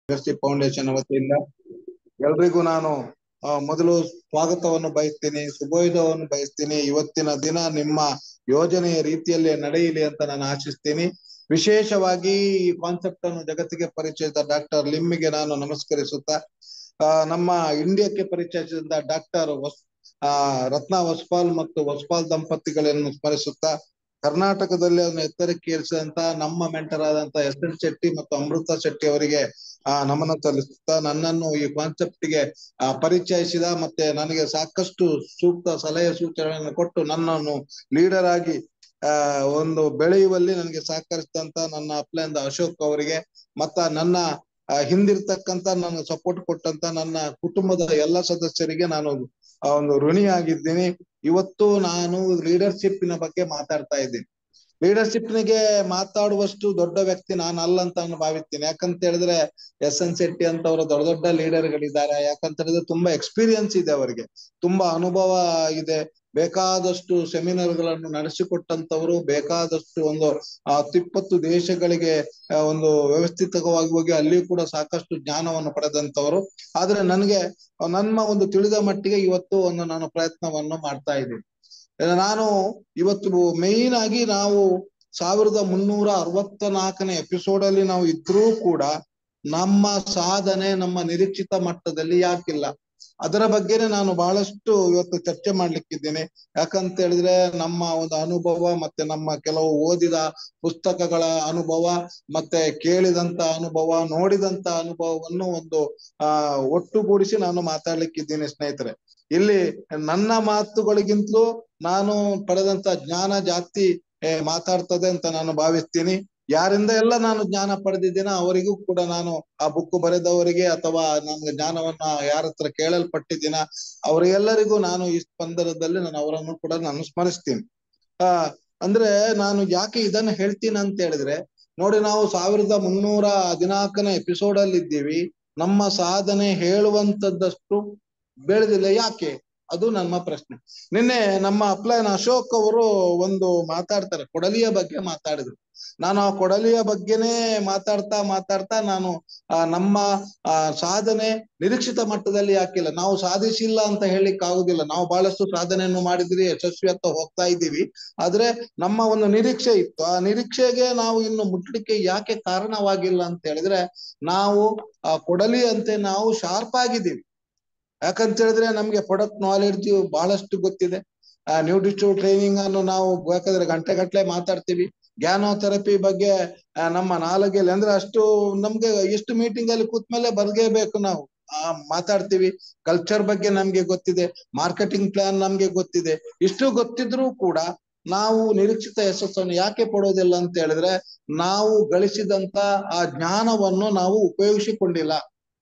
leadership foundation ವತಿಯಿಂದ ಎಲ್ರಿಗೂ ನಾನು ಆ, ಮೊದಲು ಸ್ವಾಗತವನ್ನು ಬಯಸ್ತೀನಿ ಶುಭೋದಯವನ್ನು ಬಯಸ್ತೀನಿ ಇವತ್ತಿನ ದಿನ ನಿಮ್ಮ ಯೋಜನೆಯ ರೀತಿಯಲ್ಲೇ ನಡೆಯಲಿ ಅಂತ ನಾನು ಆಶಿಸ್ತೀನಿ ವಿಶೇಷವಾಗಿ ಈ ಕಾನ್ಸೆಪ್ಟ್ ಅನ್ನು ಜಗತ್ತಿಗೆ ಪರಿಚಯಿಸಿದ ಡಾಕ್ಟರ್ ಲಿಮ್ಮಿಗೆ ನಾನು ನಮಸ್ಕರಿಸುತ್ತಾ ಆ, ನಮ್ಮ ಇಂಡಿಯಾಕ್ಕೆ ಪರಿಚಯಿಸಿದ ಡಾಕ್ಟರ್ ವಸ್ ಆ ರತ್ನ ವಸ್ಪಾಲ್ ಮತ್ತು ವಸ್ಪಾಲ್ ದಂಪತಿಗಳನ್ನು ಸ್ಮರಿಸುತ್ತಾ ಕರ್ನಾಟಕದಲ್ಲಿ ಅದನ್ನು ಎತ್ತರಕ್ಕೆ ಏರಿಸಿದಂತ ನಮ್ಮ ಮೆಂಟರ್ ಆದಂತ ಎಸ್ ಎನ್ ಶೆಟ್ಟಿ ಮತ್ತು ಅಮೃತ ಶೆಟ್ಟಿ ಅವರಿಗೆ ಆ ನಮನ ಸಲ್ಲಿಸುತ್ತಾ ನನ್ನನ್ನು ಈ ಕಾನ್ಸೆಪ್ಟ್ ಗೆ ಆ, ಪರಿಚಯಿಸಿದ ಮತ್ತೆ ನನಗೆ ಸಾಕಷ್ಟು ಸೂಕ್ತ ಸಲಹೆ ಸೂಚನೆಗಳನ್ನು ಕೊಟ್ಟು ನನ್ನನ್ನು ಲೀಡರ್ ಆಗಿ ಆ ಒಂದು ಬೆಳೆಯುವಲ್ಲಿ ನನಗೆ ಸಹಕರಿಸಿದಂತ ನನ್ನ ಅಪ್ಲೈಂದ ಅಶೋಕ್ ಅವರಿಗೆ ಮತ್ತ ನನ್ನ ಆ, ಹಿಂದಿರ್ತಕ್ಕಂತ ನನ್ನ ಸಪೋರ್ಟ್ ಕೊಟ್ಟಂತ ನನ್ನ ಕುಟುಂಬದ ಎಲ್ಲ ಸದಸ್ಯರಿಗೆ ನಾನು ಆ, ಒಂದು ಋಣಿಯಾಗಿದ್ದೀನಿ ಇವತ್ತು ನಾನು ಲೀಡರ್ಶಿಪ್ನ ಬಗ್ಗೆ ಮಾತಾಡ್ತಾ ಇದ್ದೀನಿ ಲೀಡರ್ಶಿಪ್ನಿಗೆ ಮಾತಾಡುವಷ್ಟು ದೊಡ್ಡ ವ್ಯಕ್ತಿ ನಾನು ಅಲ್ಲ ಅಂತ ನಾನು ಭಾವಿಸ್ತೀನಿ ಯಾಕಂತ ಹೇಳಿದ್ರೆ ಎಸ್ ಎನ್ ಶೆಟ್ಟಿ ಅಂತವರು ದೊಡ್ಡ ದೊಡ್ಡ ಲೀಡರ್ಗಳಿದ್ದಾರೆ ಯಾಕಂತ ಹೇಳಿದ್ರೆ ತುಂಬಾ ಎಕ್ಸ್ಪೀರಿಯನ್ಸ್ ಇದೆ ಅವರಿಗೆ ತುಂಬಾ ಅನುಭವ ಇದೆ ಬೇಕಾದಷ್ಟು ಸೆಮಿನಾರ್ಗಳನ್ನು ನಡೆಸಿಕೊಟ್ಟಂತವರು ಬೇಕಾದಷ್ಟು ಒಂದು ಆ, ಹತ್ತಿಪ್ಪತ್ತು ದೇಶಗಳಿಗೆ ಆ, ಒಂದು ವ್ಯವಸ್ಥಿತವಾಗಿ ಹೋಗಿ ಅಲ್ಲಿಯೂ ಕೂಡ ಸಾಕಷ್ಟು ಜ್ಞಾನವನ್ನು ಪಡೆದಂತವರು ಆದ್ರೆ ನನಗೆ ನನ್ನ ಒಂದು ತಿಳಿದ ಮಟ್ಟಿಗೆ ಇವತ್ತು ಒಂದು ನಾನು ಪ್ರಯತ್ನವನ್ನು ಮಾಡ್ತಾ ಇದ್ದೀನಿ ನಾನು ಇವತ್ತು ಮೇಯ್ನ್ ಆಗಿ ನಾವು ಸಾವಿರದ ಮುನ್ನೂರ ಅರವತ್ತ ನಾಲ್ಕನೇ ಎಪಿಸೋಡ್ ಅಲ್ಲಿ ನಾವು ಇದ್ರೂ ಕೂಡ ನಮ್ಮ ಸಾಧನೆ ನಮ್ಮ ನಿರೀಕ್ಷಿತ ಮಟ್ಟದಲ್ಲಿ ಯಾಕಿಲ್ಲ ಅದರ ಬಗ್ಗೆನೆ ನಾನು ಬಹಳಷ್ಟು ಇವತ್ತು ಚರ್ಚೆ ಮಾಡ್ಲಿಕ್ಕಿದ್ದೇನೆ ಯಾಕಂತ ಹೇಳಿದ್ರೆ ನಮ್ಮ ಒಂದು ಅನುಭವ ಮತ್ತೆ ನಮ್ಮ ಕೆಲವು ಓದಿದ ಪುಸ್ತಕಗಳ ಅನುಭವ ಮತ್ತೆ ಕೇಳಿದಂತ ಅನುಭವ ನೋಡಿದಂತ ಅನುಭವವನ್ನು ಒಂದು ಆ ಒಟ್ಟುಗೂಡಿಸಿ ನಾನು ಮಾತಾಡ್ಲಿಕ್ಕಿದ್ದೀನಿ ಸ್ನೇಹಿತರೆ ಇಲ್ಲಿ ನನ್ನ ಮಾತುಗಳಿಗಿಂತಲೂ ನಾನು ಪಡೆದಂತ ಜ್ಞಾನ ಜಾಸ್ತಿ ಏ, ಮಾತಾಡ್ತದೆ ಅಂತ ನಾನು ಭಾವಿಸ್ತೀನಿ ಯಾರಿಂದ ಎಲ್ಲ ನಾನು ಜ್ಞಾನ ಪಡೆದಿದ್ದೀನೋ ಅವರಿಗೂ ಕೂಡ ನಾನು ಆ ಬುಕ್ ಬರೆದವರಿಗೆ ಅಥವಾ ನನ್ಗೆ ಜ್ಞಾನವನ್ನ ಯಾರ ಹತ್ರ ಕೇಳಲ್ಪಟ್ಟಿದ್ದೀನ ಅವರಿಗೆಲ್ಲರಿಗೂ ನಾನು ಈ ಸ್ಪಂದನದಲ್ಲಿ ನಾನು ಅವರನ್ನು ಕೂಡ ನಾನು ಸ್ಮರಿಸ್ತೀನಿ ಆ ಅಂದ್ರೆ ನಾನು ಯಾಕೆ ಇದನ್ನ ಹೇಳ್ತೀನಿ ಅಂತ ಹೇಳಿದ್ರೆ ನೋಡಿ ನಾವು ಸಾವಿರದ ಮುನ್ನೂರ ಹದಿನಾಲ್ಕನೇ ಎಪಿಸೋಡ್ ಅಲ್ಲಿ ಇದ್ದೀವಿ ನಮ್ಮ ಸಾಧನೆ ಹೇಳುವಂತದ್ದಷ್ಟು ಬೆಳೆದಿಲ್ಲ ಯಾಕೆ ಅದು ನಮ್ಮ ಪ್ರಶ್ನೆ ನಿನ್ನೆ ನಮ್ಮ ಅಪ್ಲೈನ್ ಅಶೋಕ್ ಅವರು ಒಂದು ಮಾತಾಡ್ತಾರೆ ಕೊಡಲಿಯ ಬಗ್ಗೆ ಮಾತಾಡಿದ್ರು ನಾನು ಆ ಕೊಡಲಿಯ ಬಗ್ಗೆನೇ ಮಾತಾಡ್ತಾ ಮಾತಾಡ್ತಾ ನಾನು ಆ ನಮ್ಮ ಆ ಸಾಧನೆ ನಿರೀಕ್ಷಿತ ಮಟ್ಟದಲ್ಲಿ ಯಾಕಿಲ್ಲ ನಾವು ಸಾಧಿಸಿಲ್ಲ ಅಂತ ಹೇಳಿಕ್ ಆಗುದಿಲ್ಲ ನಾವು ಬಹಳಷ್ಟು ಸಾಧನೆಯನ್ನು ಮಾಡಿದ್ರಿ ಯಶಸ್ವಿಯತ್ತ ಹೋಗ್ತಾ ಇದ್ದೀವಿ ಆದ್ರೆ ನಮ್ಮ ಒಂದು ನಿರೀಕ್ಷೆ ಇತ್ತು ಆ ನಿರೀಕ್ಷೆಗೆ ನಾವು ಇನ್ನು ಮುಟ್ಲಿಕ್ಕೆ ಯಾಕೆ ಕಾರಣವಾಗಿಲ್ಲ ಅಂತ ಹೇಳಿದ್ರೆ ನಾವು ಆ ಕೊಡಲಿ ಅಂತೆ ನಾವು ಶಾರ್ಪ್ ಆಗಿದ್ದೀವಿ ಯಾಕಂತ ಹೇಳಿದ್ರೆ ನಮ್ಗೆ ಪ್ರಾಡಕ್ಟ್ ನಾಲೆಡ್ಜ್ ಬಹಳಷ್ಟು ಗೊತ್ತಿದೆ ನ್ಯೂಟ್ರಿಟಿವ್ ಟ್ರೈನಿಂಗ್ ಅನ್ನು ನಾವು ಬೇಕಾದ್ರೆ ಗಂಟೆ ಗಟ್ಟಲೆ ಮಾತಾಡ್ತೀವಿ ಥೆರಪಿ ಬಗ್ಗೆ ಆ, ನಮ್ಮ ನಾಲಗೆಯಲ್ಲಿ ಅಂದ್ರೆ ಅಷ್ಟು ನಮ್ಗೆ ಎಷ್ಟು ಮೀಟಿಂಗ್ ಅಲ್ಲಿ ಕೂತ್ಮೇಲೆ ಬರ್ಗೇಬೇಕು ನಾವು ಆ ಮಾತಾಡ್ತೀವಿ ಕಲ್ಚರ್ ಬಗ್ಗೆ ನಮ್ಗೆ ಗೊತ್ತಿದೆ ಮಾರ್ಕೆಟಿಂಗ್ ಪ್ಲಾನ್ ನಮ್ಗೆ ಗೊತ್ತಿದೆ ಇಷ್ಟು ಗೊತ್ತಿದ್ರೂ ಕೂಡ ನಾವು ನಿರೀಕ್ಷಿತ ಯಶಸ್ಸನ್ನು ಯಾಕೆ ಪಡೋದಿಲ್ಲ ಅಂತ ಹೇಳಿದ್ರೆ ನಾವು ಗಳಿಸಿದಂತ ಆ ಜ್ಞಾನವನ್ನು ನಾವು ಉಪಯೋಗಿಸಿಕೊಂಡಿಲ್ಲ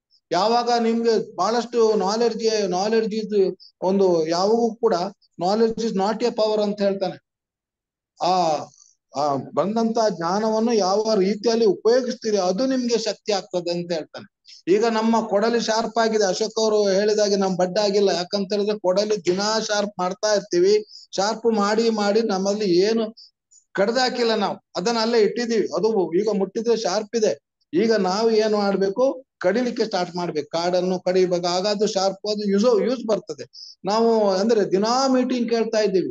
ಯಾವಾಗ ನಿಮ್ಗೆ ಬಹಳಷ್ಟು ನಾಲೆಡ್ಜ್ ನಾಲೆಡ್ಜ್ ಇಸ್ ಒಂದು ಯಾವಾಗೂ ಕೂಡ knowledge is not a power ಅಂತ ಹೇಳ್ತಾನೆ ಆ ಆ ಬಂದಂತ ಜ್ಞಾನವನ್ನು ಯಾವ ರೀತಿಯಲ್ಲಿ ಉಪಯೋಗಿಸ್ತೀರಿ ಅದು ನಿಮ್ಗೆ ಶಕ್ತಿ ಆಗ್ತದೆ ಅಂತ ಹೇಳ್ತಾನೆ ಈಗ ನಮ್ಮ ಕೊಡಲಿ ಶಾರ್ಪ್ ಆಗಿದೆ ಅಶೋಕ್ ಅವರು ಹೇಳಿದಾಗೆ ನಮ್ ಬಡ್ಡ ಆಗಿಲ್ಲ ಯಾಕಂತ ಹೇಳಿದ್ರೆ ಕೊಡಲಿ ದಿನಾ ಶಾರ್ಪ್ ಮಾಡ್ತಾ ಇರ್ತೀವಿ ಶಾರ್ಪ್ ಮಾಡಿ ಮಾಡಿ ನಮ್ಮಲ್ಲಿ ಏನು ಕಡ್ದಾಕಿಲ್ಲ ನಾವು ಅದನ್ನ ಅಲ್ಲೇ ಇಟ್ಟಿದೀವಿ ಅದು ಈಗ ಮುಟ್ಟಿದ್ರೆ ಶಾರ್ಪ್ ಇದೆ ಈಗ ನಾವು ಏನು ಮಾಡ್ಬೇಕು ಕಡಿಲಿಕ್ಕೆ ಸ್ಟಾರ್ಟ್ ಮಾಡ್ಬೇಕು ಕಾಡನ್ನು ಕಡಿಬೇಕು ಆಗ ಅದು ಶಾರ್ಪ್ ಅದು ಯೂಸ್ ಯೂಸ್ ಬರ್ತದೆ ನಾವು ಅಂದ್ರೆ ದಿನಾ ಮೀಟಿಂಗ್ ಕೇಳ್ತಾ ಇದ್ದೀವಿ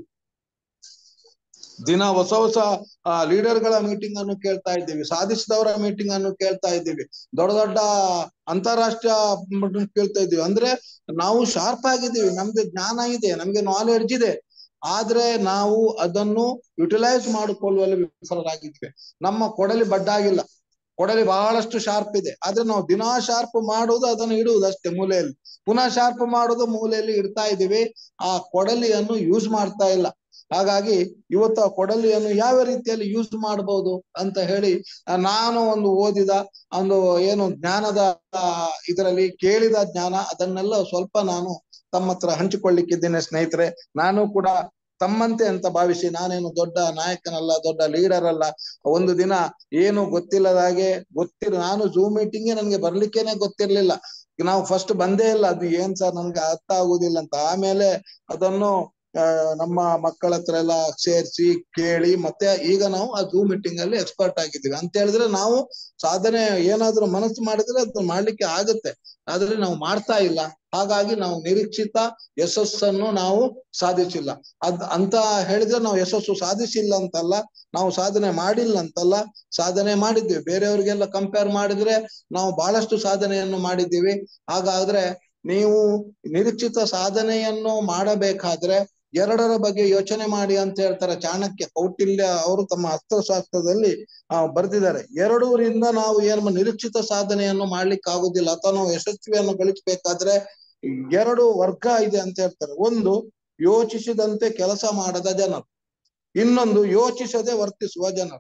ದಿನ ಹೊಸ ಹೊಸ ಲೀಡರ್ಗಳ ಮೀಟಿಂಗ್ ಅನ್ನು ಕೇಳ್ತಾ ಇದ್ದೀವಿ ಸಾಧಿಸಿದವರ ಮೀಟಿಂಗ್ ಅನ್ನು ಕೇಳ್ತಾ ಇದ್ದೀವಿ ದೊಡ್ಡ ದೊಡ್ಡ ಅಂತಾರಾಷ್ಟ್ರೀಯ ಮಟ್ಟಕ್ಕೆ ಕೇಳ್ತಾ ಇದ್ದೀವಿ ಅಂದ್ರೆ ನಾವು ಶಾರ್ಪ್ ಆಗಿದ್ದೀವಿ ನಮ್ಗೆ ಜ್ಞಾನ ಇದೆ ನಮ್ಗೆ ನಾಲೆಡ್ಜ್ ಇದೆ ಆದ್ರೆ ನಾವು ಅದನ್ನು ಯುಟಿಲೈಸ್ ಮಾಡಿಕೊಳ್ಳುವಲ್ಲಿ ವಿಫಲರಾಗಿದ್ವಿ ನಮ್ಮ ಕೊಡಲಿ ಬಡ್ಡಾಗಿಲ್ಲ ಕೊಡಲಿ ಬಹಳಷ್ಟು ಶಾರ್ಪ್ ಇದೆ ಆದ್ರೆ ನಾವು ದಿನಾ ಶಾರ್ಪ್ ಮಾಡುವುದು ಅದನ್ನು ಇಡುವುದು ಅಷ್ಟೇ ಮೂಲೆಯಲ್ಲಿ ಪುನಃ ಶಾರ್ಪ್ ಮಾಡೋದು ಮೂಲೆಯಲ್ಲಿ ಇಡ್ತಾ ಇದ್ದೀವಿ ಆ ಕೊಡಲಿಯನ್ನು ಯೂಸ್ ಮಾಡ್ತಾ ಇಲ್ಲ ಹಾಗಾಗಿ ಇವತ್ತು ಆ ಕೊಡಲಿಯನ್ನು ಯಾವ ರೀತಿಯಲ್ಲಿ ಯೂಸ್ ಮಾಡಬಹುದು ಅಂತ ಹೇಳಿ ಆ, ನಾನು ಒಂದು ಓದಿದ ಒಂದು ಏನು ಜ್ಞಾನದ ಆ, ಇದರಲ್ಲಿ ಕೇಳಿದ ಜ್ಞಾನ ಅದನ್ನೆಲ್ಲ ಸ್ವಲ್ಪ ನಾನು ತಮ್ಮ ಹತ್ರ ಹಂಚಿಕೊಳ್ಳಿಕ್ಕಿದ್ದೇನೆ ಸ್ನೇಹಿತರೆ ನಾನು ಕೂಡ ತಮ್ಮಂತೆ ಅಂತ ಭಾವಿಸಿ ನಾನೇನು ದೊಡ್ಡ ನಾಯಕನಲ್ಲ ದೊಡ್ಡ ಲೀಡರ್ ಅಲ್ಲ ಒಂದು ದಿನ ಏನು ಗೊತ್ತಿಲ್ಲದ ಹಾಗೆ ಗೊತ್ತಿರ ನಾನು ಝೂಮ್ ಮೀಟಿಂಗ್ಗೆ ನನ್ಗೆ ಬರ್ಲಿಕ್ಕೇನೆ ಗೊತ್ತಿರ್ಲಿಲ್ಲ ನಾವು ಫಸ್ಟ್ ಬಂದೇ ಇಲ್ಲ ಅದು ಏನ್ ಸರ್ ನನ್ಗೆ ಅರ್ಥ ಆಗುದಿಲ್ಲ ಅಂತ ಆಮೇಲೆ ಅದನ್ನು ಆ, ನಮ್ಮ ಮಕ್ಕಳ ಹತ್ರ ಎಲ್ಲ ಸೇರಿಸಿ ಕೇಳಿ ಮತ್ತೆ ಈಗ ನಾವು ಆ ಝೂಮ್ ಮೀಟಿಂಗ್ ಅಲ್ಲಿ ಎಕ್ಸ್ಪರ್ಟ್ ಆಗಿದ್ದೀವಿ ಅಂತ ಹೇಳಿದ್ರೆ ನಾವು ಸಾಧನೆ ಏನಾದ್ರೂ ಮನಸ್ಸು ಮಾಡಿದ್ರೆ ಅದು ಮಾಡ್ಲಿಕ್ಕೆ ಆಗುತ್ತೆ ಆದ್ರೆ ನಾವು ಮಾಡ್ತಾ ಇಲ್ಲ ಹಾಗಾಗಿ ನಾವು ನಿರೀಕ್ಷಿತ ಯಶಸ್ಸನ್ನು ನಾವು ಸಾಧಿಸಿಲ್ಲ ಅದ್ ಅಂತ ಹೇಳಿದ್ರೆ ನಾವು ಯಶಸ್ಸು ಸಾಧಿಸಿಲ್ಲ ಅಂತಲ್ಲ ನಾವು ಸಾಧನೆ ಮಾಡಿಲ್ಲ ಅಂತಲ್ಲ ಸಾಧನೆ ಮಾಡಿದ್ದೀವಿ ಬೇರೆಯವ್ರಿಗೆಲ್ಲ ಕಂಪೇರ್ ಮಾಡಿದ್ರೆ ನಾವು ಬಹಳಷ್ಟು ಸಾಧನೆಯನ್ನು ಮಾಡಿದ್ದೀವಿ ಹಾಗಾದ್ರೆ ನೀವು ನಿರೀಕ್ಷಿತ ಸಾಧನೆಯನ್ನು ಮಾಡಬೇಕಾದ್ರೆ ಎರಡರ ಬಗ್ಗೆ ಯೋಚನೆ ಮಾಡಿ ಅಂತ ಹೇಳ್ತಾರೆ ಚಾಣಕ್ಯ ಕೌಟಿಲ್ಯ ಅವರು ತಮ್ಮ ಅಸ್ತ್ರಶಾಸ್ತ್ರದಲ್ಲಿ ಆ ಬರೆದಿದ್ದಾರೆ ಎರಡೂರಿಂದ ನಾವು ಏನು ನಿರೀಕ್ಷಿತ ಸಾಧನೆಯನ್ನು ಮಾಡ್ಲಿಕ್ಕೆ ಆಗುದಿಲ್ಲ ಅಥವಾ ನಾವು ಯಶಸ್ವಿಯನ್ನು ಗಳಿಸಬೇಕಾದ್ರೆ ಎರಡು ವರ್ಗ ಇದೆ ಅಂತ ಹೇಳ್ತಾರೆ ಒಂದು ಯೋಚಿಸಿದಂತೆ ಕೆಲಸ ಮಾಡದ ಜನರು ಇನ್ನೊಂದು ಯೋಚಿಸದೆ ವರ್ತಿಸುವ ಜನರು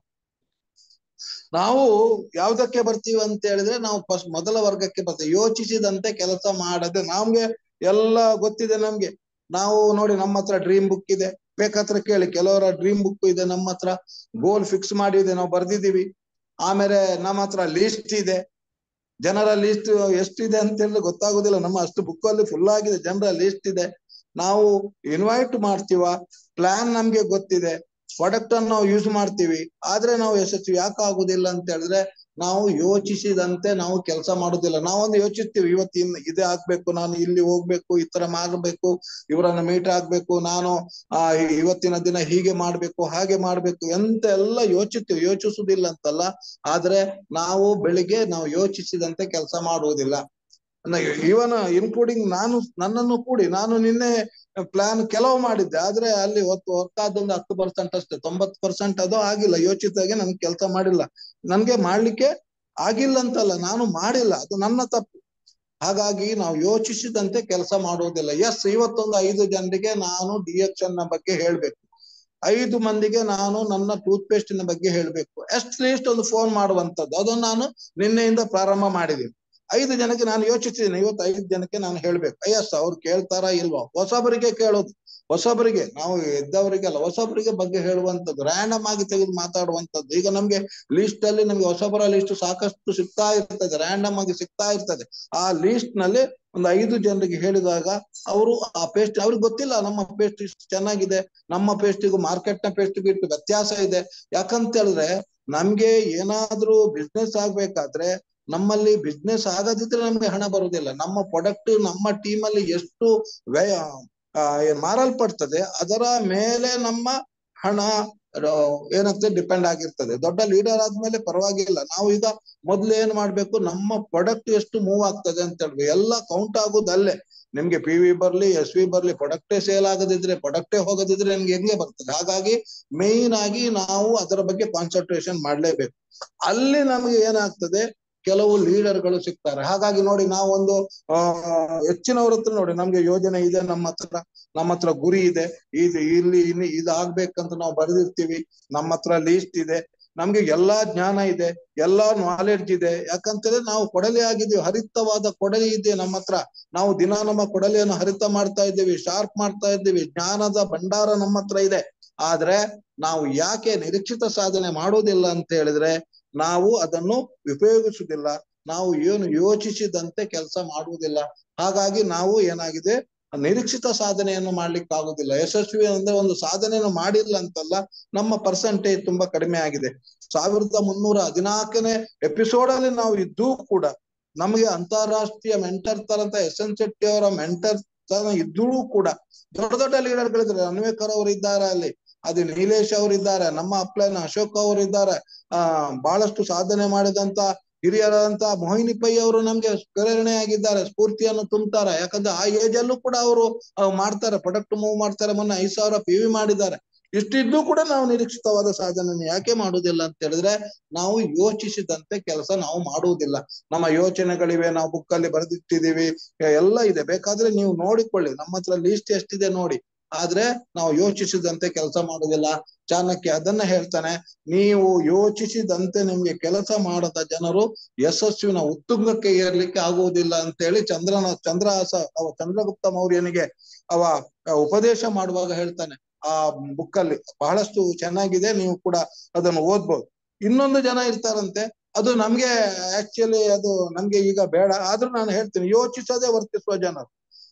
ನಾವು ಯಾವ್ದಕ್ಕೆ ಬರ್ತೀವಿ ಅಂತ ಹೇಳಿದ್ರೆ ನಾವು ಫಸ್ಟ್ ಮೊದಲ ವರ್ಗಕ್ಕೆ ಬರ್ತೀವಿ ಯೋಚಿಸಿದಂತೆ ಕೆಲಸ ಮಾಡದೆ ನಮ್ಗೆ ಎಲ್ಲ ಗೊತ್ತಿದೆ ನಮ್ಗೆ ನಾವು ನೋಡಿ ನಮ್ಮ ಹತ್ರ ಡ್ರೀಮ್ ಬುಕ್ ಇದೆ ಬೇಕಾತ್ರ ಕೇಳಿ ಕೆಲವರ ಡ್ರೀಮ್ ಬುಕ್ ಇದೆ ನಮ್ಮ ಹತ್ರ ಗೋಲ್ ಫಿಕ್ಸ್ ಮಾಡಿದೆ ನಾವು ಬರ್ದಿದೀವಿ ಆಮೇಲೆ ನಮ್ಮ ಹತ್ರ ಲಿಸ್ಟ್ ಇದೆ ಜನರ ಲಿಸ್ಟ್ ಎಷ್ಟಿದೆ ಅಂತ ಹೇಳಿದ್ರೆ ಗೊತ್ತಾಗುದಿಲ್ಲ ನಮ್ಮ ಅಷ್ಟು ಬುಕ್ ಅಲ್ಲಿ ಫುಲ್ ಆಗಿದೆ ಜನರ ಲಿಸ್ಟ್ ಇದೆ ನಾವು ಇನ್ವೈಟ್ ಮಾಡ್ತೀವ ಪ್ಲಾನ್ ನಮ್ಗೆ ಗೊತ್ತಿದೆ ಪ್ರಾಡಕ್ಟ್ ಅನ್ನು ನಾವು ಯೂಸ್ ಮಾಡ್ತೀವಿ ಆದ್ರೆ ನಾವು ಯಶಸ್ವಿ ಯಾಕೆ ಆಗುದಿಲ್ಲ ಅಂತ ಹೇಳಿದ್ರೆ ನಾವು ಯೋಚಿಸಿದಂತೆ ನಾವು ಕೆಲಸ ಮಾಡುದಿಲ್ಲ ನಾವೊಂದು ಯೋಚಿಸ್ತೀವಿ ಇವತ್ತು ಇನ್ ಇದೇ ಆಗ್ಬೇಕು ನಾನು ಇಲ್ಲಿ ಹೋಗ್ಬೇಕು ಈ ತರ ಮಾಡ್ಬೇಕು ಇವರನ್ನ ಮೀಟ್ ಆಗ್ಬೇಕು ನಾನು ಆ ಇವತ್ತಿನ ದಿನ ಹೀಗೆ ಮಾಡ್ಬೇಕು ಹಾಗೆ ಮಾಡ್ಬೇಕು ಎಂತ ಎಲ್ಲ ಯೋಚಿಸ್ತೀವಿ ಯೋಚಿಸುದಿಲ್ಲ ಅಂತಲ್ಲ ಆದ್ರೆ ನಾವು ಬೆಳಿಗ್ಗೆ ನಾವು ಯೋಚಿಸಿದಂತೆ ಕೆಲಸ ಮಾಡುವುದಿಲ್ಲ ಇವನ್ ಇನ್ಕ್ಲೂಡಿಂಗ್ ನಾನು ನನ್ನನ್ನು ಕೂಡಿ ನಾನು ನಿನ್ನೆ ಪ್ಲಾನ್ ಕೆಲವು ಮಾಡಿದ್ದೆ ಆದ್ರೆ ಅಲ್ಲಿ ಹೊತ್ತು ಹೊತ್ತಾದೊಂದು ಹತ್ತು ಪರ್ಸೆಂಟ್ ಅಷ್ಟೇ ತೊಂಬತ್ ಪರ್ಸೆಂಟ್ ಅದು ಆಗಿಲ್ಲ ಯೋಚಿತಾಗೆ ನನ್ ಕೆಲಸ ಮಾಡಿಲ್ಲ ನನ್ಗೆ ಮಾಡ್ಲಿಕ್ಕೆ ಆಗಿಲ್ಲ ಅಂತಲ್ಲ ನಾನು ಮಾಡಿಲ್ಲ ಅದು ನನ್ನ ತಪ್ಪು ಹಾಗಾಗಿ ನಾವು ಯೋಚಿಸಿದಂತೆ ಕೆಲಸ ಮಾಡುವುದಿಲ್ಲ ಎಸ್ ಇವತ್ತೊಂದು ಐದು ಜನರಿಗೆ ನಾನು ಡಿಎಕ್ಷನ್ ನ ಬಗ್ಗೆ ಹೇಳ್ಬೇಕು ಐದು ಮಂದಿಗೆ ನಾನು ನನ್ನ ಟೂತ್ ಪೇಸ್ಟ್ ನ ಬಗ್ಗೆ ಹೇಳ್ಬೇಕು ಅಟ್ ಲೀಸ್ಟ್ ಒಂದು ಫೋನ್ ಮಾಡುವಂತದ್ದು ಅದನ್ನು ನಾನು ನಿನ್ನೆಯಿಂದ ಪ್ರಾರಂಭ ಮಾಡಿದ್ದೀನಿ ಐದು ಜನಕ್ಕೆ ನಾನು ಯೋಚಿಸಿದ್ದೀನಿ ಇವತ್ತು ಐದು ಜನಕ್ಕೆ ನಾನು ಹೇಳ್ಬೇಕು ಎಸ್ ಅವ್ರು ಕೇಳ್ತಾರಾ ಇಲ್ವಾ ಹೊಸಬರಿಗೆ ಕೇಳೋದು ಹೊಸಬರಿಗೆ ನಾವು ಎದ್ದವರಿಗೆಲ್ಲ ಹೊಸಬರಿಗೆ ಬಗ್ಗೆ ಹೇಳುವಂತದ್ದು ರ್ಯಾಂಡಮ್ ಆಗಿ ತೆಗೆದು ಮಾತಾಡುವಂತದ್ದು ಈಗ ನಮ್ಗೆ ಲಿಸ್ಟ್ ಅಲ್ಲಿ ನಮ್ಗೆ ಹೊಸಬರ ಲಿಸ್ಟ್ ಸಾಕಷ್ಟು ಸಿಗ್ತಾ ಇರ್ತದೆ ರ್ಯಾಂಡಮ್ ಆಗಿ ಸಿಗ್ತಾ ಇರ್ತದೆ ಆ ಲಿಸ್ಟ್ ನಲ್ಲಿ ಒಂದು ಐದು ಜನರಿಗೆ ಹೇಳಿದಾಗ ಅವರು ಆ ಪೇಸ್ಟ್ ಅವ್ರಿಗೆ ಗೊತ್ತಿಲ್ಲ ನಮ್ಮ ಪೇಸ್ಟ್ ಇಷ್ಟು ಚೆನ್ನಾಗಿದೆ ನಮ್ಮ ಪೇಸ್ಟಿಗೂ ಮಾರ್ಕೆಟ್ ನ ಪೇಸ್ಟಿಗೂ ಇಟ್ಟು ವ್ಯತ್ಯಾಸ ಇದೆ ಯಾಕಂತ ಹೇಳಿದ್ರೆ ನಮ್ಗೆ ಏನಾದ್ರೂ ಬಿಸ್ನೆಸ್ ಆಗ್ಬೇಕಾದ್ರೆ ನಮ್ಮಲ್ಲಿ ಬಿಸ್ನೆಸ್ ಆಗದಿದ್ರೆ ನಮ್ಗೆ ಹಣ ಬರುವುದಿಲ್ಲ ನಮ್ಮ ಪ್ರಾಡಕ್ಟ್ ನಮ್ಮ ಟೀಮ್ ಅಲ್ಲಿ ಎಷ್ಟು ವ್ಯಯ ಮಾರಲ್ಪಡ್ತದೆ ಅದರ ಮೇಲೆ ನಮ್ಮ ಹಣ ಏನಾಗ್ತದೆ ಡಿಪೆಂಡ್ ಆಗಿರ್ತದೆ ದೊಡ್ಡ ಲೀಡರ್ ಆದ್ಮೇಲೆ ಪರವಾಗಿಲ್ಲ ನಾವು ಈಗ ಮೊದ್ಲು ಏನ್ ಮಾಡ್ಬೇಕು ನಮ್ಮ ಪ್ರಾಡಕ್ಟ್ ಎಷ್ಟು ಮೂವ್ ಆಗ್ತದೆ ಅಂತ ಹೇಳ್ಬೇಕು ಎಲ್ಲ ಕೌಂಟ್ ಆಗುದು ಅಲ್ಲೇ ನಿಮ್ಗೆ ಪಿ ವಿ ಬರ್ಲಿ ಎಸ್ ವಿ ಬರ್ಲಿ ಪ್ರಾಡಕ್ಟೇ ಸೇಲ್ ಆಗದಿದ್ರೆ ಪ್ರಾಡಕ್ಟೇ ಹೋಗದಿದ್ರೆ ನಿಮ್ಗೆ ಹೆಂಗೆ ಬರ್ತದೆ ಹಾಗಾಗಿ ಮೇನ್ ಆಗಿ ನಾವು ಅದರ ಬಗ್ಗೆ ಕಾನ್ಸಂಟ್ರೇಷನ್ ಮಾಡ್ಲೇಬೇಕು ಅಲ್ಲಿ ನಮ್ಗೆ ಏನಾಗ್ತದೆ ಕೆಲವು ಲೀಡರ್ಗಳು ಸಿಗ್ತಾರೆ ಹಾಗಾಗಿ ನೋಡಿ ನಾವೊಂದು ಆ ಹೆಚ್ಚಿನವ್ರ ಹತ್ರ ನೋಡಿ ನಮ್ಗೆ ಯೋಜನೆ ಇದೆ ನಮ್ಮ ಹತ್ರ ನಮ್ಮ ಹತ್ರ ಗುರಿ ಇದೆ ಇದು ಇಲ್ಲಿ ಇಲ್ಲಿ ಇದು ಆಗ್ಬೇಕಂತ ನಾವು ಬರೆದಿರ್ತೀವಿ ನಮ್ಮ ಹತ್ರ ಲೀಸ್ಟ್ ಇದೆ ನಮ್ಗೆ ಎಲ್ಲಾ ಜ್ಞಾನ ಇದೆ ಎಲ್ಲಾ ನಾಲೆಡ್ಜ್ ಇದೆ ಯಾಕಂತಂದ್ರೆ ನಾವು ಕೊಡಲಿ ಆಗಿದ್ದೀವಿ ಹರಿತವಾದ ಕೊಡಲಿ ಇದೆ ನಮ್ಮ ಹತ್ರ ನಾವು ದಿನ ನಮ್ಮ ಕೊಡಲಿಯನ್ನು ಹರಿತ ಮಾಡ್ತಾ ಇದ್ದೀವಿ ಶಾರ್ಪ್ ಮಾಡ್ತಾ ಇದ್ದೀವಿ ಜ್ಞಾನದ ಭಂಡಾರ ನಮ್ಮ ಹತ್ರ ಇದೆ ಆದ್ರೆ ನಾವು ಯಾಕೆ ನಿರೀಕ್ಷಿತ ಸಾಧನೆ ಮಾಡೋದಿಲ್ಲ ಅಂತ ಹೇಳಿದ್ರೆ ನಾವು ಅದನ್ನು ಉಪಯೋಗಿಸುವುದಿಲ್ಲ ನಾವು ಏನು ಯೋಚಿಸಿದಂತೆ ಕೆಲಸ ಮಾಡುವುದಿಲ್ಲ ಹಾಗಾಗಿ ನಾವು ಏನಾಗಿದೆ ನಿರೀಕ್ಷಿತ ಸಾಧನೆಯನ್ನು ಮಾಡ್ಲಿಕ್ಕೆ ಆಗುದಿಲ್ಲ ಯಶಸ್ವಿ ಅಂದ್ರೆ ಒಂದು ಸಾಧನೆಯನ್ನು ಮಾಡಿಲ್ಲ ಅಂತಲ್ಲ ನಮ್ಮ ಪರ್ಸೆಂಟೇಜ್ ತುಂಬಾ ಕಡಿಮೆ ಆಗಿದೆ ಸಾವಿರದ ಮುನ್ನೂರ ಹದಿನಾಲ್ಕನೇ ಎಪಿಸೋಡ್ ಅಲ್ಲಿ ನಾವು ಇದ್ದೂ ಕೂಡ ನಮಗೆ ಅಂತಾರಾಷ್ಟ್ರೀಯ ಮೆಂಟರ್ ತರಂತ ಎಸ್ ಎನ್ ಶೆಟ್ಟಿ ಅವರ ಮೆಂಟರ್ ತರ ಇದ್ದೂ ಕೂಡ ದೊಡ್ಡ ದೊಡ್ಡ ಲೀಡರ್ಗಳಿದ್ದಾರೆ ಅನ್ವೇಕರ್ ಅವರು ಇದ್ದಾರೆ ಅಲ್ಲಿ ಅದು ನೀಲೇಶ್ ಅವರಿದ್ದಾರೆ ನಮ್ಮ ಅಪ್ಲೈನ್ ಅಶೋಕ್ ಅವರಿದ್ದಾರೆ ಆ ಬಹಳಷ್ಟು ಸಾಧನೆ ಮಾಡಿದಂತ ಹಿರಿಯರಾದಂತ ಮೋಹಿನಿ ಪೈ ಅವರು ನಮ್ಗೆ ಪ್ರೇರಣೆಯಾಗಿದ್ದಾರೆ ಸ್ಫೂರ್ತಿಯನ್ನು ತುಂಬುತ್ತಾರೆ ಯಾಕಂದ್ರೆ ಆ ಏಜ್ ಅಲ್ಲೂ ಕೂಡ ಅವರು ಮಾಡ್ತಾರೆ ಪ್ರಾಡಕ್ಟ್ ಮೂವ್ ಮಾಡ್ತಾರೆ ಮೊನ್ನೆ ಐದ್ ಸಾವಿರ ಪಿ ವಿ ಮಾಡಿದ್ದಾರೆ ಇಷ್ಟಿದ್ದು ಕೂಡ ನಾವು ನಿರೀಕ್ಷಿತವಾದ ಸಾಧನೆ ಯಾಕೆ ಮಾಡುವುದಿಲ್ಲ ಅಂತ ಹೇಳಿದ್ರೆ ನಾವು ಯೋಚಿಸಿದಂತೆ ಕೆಲಸ ನಾವು ಮಾಡುವುದಿಲ್ಲ ನಮ್ಮ ಯೋಚನೆಗಳಿವೆ ನಾವು ಬುಕ್ ಅಲ್ಲಿ ಬರೆದಿಟ್ಟಿದೀವಿ ಎಲ್ಲ ಇದೆ ಬೇಕಾದ್ರೆ ನೀವು ನೋಡಿಕೊಳ್ಳಿ ನಮ್ಮ ಹತ್ರ ಲೀಸ್ಟ್ ಎಷ್ಟಿದೆ ನೋಡಿ ಆದ್ರೆ ನಾವು ಯೋಚಿಸಿದಂತೆ ಕೆಲಸ ಮಾಡುವುದಿಲ್ಲ ಚಾಣಕ್ಯ ಅದನ್ನ ಹೇಳ್ತಾನೆ ನೀವು ಯೋಚಿಸಿದಂತೆ ನಿಮ್ಗೆ ಕೆಲಸ ಮಾಡದ ಜನರು ಯಶಸ್ವಿನ ಉತ್ತುಂಗಕ್ಕೆ ಏರ್ಲಿಕ್ಕೆ ಆಗುವುದಿಲ್ಲ ಅಂತ ಹೇಳಿ ಚಂದ್ರನ ಚಂದ್ರಹಾಸ ಅವ ಚಂದ್ರಗುಪ್ತ ಮೌರ್ಯನಿಗೆ ಅವ ಉಪದೇಶ ಮಾಡುವಾಗ ಹೇಳ್ತಾನೆ ಆ ಬುಕ್ ಅಲ್ಲಿ ಬಹಳಷ್ಟು ಚೆನ್ನಾಗಿದೆ ನೀವು ಕೂಡ ಅದನ್ನು ಓದ್ಬೋದು ಇನ್ನೊಂದು ಜನ ಇರ್ತಾರಂತೆ ಅದು ನಮ್ಗೆ ಆಕ್ಚುಲಿ ಅದು ನಮ್ಗೆ ಈಗ ಬೇಡ ಆದ್ರೂ ನಾನು ಹೇಳ್ತೀನಿ ಯೋಚಿಸದೆ ವರ್ತಿಸುವ ಜನರು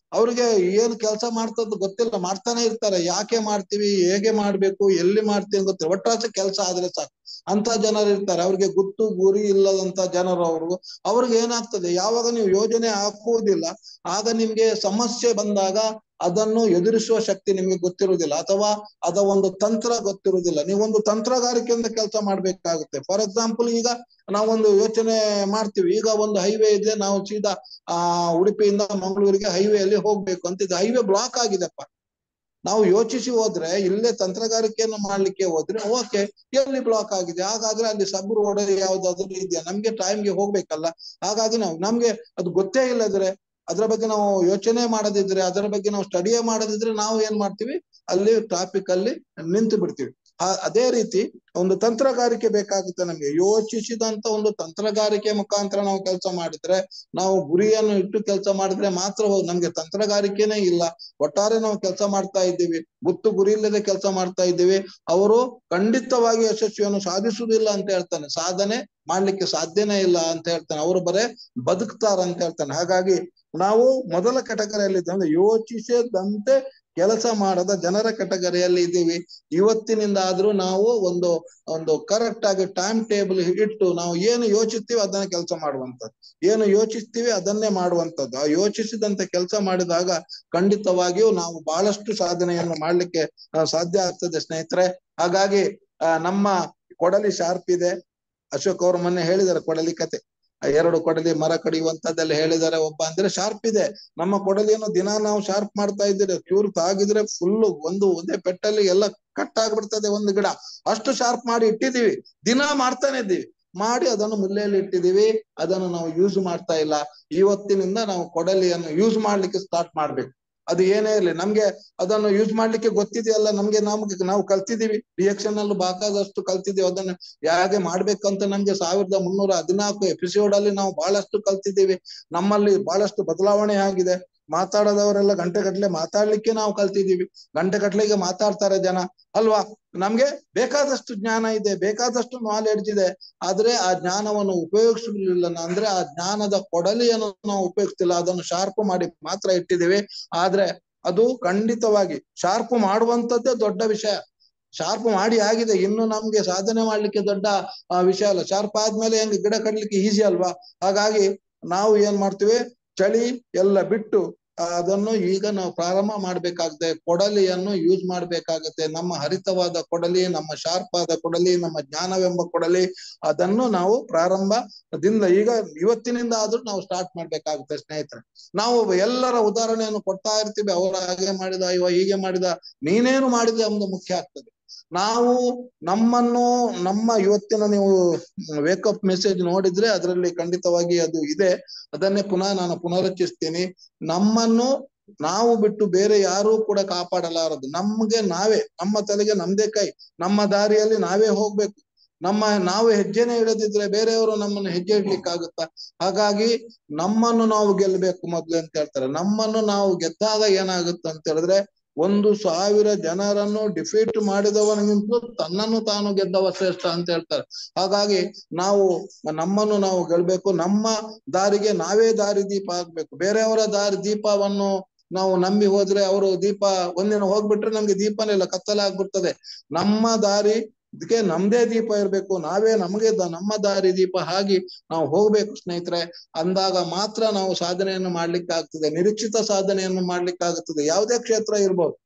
ಅವ್ರಿಗೆ ಏನ್ ಕೆಲಸ ಮಾಡ್ತದ್ದು ಗೊತ್ತಿಲ್ಲ ಮಾಡ್ತಾನೆ ಇರ್ತಾರೆ ಯಾಕೆ ಮಾಡ್ತೀವಿ ಹೇಗೆ ಮಾಡ್ಬೇಕು ಎಲ್ಲಿ ಮಾಡ್ತೀವಿ ಗೊತ್ತಿಲ್ಲ ಒಟ್ಟಾರೆ ಕೆಲಸ ಆದ್ರೆ ಸಾಕು ಅಂತ ಜನರು ಇರ್ತಾರೆ ಅವ್ರಿಗೆ ಗುತ್ತು ಗುರಿ ಇಲ್ಲದಂತ ಜನರು ಅವ್ರಿಗೂ ಅವ್ರಿಗೆ ಏನಾಗ್ತದೆ ಯಾವಾಗ ನೀವು ಯೋಜನೆ ಹಾಕುವುದಿಲ್ಲ ಆಗ ನಿಮ್ಗೆ ಸಮಸ್ಯೆ ಬಂದಾಗ ಅದನ್ನು ಎದುರಿಸುವ ಶಕ್ತಿ ನಿಮ್ಗೆ ಗೊತ್ತಿರುವುದಿಲ್ಲ ಅಥವಾ ಅದ ಒಂದು ತಂತ್ರ ಗೊತ್ತಿರುವುದಿಲ್ಲ ನೀವೊಂದು ತಂತ್ರಗಾರಿಕೆಯಿಂದ ಕೆಲಸ ಮಾಡ್ಬೇಕಾಗುತ್ತೆ ಫಾರ್ ಎಕ್ಸಾಂಪಲ್ ಈಗ ನಾವೊಂದು ಯೋಚನೆ ಮಾಡ್ತೀವಿ ಈಗ ಒಂದು ಹೈವೇ ಇದೆ ನಾವು ಸೀದಾ ಆ ಉಡುಪಿಯಿಂದ ಮಂಗಳೂರಿಗೆ ಹೈವೇಯಲ್ಲಿ ಹೋಗ್ಬೇಕು ಅಂತ ಇದು ಹೈವೇ ಬ್ಲಾಕ್ ಆಗಿದೆಪ್ಪ ನಾವು ಯೋಚಿಸಿ ಹೋದ್ರೆ ಇಲ್ಲೇ ತಂತ್ರಗಾರಿಕೆಯನ್ನು ಮಾಡ್ಲಿಕ್ಕೆ ಹೋದ್ರೆ ಓಕೆ ಎಲ್ಲಿ ಬ್ಲಾಕ್ ಆಗಿದೆ ಹಾಗಾದ್ರೆ ಅಲ್ಲಿ ಸಬ್ ರೋಡ್ ಯಾವ್ದಾದ್ರು ಇದೆಯಾ ನಮ್ಗೆ ಟೈಮ್ಗೆ ಹೋಗ್ಬೇಕಲ್ಲ ಹಾಗಾಗಿ ನಾವು ನಮ್ಗೆ ಅದು ಗೊತ್ತೇ ಇಲ್ಲದ್ರೆ ಅದ್ರ ಬಗ್ಗೆ ನಾವು ಯೋಚನೆ ಮಾಡದಿದ್ರೆ ಅದರ ಬಗ್ಗೆ ನಾವು ಸ್ಟಡಿಯೇ ಮಾಡದಿದ್ರೆ ನಾವು ಏನ್ ಮಾಡ್ತೀವಿ ಅಲ್ಲಿ ಟ್ರಾಫಿಕ್ ಅಲ್ಲಿ ನಿಂತು ಬಿಡ್ತೀವಿ ಅದೇ ರೀತಿ ಒಂದು ತಂತ್ರಗಾರಿಕೆ ಬೇಕಾಗುತ್ತೆ ನಮ್ಗೆ ಯೋಚಿಸಿದಂತ ಒಂದು ತಂತ್ರಗಾರಿಕೆ ಮುಖಾಂತರ ನಾವು ಕೆಲಸ ಮಾಡಿದ್ರೆ ನಾವು ಗುರಿಯನ್ನು ಇಟ್ಟು ಕೆಲಸ ಮಾಡಿದ್ರೆ ಮಾತ್ರ ನಮ್ಗೆ ತಂತ್ರಗಾರಿಕೆನೇ ಇಲ್ಲ ಒಟ್ಟಾರೆ ನಾವು ಕೆಲಸ ಮಾಡ್ತಾ ಇದ್ದೀವಿ ಗುತ್ತು ಗುರಿ ಇಲ್ಲದೆ ಕೆಲಸ ಮಾಡ್ತಾ ಇದ್ದೀವಿ ಅವರು ಖಂಡಿತವಾಗಿ ಯಶಸ್ವಿಯನ್ನು ಸಾಧಿಸುವುದಿಲ್ಲ ಅಂತ ಹೇಳ್ತಾನೆ ಸಾಧನೆ ಮಾಡ್ಲಿಕ್ಕೆ ಸಾಧ್ಯನೇ ಇಲ್ಲ ಅಂತ ಹೇಳ್ತಾನೆ ಅವರು ಬರೇ ಬದುಕ್ತಾರ ಅಂತ ಹೇಳ್ತಾನೆ ಹಾಗಾಗಿ ನಾವು ಮೊದಲ ಕೆಟಗರಿಯಲ್ಲಿ ಅಂದ್ರೆ ಯೋಚಿಸದಂತೆ ಕೆಲಸ ಮಾಡದ ಜನರ ಕೆಟಗರಿಯಲ್ಲಿ ಇದ್ದೀವಿ ಇವತ್ತಿನಿಂದ ಆದ್ರೂ ನಾವು ಒಂದು ಒಂದು ಕರೆಕ್ಟ್ ಆಗಿ ಟೈಮ್ ಟೇಬಲ್ ಇಟ್ಟು ನಾವು ಏನು ಯೋಚಿಸ್ತೀವಿ ಅದನ್ನ ಕೆಲಸ ಮಾಡುವಂತದ್ದು ಏನು ಯೋಚಿಸ್ತೀವಿ ಅದನ್ನೇ ಮಾಡುವಂತದ್ದು ಆ ಯೋಚಿಸಿದಂತೆ ಕೆಲಸ ಮಾಡಿದಾಗ ಖಂಡಿತವಾಗಿಯೂ ನಾವು ಬಹಳಷ್ಟು ಸಾಧನೆಯನ್ನು ಮಾಡ್ಲಿಕ್ಕೆ ಸಾಧ್ಯ ಆಗ್ತದೆ ಸ್ನೇಹಿತರೆ ಹಾಗಾಗಿ ನಮ್ಮ ಕೊಡಲಿ ಶಾರ್ಪ್ ಇದೆ ಅಶೋಕ್ ಅವರು ಮೊನ್ನೆ ಹೇಳಿದ್ದಾರೆ ಕೊಡಲಿ ಕತೆ ಎರಡು ಕೊಡಲಿ ಮರ ಕಡಿಯುವಂತದ್ದೆಲ್ಲ ಹೇಳಿದ್ದಾರೆ ಒಬ್ಬ ಅಂದ್ರೆ ಶಾರ್ಪ್ ಇದೆ ನಮ್ಮ ಕೊಡಲಿಯನ್ನು ದಿನ ನಾವು ಶಾರ್ಪ್ ಮಾಡ್ತಾ ಇದ್ದೀರಿ ಕ್ಯೂರ್ ತಾಗಿದ್ರೆ ಫುಲ್ ಒಂದು ಒಂದೇ ಪೆಟ್ಟಲ್ಲಿ ಎಲ್ಲ ಕಟ್ ಆಗ್ಬಿಡ್ತದೆ ಒಂದು ಗಿಡ ಅಷ್ಟು ಶಾರ್ಪ್ ಮಾಡಿ ಇಟ್ಟಿದೀವಿ ದಿನ ಮಾಡ್ತಾನೆ ಇದ್ದೀವಿ ಮಾಡಿ ಅದನ್ನು ಮುಲ್ಲೆಯಲ್ಲಿ ಇಟ್ಟಿದೀವಿ ಅದನ್ನು ನಾವು ಯೂಸ್ ಮಾಡ್ತಾ ಇಲ್ಲ ಇವತ್ತಿನಿಂದ ನಾವು ಕೊಡಲಿಯನ್ನು ಯೂಸ್ ಮಾಡ್ಲಿಕ್ಕೆ ಸ್ಟಾರ್ಟ್ ಮಾಡ್ಬೇಕು ಅದು ಏನೇ ಇರಲಿ ನಮ್ಗೆ ಅದನ್ನು ಯೂಸ್ ಮಾಡ್ಲಿಕ್ಕೆ ಗೊತ್ತಿದೆಯಲ್ಲ ನಮ್ಗೆ ನಮ್ಗೆ ನಾವು ಕಲ್ತಿದೀವಿ ರಿಯಾಕ್ಷನ್ ಅಲ್ಲಿ ಬೇಕಾದಷ್ಟು ಕಲ್ತಿದೀವಿ ಅದನ್ನ ಹೇಗೆ ಮಾಡ್ಬೇಕಂತ ನಮ್ಗೆ ಸಾವಿರದ ಮುನ್ನೂರ ಹದಿನಾಲ್ಕು ಎಪಿಸೋಡ್ ಅಲ್ಲಿ ನಾವು ಬಹಳಷ್ಟು ಕಲ್ತಿದ್ದೀವಿ ನಮ್ಮಲ್ಲಿ ಬಹಳಷ್ಟು ಬದಲಾವಣೆ ಆಗಿದೆ ಮಾತಾಡದವರೆಲ್ಲ ಗಂಟೆ ಗಟ್ಲೆ ಮಾತಾಡ್ಲಿಕ್ಕೆ ನಾವು ಕಲ್ತಿದೀವಿ ಗಂಟೆ ಗಟ್ಲೆಗೆ ಮಾತಾಡ್ತಾರೆ ಜನ ಅಲ್ವಾ ನಮ್ಗೆ ಬೇಕಾದಷ್ಟು ಜ್ಞಾನ ಇದೆ ಬೇಕಾದಷ್ಟು ನಾಲೆಡ್ಜ್ ಇದೆ ಆದ್ರೆ ಆ ಜ್ಞಾನವನ್ನು ಉಪಯೋಗಿಸಲಿಲ್ಲ ಅಂದ್ರೆ ಆ ಜ್ಞಾನದ ಕೊಡಲಿಯನ್ನು ನಾವು ಉಪಯೋಗಿಸ್ತಿಲ್ಲ ಅದನ್ನು ಶಾರ್ಪ್ ಮಾಡಿ ಮಾತ್ರ ಇಟ್ಟಿದ್ದೀವಿ ಆದ್ರೆ ಅದು ಖಂಡಿತವಾಗಿ ಶಾರ್ಪ್ ಮಾಡುವಂತದ್ದೇ ದೊಡ್ಡ ವಿಷಯ ಶಾರ್ಪ್ ಮಾಡಿ ಆಗಿದೆ ಇನ್ನು ನಮ್ಗೆ ಸಾಧನೆ ಮಾಡ್ಲಿಕ್ಕೆ ದೊಡ್ಡ ವಿಷಯ ಅಲ್ಲ ಶಾರ್ಪ್ ಆದ್ಮೇಲೆ ಹೆಂಗ್ ಗಿಡ ಕಡ್ಲಿಕ್ಕೆ ಈಸಿ ಅಲ್ವಾ ಹಾಗಾಗಿ ನಾವು ಏನ್ ಮಾಡ್ತೀವಿ ಚಳಿ ಎಲ್ಲ ಬಿಟ್ಟು ಅದನ್ನು ಈಗ ನಾವು ಪ್ರಾರಂಭ ಮಾಡ್ಬೇಕಾಗುತ್ತೆ ಕೊಡಲಿಯನ್ನು ಯೂಸ್ ಮಾಡ್ಬೇಕಾಗತ್ತೆ ನಮ್ಮ ಹರಿತವಾದ ಕೊಡಲಿ ನಮ್ಮ ಶಾರ್ಪ್ ಆದ ಕೊಡಲಿ ನಮ್ಮ ಜ್ಞಾನವೆಂಬ ಕೊಡಲಿ ಅದನ್ನು ನಾವು ಪ್ರಾರಂಭದಿಂದ ಈಗ ಇವತ್ತಿನಿಂದ ಆದ್ರೂ ನಾವು ಸ್ಟಾರ್ಟ್ ಮಾಡ್ಬೇಕಾಗುತ್ತೆ ಸ್ನೇಹಿತರೆ ನಾವು ಎಲ್ಲರ ಉದಾಹರಣೆಯನ್ನು ಕೊಡ್ತಾ ಇರ್ತೀವಿ ಅವರ ಹಾಗೆ ಮಾಡಿದ ಇವ ಹೀಗೆ ಮಾಡಿದ ನೀನೇನು ಮಾಡಿದೆ ಒಂದು ಮುಖ್ಯ ಆಗ್ತದೆ ನಾವು ನಮ್ಮನ್ನು ನಮ್ಮ ಇವತ್ತಿನ ನೀವು ವೇಕಪ್ ಮೆಸೇಜ್ ನೋಡಿದ್ರೆ ಅದರಲ್ಲಿ ಖಂಡಿತವಾಗಿ ಅದು ಇದೆ ಅದನ್ನೇ ಪುನಃ ನಾನು ಪುನರುಚ್ಚಿಸ್ತೀನಿ ನಮ್ಮನ್ನು ನಾವು ಬಿಟ್ಟು ಬೇರೆ ಯಾರೂ ಕೂಡ ಕಾಪಾಡಲಾರದು ನಮ್ಗೆ ನಾವೇ ನಮ್ಮ ತಲೆಗೆ ನಮ್ದೇ ಕೈ ನಮ್ಮ ದಾರಿಯಲ್ಲಿ ನಾವೇ ಹೋಗ್ಬೇಕು ನಮ್ಮ ನಾವು ಹೆಜ್ಜೆನೆ ಇಡದಿದ್ರೆ ಬೇರೆಯವರು ನಮ್ಮನ್ನು ಹೆಜ್ಜೆ ಇಡ್ಲಿಕ್ಕಾಗುತ್ತಾ ಹಾಗಾಗಿ ನಮ್ಮನ್ನು ನಾವು ಗೆಲ್ಬೇಕು ಮೊದ್ಲು ಅಂತ ಹೇಳ್ತಾರೆ ನಮ್ಮನ್ನು ನಾವು ಗೆದ್ದಾಗ ಏನಾಗುತ್ತೆ ಅಂತ ಹೇಳಿದ್ರೆ ಒಂದು ಸಾವಿರ ಜನರನ್ನು ಡಿಫೀಟ್ ಮಾಡಿದವನಿಗಿಂತ ತನ್ನನ್ನು ತಾನು ಗೆದ್ದವ ಶ್ರೇಷ್ಠ ಅಂತ ಹೇಳ್ತಾರೆ ಹಾಗಾಗಿ ನಾವು ನಮ್ಮನ್ನು ನಾವು ಗೆಲ್ಬೇಕು ನಮ್ಮ ದಾರಿಗೆ ನಾವೇ ದಾರಿ ದೀಪ ಆಗ್ಬೇಕು ಬೇರೆಯವರ ದಾರಿ ದೀಪವನ್ನು ನಾವು ನಂಬಿ ಹೋದ್ರೆ ಅವರು ದೀಪ ಒಂದಿನ ಹೋಗ್ಬಿಟ್ರೆ ನಮ್ಗೆ ದೀಪನೇ ಇಲ್ಲ ಕತ್ತಲೆ ಆಗ್ಬಿಡ್ತದೆ ನಮ್ಮ ದಾರಿ ಇದಕ್ಕೆ ನಮ್ದೇ ದೀಪ ಇರ್ಬೇಕು ನಾವೇ ನಮಗೆ ನಮ್ಮ ದಾರಿ ದೀಪ ಹಾಗೆ ನಾವು ಹೋಗ್ಬೇಕು ಸ್ನೇಹಿತರೆ ಅಂದಾಗ ಮಾತ್ರ ನಾವು ಸಾಧನೆಯನ್ನು ಮಾಡ್ಲಿಕ್ಕೆ ಆಗ್ತದೆ ನಿರೀಕ್ಷಿತ ಸಾಧನೆಯನ್ನು ಮಾಡ್ಲಿಕ್ಕೆ ಆಗುತ್ತದೆ ಯಾವುದೇ ಕ್ಷೇತ್ರ ಇರ್ಬೋದು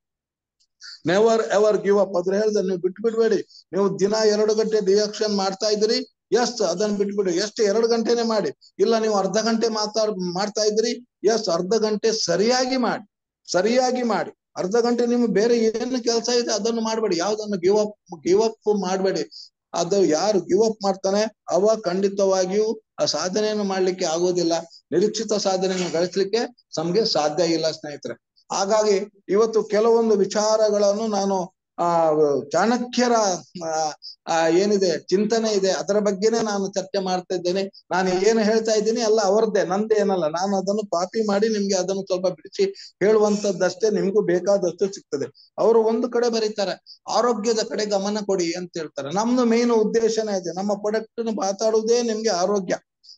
ನೆವರ್ ಎವರ್ ಗಿವ್ ಅಪ್ ಅದ್ರ ಹೇಳಿದ್ರೆ ನೀವು ಬಿಟ್ಟು ಬಿಡ್ಬೇಡಿ ನೀವು ದಿನ ಎರಡು ಗಂಟೆ ರಿಯಾಕ್ಷನ್ ಮಾಡ್ತಾ ಇದ್ರಿ ಎಸ್ ಅದನ್ನ ಬಿಟ್ಬಿಡಿ ಎಷ್ಟು ಎರಡು ಗಂಟೆನೆ ಮಾಡಿ ಇಲ್ಲ ನೀವು ಅರ್ಧ ಗಂಟೆ ಮಾತಾಡ್ ಮಾಡ್ತಾ ಇದ್ರಿ ಎಸ್ ಅರ್ಧ ಗಂಟೆ ಸರಿಯಾಗಿ ಮಾಡಿ ಸರಿಯಾಗಿ ಮಾಡಿ ಅರ್ಧ ಗಂಟೆ ನಿಮ್ಗೆ ಬೇರೆ ಏನು ಕೆಲಸ ಇದೆ ಅದನ್ನು ಮಾಡ್ಬೇಡಿ ಯಾವ್ದನ್ನು ಗಿವ್ ಅಪ್ ಗಿವ್ ಅಪ್ ಮಾಡ್ಬೇಡಿ ಅದು ಯಾರು ಗಿವ್ ಅಪ್ ಮಾಡ್ತಾನೆ ಅವ ಖಂಡಿತವಾಗಿಯೂ ಆ ಸಾಧನೆಯನ್ನು ಮಾಡ್ಲಿಕ್ಕೆ ಆಗೋದಿಲ್ಲ ನಿರೀಕ್ಷಿತ ಸಾಧನೆಯನ್ನು ಗಳಿಸ್ಲಿಕ್ಕೆ ನಮ್ಗೆ ಸಾಧ್ಯ ಇಲ್ಲ ಸ್ನೇಹಿತರೆ ಹಾಗಾಗಿ ಇವತ್ತು ಕೆಲವೊಂದು ವಿಚಾರಗಳನ್ನು ನಾನು ಆ ಚಾಣಕ್ಯರ ಆ ಏನಿದೆ ಚಿಂತನೆ ಇದೆ ಅದರ ಬಗ್ಗೆನೇ ನಾನು ಚರ್ಚೆ ಮಾಡ್ತಾ ಇದ್ದೇನೆ ನಾನು ಏನು ಹೇಳ್ತಾ ಇದ್ದೀನಿ ಅಲ್ಲ ಅವರದ್ದೇ ನಂದೇನಲ್ಲ ನಾನು ಅದನ್ನು ಕಾಪಿ ಮಾಡಿ ನಿಮ್ಗೆ ಅದನ್ನು ಸ್ವಲ್ಪ ಬಿಡಿಸಿ ಹೇಳುವಂತದ್ದಷ್ಟೇ ನಿಮ್ಗೂ ಬೇಕಾದಷ್ಟು ಸಿಗ್ತದೆ ಅವರು ಒಂದು ಕಡೆ ಬರೀತಾರೆ ಆರೋಗ್ಯದ ಕಡೆ ಗಮನ ಕೊಡಿ ಅಂತ ಹೇಳ್ತಾರೆ ನಮ್ದು ಮೇನ್ ಉದ್ದೇಶನೇ ಇದೆ ನಮ್ಮ ಪ್ರಾಡಕ್ಟ್ ಮಾತಾಡುವುದೇ ನಿಮ್ಗೆ ಆರೋಗ್ಯ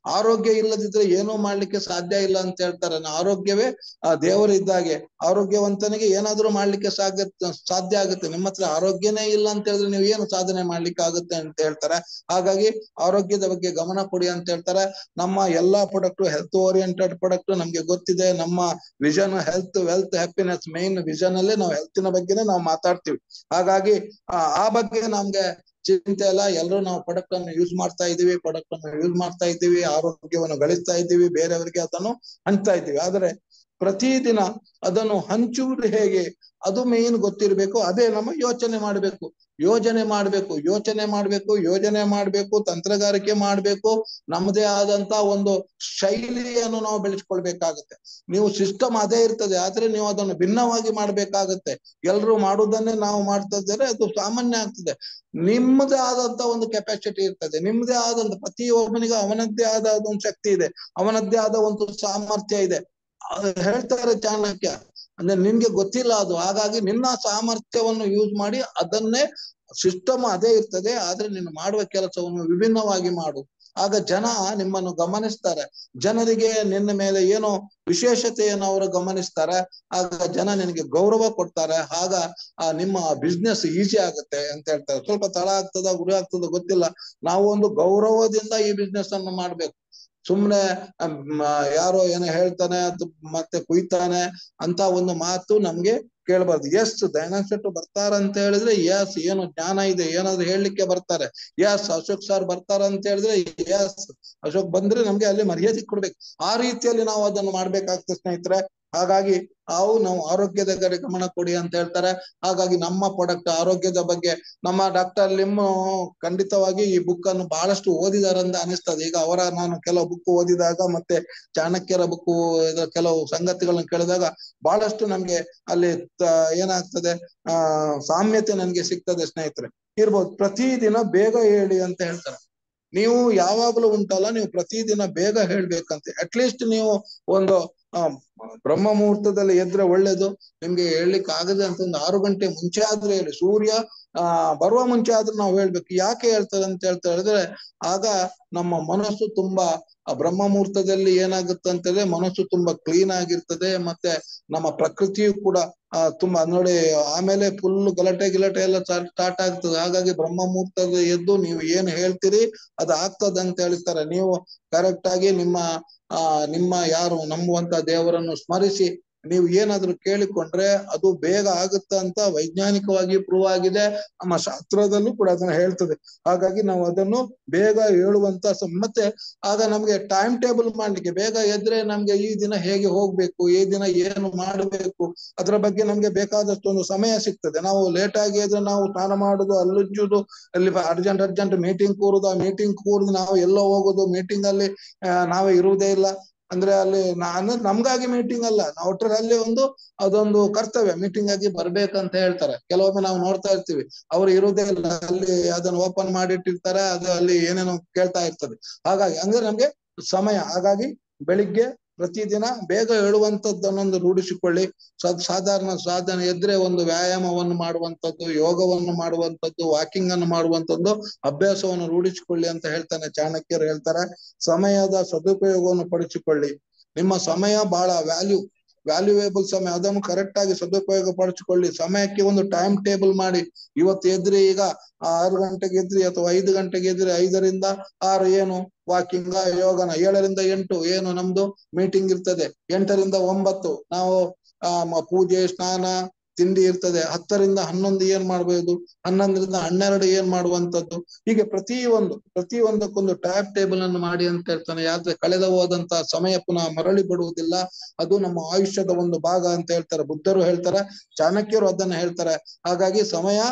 ಆರೋಗ್ಯ ಇಲ್ಲದಿದ್ರೆ ಏನೂ ಮಾಡ್ಲಿಕ್ಕೆ ಸಾಧ್ಯ ಇಲ್ಲ ಅಂತ ಹೇಳ್ತಾರೆ ನ- ಆರೋಗ್ಯವೇ ಆ ದೇವರು ಇದ್ದಾಗೆ ಆರೋಗ್ಯವಂತನಿಗೆ ಏನಾದ್ರೂ ಮಾಡ್ಲಿಕ್ಕೆ ಸಾಧ್ಯ ಸಾಧ್ಯ ಆಗುತ್ತೆ ನಿಮ್ಮ ಹತ್ರ ಆರೋಗ್ಯನೇ ಇಲ್ಲ ಅಂತ ಹೇಳಿದ್ರೆ ನೀವು ಏನು ಸಾಧನೆ ಮಾಡ್ಲಿಕ್ಕೆ ಆಗುತ್ತೆ ಅಂತ ಹೇಳ್ತಾರೆ ಹಾಗಾಗಿ ಆರೋಗ್ಯದ ಬಗ್ಗೆ ಗಮನ ಕೊಡಿ ಅಂತ ಹೇಳ್ತಾರೆ ನಮ್ಮ ಎಲ್ಲಾ ಪ್ರಾಡಕ್ಟ್ ಹೆಲ್ತ್ ಓರಿಯೆಂಟೆಡ್ ಪ್ರಾಡಕ್ಟ್ ನಮ್ಗೆ ಗೊತ್ತಿದೆ ನಮ್ಮ vision health wealth happiness main vision ಅಲ್ಲೇ ನಾವು ಹೆಲ್ತಿನ ಬಗ್ಗೆನೇ ನಾವು ಮಾತಾಡ್ತೀವಿ ಹಾಗಾಗಿ ಆ ಆ ಬಗ್ಗೆ ನಮ್ಗೆ ಚಿಂತೆ ಇಲ್ಲ ಎಲ್ಲರೂ ನಾವು ಪ್ರಾಡಕ್ಟ್ ಅನ್ನು ಯೂಸ್ ಮಾಡ್ತಾ ಇದೀವಿ ಪ್ರಾಡಕ್ಟ್ ಅನ್ನು ಯೂಸ್ ಮಾಡ್ತಾ ಇದ್ದೀವಿ ಆರೋಗ್ಯವನ್ನು ಗಳಿಸ್ತಾ ಇದ್ದೀವಿ ಬೇರೆಯವರಿಗೆ ಅದನ್ನು ಹಂಚ್ತಾ ಇದ್ದೀವಿ ಆದ್ರೆ ಪ್ರತಿದಿನ ಅದನ್ನು ಹಂಚುವುದು ಹೇಗೆ ಅದು ಮೇನ್ ಗೊತ್ತಿರ್ಬೇಕು ಅದೇ ನಮ್ಮ ಯೋಚನೆ ಮಾಡ್ಬೇಕು ಯೋಜನೆ ಮಾಡ್ಬೇಕು ಯೋಚನೆ ಮಾಡ್ಬೇಕು ಯೋಜನೆ ಮಾಡ್ಬೇಕು ತಂತ್ರಗಾರಿಕೆ ಮಾಡ್ಬೇಕು ನಮ್ಮದೇ ಆದಂತ ಒಂದು ಶೈಲಿಯನ್ನು ನಾವು ಬೆಳೆಸ್ಕೊಳ್ಬೇಕಾಗತ್ತೆ ನೀವು ಸಿಸ್ಟಮ್ ಅದೇ ಇರ್ತದೆ ಆದ್ರೆ ನೀವು ಅದನ್ನು ಭಿನ್ನವಾಗಿ ಮಾಡ್ಬೇಕಾಗತ್ತೆ ಎಲ್ರು ಮಾಡುವುದನ್ನೇ ನಾವು ಮಾಡ್ತಾ ಇದ್ದಾರೆ ಅದು ಸಾಮಾನ್ಯ ಆಗ್ತದೆ ನಿಮ್ಮದೇ ಆದಂತ ಒಂದು ಕೆಪಾಸಿಟಿ ಇರ್ತದೆ ನಿಮ್ಮದೇ ಆದಂತ ಪ್ರತಿಯೊಬ್ಬನಿಗೂ ಅವನದ್ದೇ ಆದ ಒಂದು ಶಕ್ತಿ ಇದೆ ಅವನದ್ದೇ ಆದ ಒಂದು ಸಾಮರ್ಥ್ಯ ಇದೆ ಅದು ಹೇಳ್ತಾರೆ ಚಾಣಕ್ಯ ಅಂದ್ರೆ ನಿನ್ಗೆ ಗೊತ್ತಿಲ್ಲ ಅದು ಹಾಗಾಗಿ ನಿನ್ನ ಸಾಮರ್ಥ್ಯವನ್ನು ಯೂಸ್ ಮಾಡಿ ಅದನ್ನೇ ಸಿಸ್ಟಮ್ ಅದೇ ಇರ್ತದೆ ಆದ್ರೆ ನೀನು ಮಾಡುವ ಕೆಲಸವನ್ನು ವಿಭಿನ್ನವಾಗಿ ಮಾಡು ಆಗ ಜನ ನಿಮ್ಮನ್ನು ಗಮನಿಸ್ತಾರೆ ಜನರಿಗೆ ನಿನ್ನ ಮೇಲೆ ಏನೋ ವಿಶೇಷತೆಯನ್ನು ಅವರು ಗಮನಿಸ್ತಾರೆ ಆಗ ಜನ ನಿನಗೆ ಗೌರವ ಕೊಡ್ತಾರೆ ಆಗ ಆ ನಿಮ್ಮ ಬಿಸ್ನೆಸ್ ಈಸಿ ಆಗುತ್ತೆ ಅಂತ ಹೇಳ್ತಾರೆ ಸ್ವಲ್ಪ ತಳ ಆಗ್ತದ ಗುರಿ ಆಗ್ತದ ಗೊತ್ತಿಲ್ಲ ನಾವು ಒಂದು ಗೌರವದಿಂದ ಈ ಬಿಸ್ನೆಸ್ ಅನ್ನು ಮಾಡ್ಬೇಕು ಸುಮ್ನೆ ಅಮ್, ಆ, ಯಾರೋ ಏನೋ ಹೇಳ್ತಾನೆ ಅದು ಮತ್ತೆ ಕುಯ್ತಾನೆ ಅಂತ ಒಂದು ಮಾತು ನಮ್ಗೆ ಕೇಳಬಾರ್ದು ಎಸ್ ದಯಾನಂದ ಶೆಟ್ಟು ಬರ್ತಾರ ಅಂತ ಹೇಳಿದ್ರೆ ಎಸ್ ಏನು ಜ್ಞಾನ ಇದೆ ಏನಾದ್ರು ಹೇಳಲಿಕ್ಕೆ ಬರ್ತಾರೆ ಎಸ್ ಅಶೋಕ್ ಸರ್ ಬರ್ತಾರ ಅಂತ ಹೇಳಿದ್ರೆ ಎಸ್ ಅಶೋಕ್ ಬಂದ್ರೆ ನಮ್ಗೆ ಅಲ್ಲಿ ಮರ್ಯಾದೆ ಕೊಡ್ಬೇಕು ಆ ರೀತಿಯಲ್ಲಿ ನಾವು ಅದನ್ನು ಮಾಡ್ಬೇಕಾಗ್ತದೆ ಸ್ನೇಹಿತರೆ ಹಾಗಾಗಿ ಅವು ನಾವು ಆರೋಗ್ಯದ ಕಡೆ ಗಮನ ಕೊಡಿ ಅಂತ ಹೇಳ್ತಾರೆ ಹಾಗಾಗಿ ನಮ್ಮ ಪ್ರಾಡಕ್ಟ್ ಆರೋಗ್ಯದ ಬಗ್ಗೆ ನಮ್ಮ ಡಾಕ್ಟರ್ ಲಿಮ್ ಖಂಡಿತವಾಗಿ ಈ ಬುಕ್ ಅನ್ನು ಬಹಳಷ್ಟು ಓದಿದಾರಂತ ಅನಿಸ್ತದೆ ಈಗ ಅವರ ನಾನು ಕೆಲವು ಬುಕ್ ಓದಿದಾಗ ಮತ್ತೆ ಚಾಣಕ್ಯರ ಬುಕ್ ಕೆಲವು ಸಂಗತಿಗಳನ್ನ ಕೇಳಿದಾಗ ಬಹಳಷ್ಟು ನಮ್ಗೆ ಅಲ್ಲಿ ತ- ಏನಾಗ್ತದೆ ಆ ಸಾಮ್ಯತೆ ನನ್ಗೆ ಸಿಗ್ತದೆ ಸ್ನೇಹಿತರೆ ಇರ್ಬೋದು ಪ್ರತಿದಿನ ಬೇಗ ಹೇಳಿ ಅಂತ ಹೇಳ್ತಾರೆ ನೀವು ಯಾವಾಗಲೂ ಉಂಟಲ್ಲ ನೀವು ಪ್ರತಿದಿನ ಬೇಗ ಹೇಳ್ಬೇಕಂತೆ ಅಟ್ಲೀಸ್ಟ್ ನೀವು ಒಂದು ಆ ಬ್ರಹ್ಮ ಮುಹೂರ್ತದಲ್ಲಿ ಎದ್ರೆ ಒಳ್ಳೇದು ನಿಮ್ಗೆ ಹೇಳಲಿಕ್ಕೆ ಆಗದೆ ಅಂತ ಒಂದು ಆರು ಗಂಟೆ ಮುಂಚೆ ಆದ್ರೆ ಹೇಳಿ ಸೂರ್ಯ ಆ ಬರುವ ಮುಂಚೆ ಆದ್ರೂ ನಾವು ಹೇಳ್ಬೇಕು ಯಾಕೆ ಹೇಳ್ತಾರೆ ಅಂತ ಹೇಳ್ತಾ ಹೇಳಿದ್ರೆ ಆಗ ನಮ್ಮ ಮನಸ್ಸು ತುಂಬಾ ಆ ಬ್ರಹ್ಮ ಮುಹೂರ್ತದಲ್ಲಿ ಏನಾಗುತ್ತೆ ಅಂತಂದ್ರೆ ಮನಸ್ಸು ತುಂಬಾ ಕ್ಲೀನ್ ಆಗಿರ್ತದೆ ಮತ್ತೆ ನಮ್ಮ ಪ್ರಕೃತಿಯು ಕೂಡ ಆ ತುಂಬಾ ನೋಡಿ ಆಮೇಲೆ ಫುಲ್ ಗಲಾಟೆ ಗಿಲಾಟೆ ಎಲ್ಲ ಸ್ಟಾರ್ಟ್ ಆಗ್ತದೆ ಹಾಗಾಗಿ ಬ್ರಹ್ಮ ಮುಹೂರ್ತದ ಎದ್ದು ನೀವು ಏನ್ ಹೇಳ್ತೀರಿ ಅದು ಆಗ್ತದೆ ಅಂತ ಹೇಳ್ತಾರೆ ನೀವು ಕರೆಕ್ಟ್ ಆಗಿ ನಿಮ್ಮ ಆ ನಿಮ್ಮ ಯಾರು ನಂಬುವಂತ ದೇವರನ್ನು ಸ್ಮರಿಸಿ ನೀವು ಏನಾದ್ರೂ ಕೇಳಿಕೊಂಡ್ರೆ ಅದು ಬೇಗ ಆಗುತ್ತೆ ಅಂತ ವೈಜ್ಞಾನಿಕವಾಗಿ ಪ್ರೂವ್ ಆಗಿದೆ ನಮ್ಮ ಶಾಸ್ತ್ರದಲ್ಲೂ ಕೂಡ ಅದನ್ನ ಹೇಳ್ತದೆ ಹಾಗಾಗಿ ನಾವು ಅದನ್ನು ಬೇಗ ಹೇಳುವಂತ ಸ- ಮತ್ತೆ ಆಗ ನಮ್ಗೆ ಟೈಮ್ ಟೇಬಲ್ ಮಾಡ್ಲಿಕ್ಕೆ ಬೇಗ ಎದ್ರೆ ನಮ್ಗೆ ಈ ದಿನ ಹೇಗೆ ಹೋಗ್ಬೇಕು ಈ ದಿನ ಏನು ಮಾಡಬೇಕು ಅದರ ಬಗ್ಗೆ ನಮ್ಗೆ ಬೇಕಾದಷ್ಟು ಒಂದು ಸಮಯ ಸಿಗ್ತದೆ ನಾವು ಲೇಟ್ ಆಗಿ ಎದ್ರೆ ನಾವು ಸ್ನಾನ ಮಾಡುದು ಅಲ್ಲುಜ್ಜುದು ಅಲ್ಲಿ ಅರ್ಜೆಂಟ್ ಅರ್ಜೆಂಟ್ ಮೀಟಿಂಗ್ ಕೂರುದು ಆ ಮೀಟಿಂಗ್ ಕೂರ್ದು ನಾವು ಎಲ್ಲೋ ಹೋಗುದು ಮೀಟಿಂಗ್ ಅಲ್ಲಿ ಆ, ನಾವೇ ಇರುವುದೇ ಇಲ್ಲ ಅಂದ್ರೆ ಅಲ್ಲಿ ನಾನು ನಮ್ಗಾಗಿ ಮೀಟಿಂಗ್ ಅಲ್ಲ ಒಟ್ಟರಲ್ಲಿ ಒಂದು ಅದೊಂದು ಕರ್ತವ್ಯ ಮೀಟಿಂಗ್ ಆಗಿ ಬರ್ಬೇಕಂತ ಹೇಳ್ತಾರೆ ಕೆಲವೊಮ್ಮೆ ನಾವು ನೋಡ್ತಾ ಇರ್ತೀವಿ ಅವ್ರು ಇರುವುದೇ ಇಲ್ಲ ಅಲ್ಲಿ ಅದನ್ನು ಓಪನ್ ಮಾಡಿಟ್ಟಿರ್ತಾರೆ ಅದು ಅಲ್ಲಿ ಏನೇನೋ ಕೇಳ್ತಾ ಇರ್ತದೆ ಹಾಗಾಗಿ ಅಂದ್ರೆ ನಮ್ಗೆ ಸಮಯ ಹಾಗಾಗಿ ಬೆಳಿಗ್ಗೆ ಪ್ರತಿದಿನ ಬೇಗ ಹೇಳುವಂತದ್ದನ್ನೊಂದು ರೂಢಿಸಿಕೊಳ್ಳಿ ಸದ್ ಸಾಧಾರಣ ಸಾಧನೆ ಎದ್ರೆ ಒಂದು ವ್ಯಾಯಾಮವನ್ನು ಮಾಡುವಂತದ್ದು ಯೋಗವನ್ನು ಮಾಡುವಂತದ್ದು ವಾಕಿಂಗ್ ಅನ್ನು ಮಾಡುವಂತದ್ದು ಅಭ್ಯಾಸವನ್ನು ರೂಢಿಸಿಕೊಳ್ಳಿ ಅಂತ ಹೇಳ್ತಾನೆ ಚಾಣಕ್ಯರು ಹೇಳ್ತಾರೆ ಸಮಯದ ಸದುಪಯೋಗವನ್ನು ಪಡಿಸಿಕೊಳ್ಳಿ ನಿಮ್ಮ ಸಮಯ ಬಹಳ ವ್ಯಾಲ್ಯೂ ವ್ಯಾಲ್ಯೂಯೇಬಲ್ ಸಮಯ ಅದನ್ನು ಕರೆಕ್ಟ್ ಆಗಿ ಸದುಪಯೋಗ ಪಡಿಸಿಕೊಳ್ಳಿ ಸಮಯಕ್ಕೆ ಒಂದು ಟೈಮ್ ಟೇಬಲ್ ಮಾಡಿ ಇವತ್ತು ಎದ್ರಿ ಈಗ ಆರು ಗಂಟೆಗೆ ಎದ್ರಿ ಅಥವಾ ಐದು ಗಂಟೆಗೆ ಎದ್ರಿ ಐದರಿಂದ ಆರು ಏನು ವಾಕಿಂಗ್ ಯೋಗನ ಏಳರಿಂದ ಎಂಟು ಏನು ನಮ್ದು ಮೀಟಿಂಗ್ ಇರ್ತದೆ ಎಂಟರಿಂದ ಒಂಬತ್ತು ನಾವು ಆ ಮ- ಪೂಜೆ ಸ್ನಾನ ತಿಂಡಿ ಇರ್ತದೆ ಹತ್ತರಿಂದ ಹನ್ನೊಂದು ಏನ್ ಮಾಡ್ಬೋದು ಹನ್ನೊಂದರಿಂದ ಹನ್ನೆರಡು ಏನ್ ಮಾಡುವಂತದ್ದು ಹೀಗೆ ಪ್ರತಿ ಒಂದು ಪ್ರತಿ ಒಂದಕ್ಕೊಂದು ಟ್ಯಾಬ್ ಟೇಬಲ್ ಅನ್ನು ಮಾಡಿ ಅಂತ ಹೇಳ್ತಾನೆ ಯಾದ್ರೆ ಕಳೆದ ಹೋದಂತ ಸಮಯ ಪುನಃ ಮರಳಿ ಬಿಡುವುದಿಲ್ಲ ಅದು ನಮ್ಮ ಆಯುಷ್ಯದ ಒಂದು ಭಾಗ ಅಂತ ಹೇಳ್ತಾರೆ ಬುದ್ಧರು ಹೇಳ್ತಾರೆ ಚಾಣಕ್ಯರು ಅದನ್ನ ಹೇಳ್ತಾರೆ ಹಾಗಾಗಿ ಸಮಯ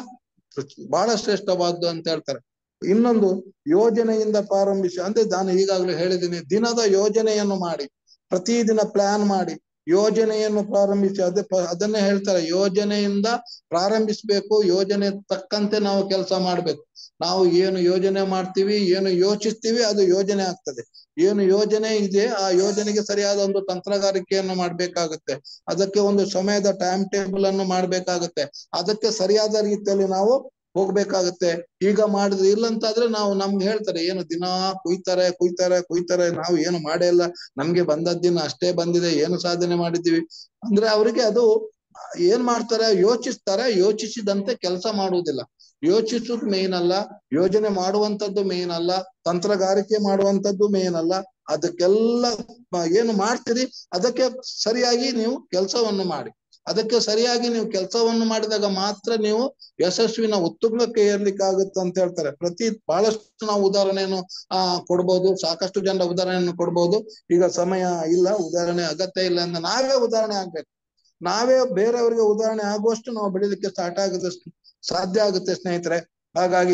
ಬಹಳ ಶ್ರೇಷ್ಠವಾದ್ದು ಅಂತ ಹೇಳ್ತಾರೆ ಇನ್ನೊಂದು ಯೋಜನೆಯಿಂದ ಪ್ರಾರಂಭಿಸಿ ಅಂದ್ರೆ ನಾನು ಈಗಾಗಲೇ ಹೇಳಿದ್ದೀನಿ ದಿನದ ಯೋಜನೆಯನ್ನು ಮಾಡಿ ಪ್ರತಿದಿನ ಪ್ಲಾನ್ ಮಾಡಿ ಯೋಜನೆಯನ್ನು ಪ್ರಾರಂಭಿಸಿ ಅದೇ ಪ- ಅದನ್ನೇ ಹೇಳ್ತಾರೆ ಯೋಜನೆಯಿಂದ ಪ್ರಾರಂಭಿಸ್ಬೇಕು ಯೋಜನೆ ತಕ್ಕಂತೆ ನಾವು ಕೆಲಸ ಮಾಡ್ಬೇಕು ನಾವು ಏನು ಯೋಜನೆ ಮಾಡ್ತೀವಿ ಏನು ಯೋಚಿಸ್ತೀವಿ ಅದು ಯೋಜನೆ ಆಗ್ತದೆ ಏನು ಯೋಜನೆ ಇದೆ ಆ ಯೋಜನೆಗೆ ಸರಿಯಾದ ಒಂದು ತಂತ್ರಗಾರಿಕೆಯನ್ನು ಮಾಡ್ಬೇಕಾಗುತ್ತೆ ಅದಕ್ಕೆ ಒಂದು ಸಮಯದ ಟೈಮ್ ಟೇಬಲ್ ಅನ್ನು ಮಾಡ್ಬೇಕಾಗುತ್ತೆ ಅದಕ್ಕೆ ಸರಿಯಾದ ರೀತಿಯಲ್ಲಿ ನಾವು ಹೋಗ್ಬೇಕಾಗತ್ತೆ ಈಗ ಮಾಡಿದ್ರೆ ಇಲ್ಲಂತಾದ್ರೆ ನಾವು ನಮ್ಗೆ ಹೇಳ್ತಾರೆ ಏನು ದಿನಾ ಕುಯ್ತಾರೆ ಕುಯ್ತಾರೆ ಕುಯ್ತಾರೆ ನಾವು ಏನು ಮಾಡೇ ಇಲ್ಲ ನಮ್ಗೆ ಬಂದದ್ದಿನ ಅಷ್ಟೇ ಬಂದಿದೆ ಏನು ಸಾಧನೆ ಮಾಡಿದ್ದೀವಿ ಅಂದ್ರೆ ಅವರಿಗೆ ಅದು ಏನ್ ಮಾಡ್ತಾರೆ ಯೋಚಿಸ್ತಾರೆ ಯೋಚಿಸಿದಂತೆ ಕೆಲಸ ಮಾಡುವುದಿಲ್ಲ ಯೋಚಿಸುದು ಮೇನ್ ಅಲ್ಲ ಯೋಜನೆ ಮಾಡುವಂತದ್ದು ಮೇನ್ ಅಲ್ಲ ತಂತ್ರಗಾರಿಕೆ ಮಾಡುವಂತದ್ದು ಮೇನ್ ಅಲ್ಲ ಅದಕ್ಕೆಲ್ಲ ಏನು ಮಾಡ್ತೀರಿ ಅದಕ್ಕೆ ಸರಿಯಾಗಿ ನೀವು ಕೆಲಸವನ್ನು ಮಾಡಿ ಅದಕ್ಕೆ ಸರಿಯಾಗಿ ನೀವು ಕೆಲಸವನ್ನು ಮಾಡಿದಾಗ ಮಾತ್ರ ನೀವು ಯಶಸ್ವಿನ ಉತ್ತುಂಗಕ್ಕೆ ಏರ್ಲಿಕ್ಕಾಗುತ್ತೆ ಅಂತ ಹೇಳ್ತಾರೆ ಪ್ರತಿ ಬಹಳಷ್ಟು ನಾವು ಉದಾಹರಣೆಯನ್ನು ಆ ಕೊಡ್ಬೋದು ಸಾಕಷ್ಟು ಜನರ ಉದಾಹರಣೆಯನ್ನು ಕೊಡ್ಬೋದು ಈಗ ಸಮಯ ಇಲ್ಲ ಉದಾಹರಣೆ ಅಗತ್ಯ ಇಲ್ಲ ಅಂತ ನಾವೇ ಉದಾಹರಣೆ ಆಗ್ಬೇಕು ನಾವೇ ಬೇರೆಯವರಿಗೆ ಉದಾಹರಣೆ ಆಗುವಷ್ಟು ನಾವು ಬೆಳಿಲಿಕ್ಕೆ ಸ್ಟಾರ್ಟ್ ಆಗುದಷ್ಟು ಸಾಧ್ಯ ಆಗುತ್ತೆ ಸ್ನೇಹಿತರೆ ಹಾಗಾಗಿ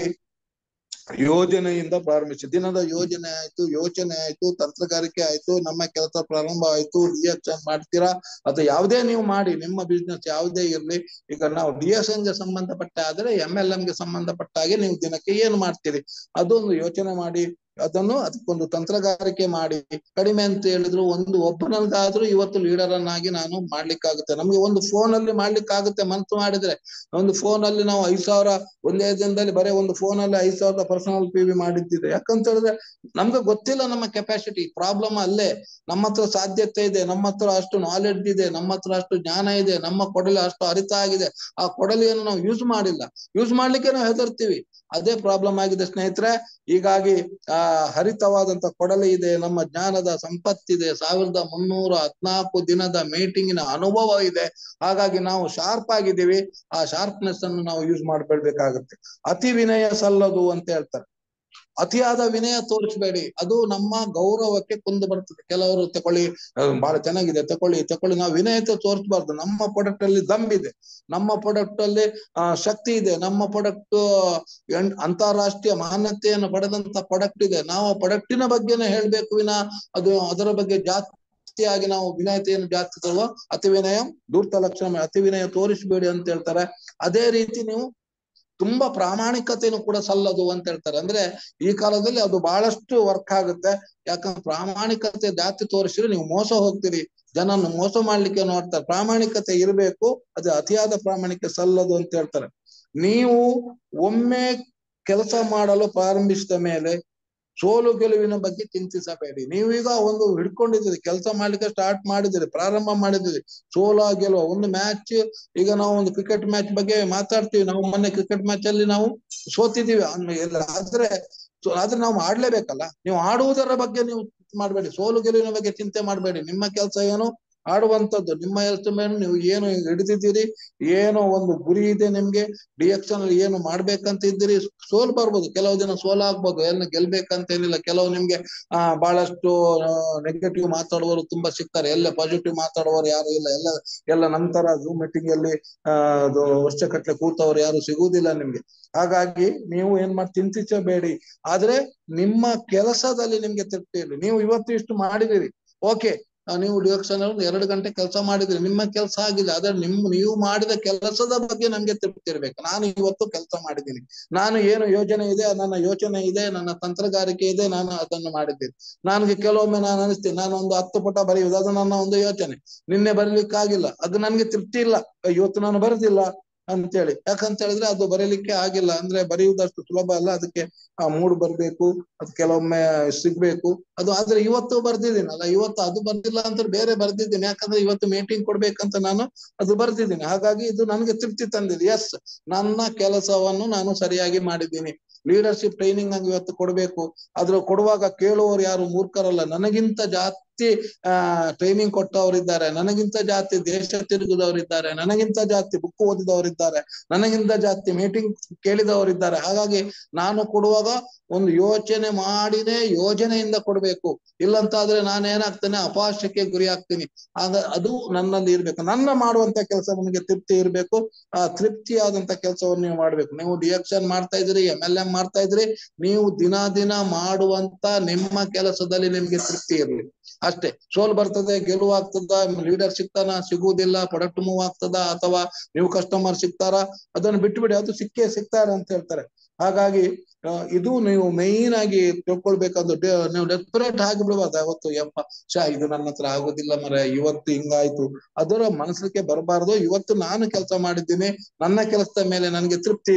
ಯೋಜನೆಯಿಂದ ಪ್ರಾರಂಭಿಸಿ ದಿನದ ಯೋಜನೆ ಆಯ್ತು ಯೋಚನೆ ಆಯ್ತು ತಂತ್ರಗಾರಿಕೆ ಆಯ್ತು ನಮ್ಮ ಕೆಲಸ ಪ್ರಾರಂಭ ಆಯ್ತು ರಿಯಾಕ್ಷನ್ ಮಾಡ್ತೀರಾ ಅಥವಾ ಯಾವುದೇ ನೀವು ಮಾಡಿ ನಿಮ್ಮ ಬಿಸ್ನೆಸ್ ಯಾವುದೇ ಇರ್ಲಿ ಈಗ ನಾವು ಡಿಎಸ್ಎನ್ ಗೆ ಸಂಬಂಧಪಟ್ಟ ಆದ್ರೆ ಎಂ ಎಲ್ ಎಂ ಗೆ ಸಂಬಂಧಪಟ್ಟ ಹಾಗೆ ನೀವು ದಿನಕ್ಕೆ ಏನು ಮಾಡ್ತೀರಿ ಅದೊಂದು ಯೋಚನೆ ಮಾಡಿ ಅದನ್ನು ಅದಕ್ಕೊಂದು ತಂತ್ರಗಾರಿಕೆ ಮಾಡಿ ಕಡಿಮೆ ಅಂತ ಹೇಳಿದ್ರು ಒಂದು ಒಬ್ಬನಲ್ಗಾದ್ರೂ ಇವತ್ತು ಲೀಡರ್ ಅನ್ನಾಗಿ ನಾನು ಮಾಡ್ಲಿಕ್ಕಾಗುತ್ತೆ ನಮ್ಗೆ ಒಂದು ಫೋನ್ ಅಲ್ಲಿ ಮಾಡ್ಲಿಕ್ಕಾಗುತ್ತೆ ಮನ್ಸು ಮಾಡಿದ್ರೆ ಒಂದು ಫೋನ್ ಅಲ್ಲಿ ನಾವು ಐದ್ ಸಾವಿರ ಒಂದೇ ದಿನದಲ್ಲಿ ಬರೀ ಒಂದು ಫೋನ್ ಅಲ್ಲಿ ಐದ್ ಸಾವಿರದ ಪರ್ಸನಲ್ ಪಿ ವಿ ಮಾಡಿದ್ದಿದೆ ಯಾಕಂತ ಹೇಳಿದ್ರೆ ನಮ್ಗೆ ಗೊತ್ತಿಲ್ಲ ನಮ್ಮ ಕೆಪಾಸಿಟಿ ಪ್ರಾಬ್ಲಮ್ ಅಲ್ಲೇ ನಮ್ಮ ಹತ್ರ ಸಾಧ್ಯತೆ ಇದೆ ನಮ್ಮ ಹತ್ರ ಅಷ್ಟು ನಾಲೆಡ್ಜ್ ಇದೆ ನಮ್ಮ ಹತ್ರ ಅಷ್ಟು ಜ್ಞಾನ ಇದೆ ನಮ್ಮ ಕೊಡಲಿ ಅಷ್ಟು ಅರಿತ ಆಗಿದೆ ಆ ಕೊಡಲಿಯನ್ನು ನಾವು ಯೂಸ್ ಮಾಡಿಲ್ಲ ಯೂಸ್ ಮಾಡ್ಲಿಕ್ಕೆ ನಾವು ಹೆದರ್ತೀವಿ ಅದೇ ಪ್ರಾಬ್ಲಮ್ ಆಗಿದೆ ಸ್ನೇಹಿತರೆ ಹೀಗಾಗಿ ಆ ಹರಿತವಾದಂತ ಕೊಡಲಿ ಇದೆ ನಮ್ಮ ಜ್ಞಾನದ ಸಂಪತ್ತಿದೆ ಸಾವಿರದ ಮುನ್ನೂರ ಹದ್ನಾಲ್ಕು ದಿನದ ಮೀಟಿಂಗಿನ ಅನುಭವ ಇದೆ ಹಾಗಾಗಿ ನಾವು ಶಾರ್ಪ್ ಆಗಿದ್ದೀವಿ ಆ ಶಾರ್ಪ್ನೆಸ್ ಅನ್ನು ನಾವು ಯೂಸ್ ಮಾಡ್ಕೊಳ್ಬೇಕಾಗುತ್ತೆ ಅತಿ ವಿನಯ ಸಲ್ಲದು ಅಂತ ಹೇಳ್ತಾರೆ ಅತಿಯಾದ ವಿನಯ ತೋರಿಸ್ಬೇಡಿ ಅದು ನಮ್ಮ ಗೌರವಕ್ಕೆ ಕುಂದು ಬರ್ತದೆ ಕೆಲವರು ತಕೊಳ್ಳಿ ಬಹಳ ಚೆನ್ನಾಗಿದೆ ತಕೊಳ್ಳಿ ತಕೊಳ್ಳಿ ನಾವು ವಿನಯತೆ ತೋರಿಸಬಾರ್ದು ನಮ್ಮ ಪ್ರಾಡಕ್ಟ್ ಅಲ್ಲಿ ಇದೆ ನಮ್ಮ ಪ್ರಾಡಕ್ಟ್ ಅಲ್ಲಿ ಆ ಶಕ್ತಿ ಇದೆ ನಮ್ಮ ಪ್ರಾಡಕ್ಟ್ ಅಂತಾರಾಷ್ಟ್ರೀಯ ಮಾನ್ಯತೆಯನ್ನು ಪಡೆದಂತ ಪ್ರಾಡಕ್ಟ್ ಇದೆ ನಾವು ಪ್ರಾಡಕ್ಟಿನ ಬಗ್ಗೆನೇ ಹೇಳ್ಬೇಕು ವಿನ ಅದು ಅದರ ಬಗ್ಗೆ ಜಾಸ್ತಿಯಾಗಿ ನಾವು ವಿನಯತೆಯನ್ನು ಜಾಸ್ತಿ ತರುವ ಅತಿ ವಿನಯ ದೂರ್ತ ಲಕ್ಷಣ ಅತಿ ವಿನಯ ತೋರಿಸಬೇಡಿ ಅಂತ ಹೇಳ್ತಾರೆ ಅದೇ ರೀತಿ ನೀವು ತುಂಬಾ ಪ್ರಾಮಾಣಿಕತೆಯನ್ನು ಕೂಡ ಸಲ್ಲದು ಅಂತ ಹೇಳ್ತಾರೆ ಅಂದ್ರೆ ಈ ಕಾಲದಲ್ಲಿ ಅದು ಬಹಳಷ್ಟು ವರ್ಕ್ ಆಗುತ್ತೆ ಯಾಕಂದ್ರೆ ಪ್ರಾಮಾಣಿಕತೆ ಜಾಸ್ತಿ ತೋರಿಸಿದ್ರೆ ನೀವು ಮೋಸ ಹೋಗ್ತೀರಿ ಜನನ್ನು ಮೋಸ ಮಾಡ್ಲಿಕ್ಕೆ ನೋಡ್ತಾರೆ ಪ್ರಾಮಾಣಿಕತೆ ಇರಬೇಕು ಅದು ಅತಿಯಾದ ಪ್ರಾಮಾಣಿಕ ಸಲ್ಲದು ಅಂತ ಹೇಳ್ತಾರೆ ನೀವು ಒಮ್ಮೆ ಕೆಲಸ ಮಾಡಲು ಪ್ರಾರಂಭಿಸಿದ ಮೇಲೆ ಸೋಲು ಗೆಲುವಿನ ಬಗ್ಗೆ ಚಿಂತಿಸಬೇಡಿ ನೀವೀಗ ಒಂದು ಹಿಡ್ಕೊಂಡಿದ್ದೀರಿ ಕೆಲಸ ಮಾಡ್ಲಿಕ್ಕೆ ಸ್ಟಾರ್ಟ್ ಮಾಡಿದಿರಿ ಪ್ರಾರಂಭ ಮಾಡಿದಿರಿ ಸೋಲ ಗೆಲುವ ಒಂದು ಮ್ಯಾಚ್ ಈಗ ನಾವು ಒಂದು ಕ್ರಿಕೆಟ್ ಮ್ಯಾಚ್ ಬಗ್ಗೆ ಮಾತಾಡ್ತೀವಿ ನಾವು ಮೊನ್ನೆ ಕ್ರಿಕೆಟ್ ಮ್ಯಾಚ್ ಅಲ್ಲಿ ನಾವು ಸೋತಿದೀವಿ ಆದ್ರೆ ಆದ್ರೆ ನಾವು ಆಡ್ಲೇಬೇಕಲ್ಲ ನೀವು ಆಡುವುದರ ಬಗ್ಗೆ ನೀವು ಮಾಡ್ಬೇಡಿ ಸೋಲು ಗೆಲುವಿನ ಬಗ್ಗೆ ಚಿಂತೆ ಮಾಡ್ಬೇಡಿ ನಿಮ್ಮ ಕೆಲಸ ಏನು ಆಡುವಂತದ್ದು ನಿಮ್ಮ ಹೆಲ್ತ್ ಮೇಲೆ ನೀವು ಏನು ಹಿಡಿದಿದ್ದೀರಿ ಏನೋ ಒಂದು ಗುರಿ ಇದೆ ನಿಮ್ಗೆ ಡಿಎಕ್ಷನ್ ಅಲ್ಲಿ ಏನು ಮಾಡ್ಬೇಕಂತ ಇದ್ದೀರಿ ಸೋಲ್ ಬರ್ಬೋದು ಕೆಲವು ದಿನ ಸೋಲ್ ಆಗ್ಬೋದು ಎಲ್ಲ ಗೆಲ್ಬೇಕಂತ ಏನಿಲ್ಲ ಕೆಲವು ನಿಮ್ಗೆ ಆ ಬಹಳಷ್ಟು ನೆಗೆಟಿವ್ ಮಾತಾಡುವವರು ತುಂಬಾ ಸಿಗ್ತಾರೆ ಎಲ್ಲ ಪಾಸಿಟಿವ್ ಮಾತಾಡುವವರು ಯಾರು ಇಲ್ಲ ಎಲ್ಲ ಎಲ್ಲ ನಂತರ ಝೂಮ್ ಮೀಟಿಂಗ್ ಅಲ್ಲಿ ಆ ಅದು ವರ್ಷಗಟ್ಲೆ ಕೂತವ್ರು ಯಾರು ಸಿಗುವುದಿಲ್ಲ ನಿಮ್ಗೆ ಹಾಗಾಗಿ ನೀವು ಏನ್ ಮಾಡಿ ಚಿಂತಿಸಬೇಡಿ ಆದ್ರೆ ನಿಮ್ಮ ಕೆಲಸದಲ್ಲಿ ನಿಮ್ಗೆ ತೃಪ್ತಿ ಇರಲಿ ನೀವು ಇವತ್ತು ಇಷ್ಟು ಮಾಡಿದಿರಿ ಓಕೆ ನೀವು ಡಿರೆಕ್ಷನ್ ಎರಡು ಗಂಟೆ ಕೆಲಸ ಮಾಡಿದ್ರಿ ನಿಮ್ಮ ಕೆಲಸ ಆಗಿದೆ ಆದ್ರೆ ನಿಮ್ ನೀವು ಮಾಡಿದ ಕೆಲಸದ ಬಗ್ಗೆ ನಮ್ಗೆ ತೃಪ್ತಿ ಇರ್ಬೇಕು ನಾನು ಇವತ್ತು ಕೆಲಸ ಮಾಡಿದ್ದೀನಿ ನಾನು ಏನು ಯೋಜನೆ ಇದೆ ನನ್ನ ಯೋಚನೆ ಇದೆ ನನ್ನ ತಂತ್ರಗಾರಿಕೆ ಇದೆ ನಾನು ಅದನ್ನು ಮಾಡಿದ್ದೀನಿ ನನಗೆ ಕೆಲವೊಮ್ಮೆ ನಾನು ಅನಿಸ್ತೀನಿ ನಾನು ಒಂದು ಹತ್ತು ಪುಟ ಬರೆಯುವುದು ಅದು ನನ್ನ ಒಂದು ಯೋಚನೆ ನಿನ್ನೆ ಬರೀಲಿಕ್ಕಾಗಿಲ್ಲ ಅದು ನನ್ಗೆ ತೃಪ್ತಿ ಇಲ್ಲ ಇವತ್ತು ನಾನು ಬರೆದಿಲ್ಲ ಅಂತೇಳಿ ಯಾಕಂತ ಹೇಳಿದ್ರೆ ಅದು ಬರೀಲಿಕ್ಕೆ ಆಗಿಲ್ಲ ಅಂದ್ರೆ ಬರೆಯುವುದಷ್ಟು ಸುಲಭ ಅಲ್ಲ ಅದಕ್ಕೆ ಆ ಮೂಡ್ ಬರ್ಬೇಕು ಅದು ಕೆಲವೊಮ್ಮೆ ಸಿಗ್ಬೇಕು ಅದು ಆದ್ರೆ ಇವತ್ತು ಬರ್ದಿದ್ದೀನಿ ಅಲ್ಲ ಇವತ್ತು ಅದು ಬರ್ದಿಲ್ಲ ಅಂತ ಬೇರೆ ಬರ್ದಿದ್ದೀನಿ ಯಾಕಂದ್ರೆ ಇವತ್ತು ಮೀಟಿಂಗ್ ಕೊಡ್ಬೇಕಂತ ನಾನು ಅದು ಬರ್ದಿದ್ದೀನಿ ಹಾಗಾಗಿ ಇದು ನನಗೆ ತೃಪ್ತಿ ತಂದಿದೆ ಎಸ್ ನನ್ನ ಕೆಲಸವನ್ನು ನಾನು ಸರಿಯಾಗಿ ಮಾಡಿದ್ದೀನಿ ಲೀಡರ್ಶಿಪ್ ಟ್ರೈನಿಂಗ್ ನಂಗೆ ಇವತ್ತು ಕೊಡ್ಬೇಕು ಅದ್ರ ಕೊಡುವಾಗ ಕೇಳುವವರು ಯಾರು ಮೂರ್ಖರಲ್ಲ ನನಗಿಂತ ಜಾಸ್ತಿ ಆ ಟ್ರೈನಿಂಗ್ ಕೊಟ್ಟವರಿದ್ದಾರೆ ನನಗಿಂತ ಜಾಸ್ತಿ ದೇಶ ತಿರುಗಿದವರಿದ್ದಾರೆ ನನಗಿಂತ ಜಾಸ್ತಿ ಬುಕ್ ಓದಿದವರಿದ್ದಾರೆ ನನಗಿಂತ ಜಾಸ್ತಿ ಮೀಟಿಂಗ್ ಕೇಳಿದವರಿದ್ದಾರೆ ಹಾಗಾಗಿ ನಾನು ಕೊಡುವಾಗ ಒಂದು ಯೋಚನೆ ಮಾಡಿನೇ ಯೋಜನೆಯಿಂದ ಕೊಡ್ಬೇಕು ಇಲ್ಲಂತಾದ್ರೆ ನಾನೇನಾಗ್ತೇನೆ ಅಪಾಶಕ್ಕೆ ಗುರಿ ಆಗ್ತೀನಿ ಆಗ ಅದು ನನ್ನಲ್ಲಿ ಇರ್ಬೇಕು ನನ್ನ ಮಾಡುವಂತ ಕೆಲಸ ನನಗೆ ತೃಪ್ತಿ ಇರ್ಬೇಕು ಆ ತೃಪ್ತಿಯಾದಂತ ಕೆಲಸವನ್ನು ನೀವು ಮಾಡ್ಬೇಕು ನೀವು ಡಿಎಕ್ಷನ್ ಮಾಡ್ತಾ ಇದ್ರಿ ಎಂ ಎಲ್ ಎಂ ಮಾಡ್ತಾ ಇದ್ರಿ ನೀವು ದಿನ ದಿನ ಮಾಡುವಂತ ನಿಮ್ಮ ಕೆಲಸದಲ್ಲಿ ನಿಮ್ಗೆ ತೃಪ್ತಿ ಇರ್ಲಿ ಅಷ್ಟೇ ಸೋಲ್ ಬರ್ತದೆ ಗೆಲುವು ಆಗ್ತದ ಲೀಡರ್ ಸಿಗ್ತಾನ ಸಿಗುವುದಿಲ್ಲ ಪ್ರಾಡಕ್ಟ್ ಮೂವ್ ಆಗ್ತದ ಅಥವಾ ನೀವು ಕಸ್ಟಮರ್ ಸಿಗ್ತಾರ ಅದನ್ನು ಬಿಟ್ಟು ಬಿಡಿ ಅದು ಸಿಕ್ಕೇ ಸಿಗ್ತಾರೆ ಅಂತ ಹೇಳ್ತಾರೆ ಹಾಗಾಗಿ ಇದು ನೀವು ಮೈನ್ ಆಗಿ ತಿಳ್ಕೊಳ್ಬೇಕಾದ್ರು ನೀವು ಡೆಸ್ಪರೇಟ್ ಆಗಿ ಬಿಡ್ಬಾರ್ದು ಯಾವತ್ತು ಯಪ್ಪ ಶಾ ಇದು ನನ್ನ ಹತ್ರ ಆಗೋದಿಲ್ಲ ಮರ ಇವತ್ತು ಹಿಂಗಾಯ್ತು ಅದರ ಮನಸ್ಸಿಗೆ ಬರಬಾರ್ದು ಇವತ್ತು ನಾನು ಕೆಲಸ ಮಾಡಿದ್ದೀನಿ ನನ್ನ ಕೆಲಸದ ಮೇಲೆ ನನಗೆ ತೃಪ್ತಿ ಇದೆ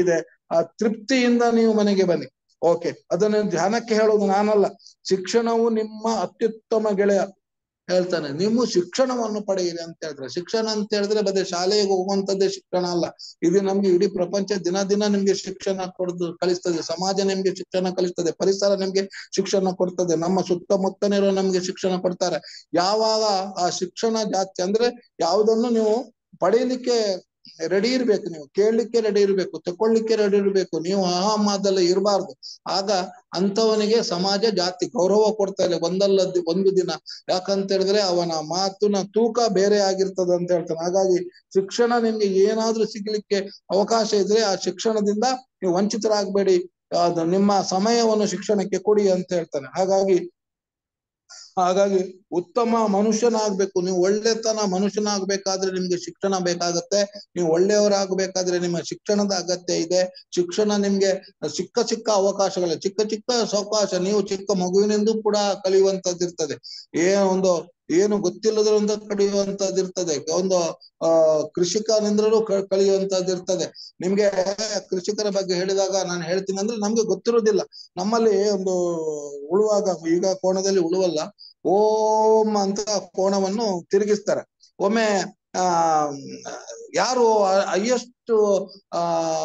ಆ ತೃಪ್ತಿಯಿಂದ ನೀವು ಮನೆಗೆ ಬನ್ನಿ ಓಕೆ ಅದನ್ನ ಧ್ಯಾನಕ್ಕೆ ಹೇಳೋದು ನಾನಲ್ಲ ಶಿಕ್ಷಣವು ನಿಮ್ಮ ಅತ್ಯುತ್ತಮ ಗೆಳೆಯ ಹೇಳ್ತಾನೆ ನೀವು ಶಿಕ್ಷಣವನ್ನು ಪಡೆಯಿರಿ ಅಂತ ಹೇಳ್ತಾರೆ ಶಿಕ್ಷಣ ಅಂತ ಹೇಳಿದ್ರೆ ಬದೇ ಶಾಲೆಗೆ ಹೋಗುವಂತದ್ದೇ ಶಿಕ್ಷಣ ಅಲ್ಲ ಇದು ನಮ್ಗೆ ಇಡೀ ಪ್ರಪಂಚ ದಿನ ದಿನ ನಿಮ್ಗೆ ಶಿಕ್ಷಣ ಕೊಡ್ದು ಕಲಿಸ್ತದೆ ಸಮಾಜ ನಿಮ್ಗೆ ಶಿಕ್ಷಣ ಕಲಿಸ್ತದೆ ಪರಿಸರ ನಿಮ್ಗೆ ಶಿಕ್ಷಣ ಕೊಡ್ತದೆ ನಮ್ಮ ಸುತ್ತಮುತ್ತಲಿರೋ ನಮ್ಗೆ ಶಿಕ್ಷಣ ಕೊಡ್ತಾರೆ ಯಾವಾಗ ಆ ಶಿಕ್ಷಣ ಜಾಸ್ತಿ ಅಂದ್ರೆ ಯಾವುದನ್ನು ನೀವು ಪಡೆಯಲಿಕ್ಕೆ ರೆಡಿ ಇರ್ಬೇಕು ನೀವು ಕೇಳಲಿಕ್ಕೆ ರೆಡಿ ಇರ್ಬೇಕು ತಕೊಳ್ಳಿಕ್ಕೆ ರೆಡಿ ಇರ್ಬೇಕು ನೀವು ಅಹಮಾದಲ್ಲಿ ಇರಬಾರ್ದು ಆಗ ಅಂತವನಿಗೆ ಸಮಾಜ ಜಾತಿ ಗೌರವ ಕೊಡ್ತಾ ಇಲ್ಲ ಒಂದಲ್ಲ ಒಂದು ದಿನ ಯಾಕಂತ ಹೇಳಿದ್ರೆ ಅವನ ಮಾತಿನ ತೂಕ ಬೇರೆ ಆಗಿರ್ತದೆ ಅಂತ ಹೇಳ್ತಾನೆ ಹಾಗಾಗಿ ಶಿಕ್ಷಣ ನಿಮ್ಗೆ ಏನಾದ್ರೂ ಸಿಗ್ಲಿಕ್ಕೆ ಅವಕಾಶ ಇದ್ರೆ ಆ ಶಿಕ್ಷಣದಿಂದ ನೀವು ವಂಚಿತರಾಗಬೇಡಿ ಅದು ನಿಮ್ಮ ಸಮಯವನ್ನು ಶಿಕ್ಷಣಕ್ಕೆ ಕೊಡಿ ಅಂತ ಹೇಳ್ತಾನೆ ಹಾಗಾಗಿ ಹಾಗಾಗಿ ಉತ್ತಮ ಮನುಷ್ಯನಾಗ್ಬೇಕು ನೀವು ಒಳ್ಳೆತನ ಮನುಷ್ಯನಾಗ್ಬೇಕಾದ್ರೆ ನಿಮ್ಗೆ ಶಿಕ್ಷಣ ಬೇಕಾಗತ್ತೆ ನೀವು ಒಳ್ಳೆಯವರಾಗಬೇಕಾದ್ರೆ ನಿಮ್ಮ ಶಿಕ್ಷಣದ ಅಗತ್ಯ ಇದೆ ಶಿಕ್ಷಣ ನಿಮ್ಗೆ ಚಿಕ್ಕ ಚಿಕ್ಕ ಅವಕಾಶಗಳ ಚಿಕ್ಕ ಚಿಕ್ಕ ಅವಕಾಶ ನೀವು ಚಿಕ್ಕ ಮಗುವಿನಿಂದ ಕೂಡ ಕಲಿಯುವಂತದ್ದು ಇರ್ತದೆ ಏ ಒಂದು ಏನು ಗೊತ್ತಿಲ್ಲದ್ರಿಂದ ಕಲಿಯುವಂತದ್ದು ಇರ್ತದೆ ಒಂದು ಆ ಕೃಷಿಕನಿಂದ್ರೂ ಕಲಿಯುವಂತದ್ದು ಇರ್ತದೆ ನಿಮ್ಗೆ ಕೃಷಿಕರ ಬಗ್ಗೆ ಹೇಳಿದಾಗ ನಾನು ಹೇಳ್ತೀನಿ ಅಂದ್ರೆ ನಮ್ಗೆ ಗೊತ್ತಿರೋದಿಲ್ಲ ನಮ್ಮಲ್ಲಿ ಒಂದು ಉಳುವಾಗ ಈಗ ಕೋಣದಲ್ಲಿ ಉಳುವಲ್ಲ ಓಂ ಅಂತ ಕೋಣವನ್ನು ತಿರುಗಿಸ್ತಾರೆ ಒಮ್ಮೆ ಆ ಯಾರು ಹೈಯೆಸ್ಟ್ ಆ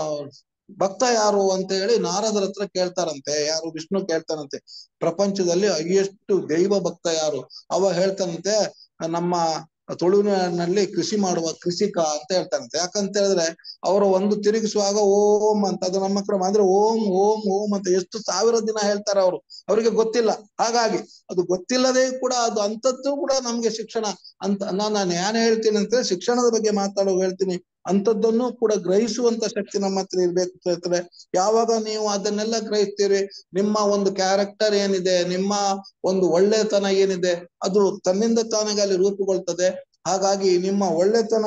ಭಕ್ತ ಯಾರು ಅಂತ ಹೇಳಿ ನಾರದರ ಹತ್ರ ಕೇಳ್ತಾರಂತೆ ಯಾರು ವಿಷ್ಣು ಕೇಳ್ತಾರಂತೆ ಪ್ರಪಂಚದಲ್ಲಿ ಹೈಯೆಸ್ಟ್ ದೈವ ಭಕ್ತ ಯಾರು ಅವ ಹೇಳ್ತಾನಂತೆ ನಮ್ಮ ತುಳುವಿನಲ್ಲಿ ಕೃಷಿ ಮಾಡುವ ಕೃಷಿಕ ಅಂತ ಹೇಳ್ತಾರಂತೆ ಯಾಕಂತ ಹೇಳಿದ್ರೆ ಅವರು ಒಂದು ತಿರುಗಿಸುವಾಗ ಓಂ ಅಂತ ಅದು ನಮ್ಮ ಕ್ರಮ ಅಂದ್ರೆ ಓಂ ಓಂ ಓಂ ಅಂತ ಎಷ್ಟು ಸಾವಿರ ದಿನ ಹೇಳ್ತಾರೆ ಅವರು ಅವರಿಗೆ ಗೊತ್ತಿಲ್ಲ ಹಾಗಾಗಿ ಅದು ಗೊತ್ತಿಲ್ಲದೆ ಕೂಡ ಅದು ಅಂತದ್ದು ಕೂಡ ನಮ್ಗೆ ಶಿಕ್ಷಣ ಅಂತ ನಾನು ನಾನು ಏನ್ ಹೇಳ್ತೀನಿ ಅಂತ ಶಿಕ್ಷಣದ ಬಗ್ಗೆ ಮಾತಾಡೋ ಹೇಳ್ತೀನಿ ಅಂತದ್ದನ್ನು ಕೂಡ ಗ್ರಹಿಸುವಂತ ಶಕ್ತಿ ನಮ್ಮ ಹತ್ರ ಇರ್ಬೇಕು ಹೇಳ್ತಾರೆ ಯಾವಾಗ ನೀವು ಅದನ್ನೆಲ್ಲ ಗ್ರಹಿಸ್ತೀರಿ ನಿಮ್ಮ ಒಂದು ಕ್ಯಾರೆಕ್ಟರ್ ಏನಿದೆ ನಿಮ್ಮ ಒಂದು ಒಳ್ಳೆತನ ಏನಿದೆ ಅದು ತನ್ನಿಂದ ತಾನಾಗಿ ಅಲ್ಲಿ ರೂಪುಗೊಳ್ತದೆ ಹಾಗಾಗಿ ನಿಮ್ಮ ಒಳ್ಳೆತನ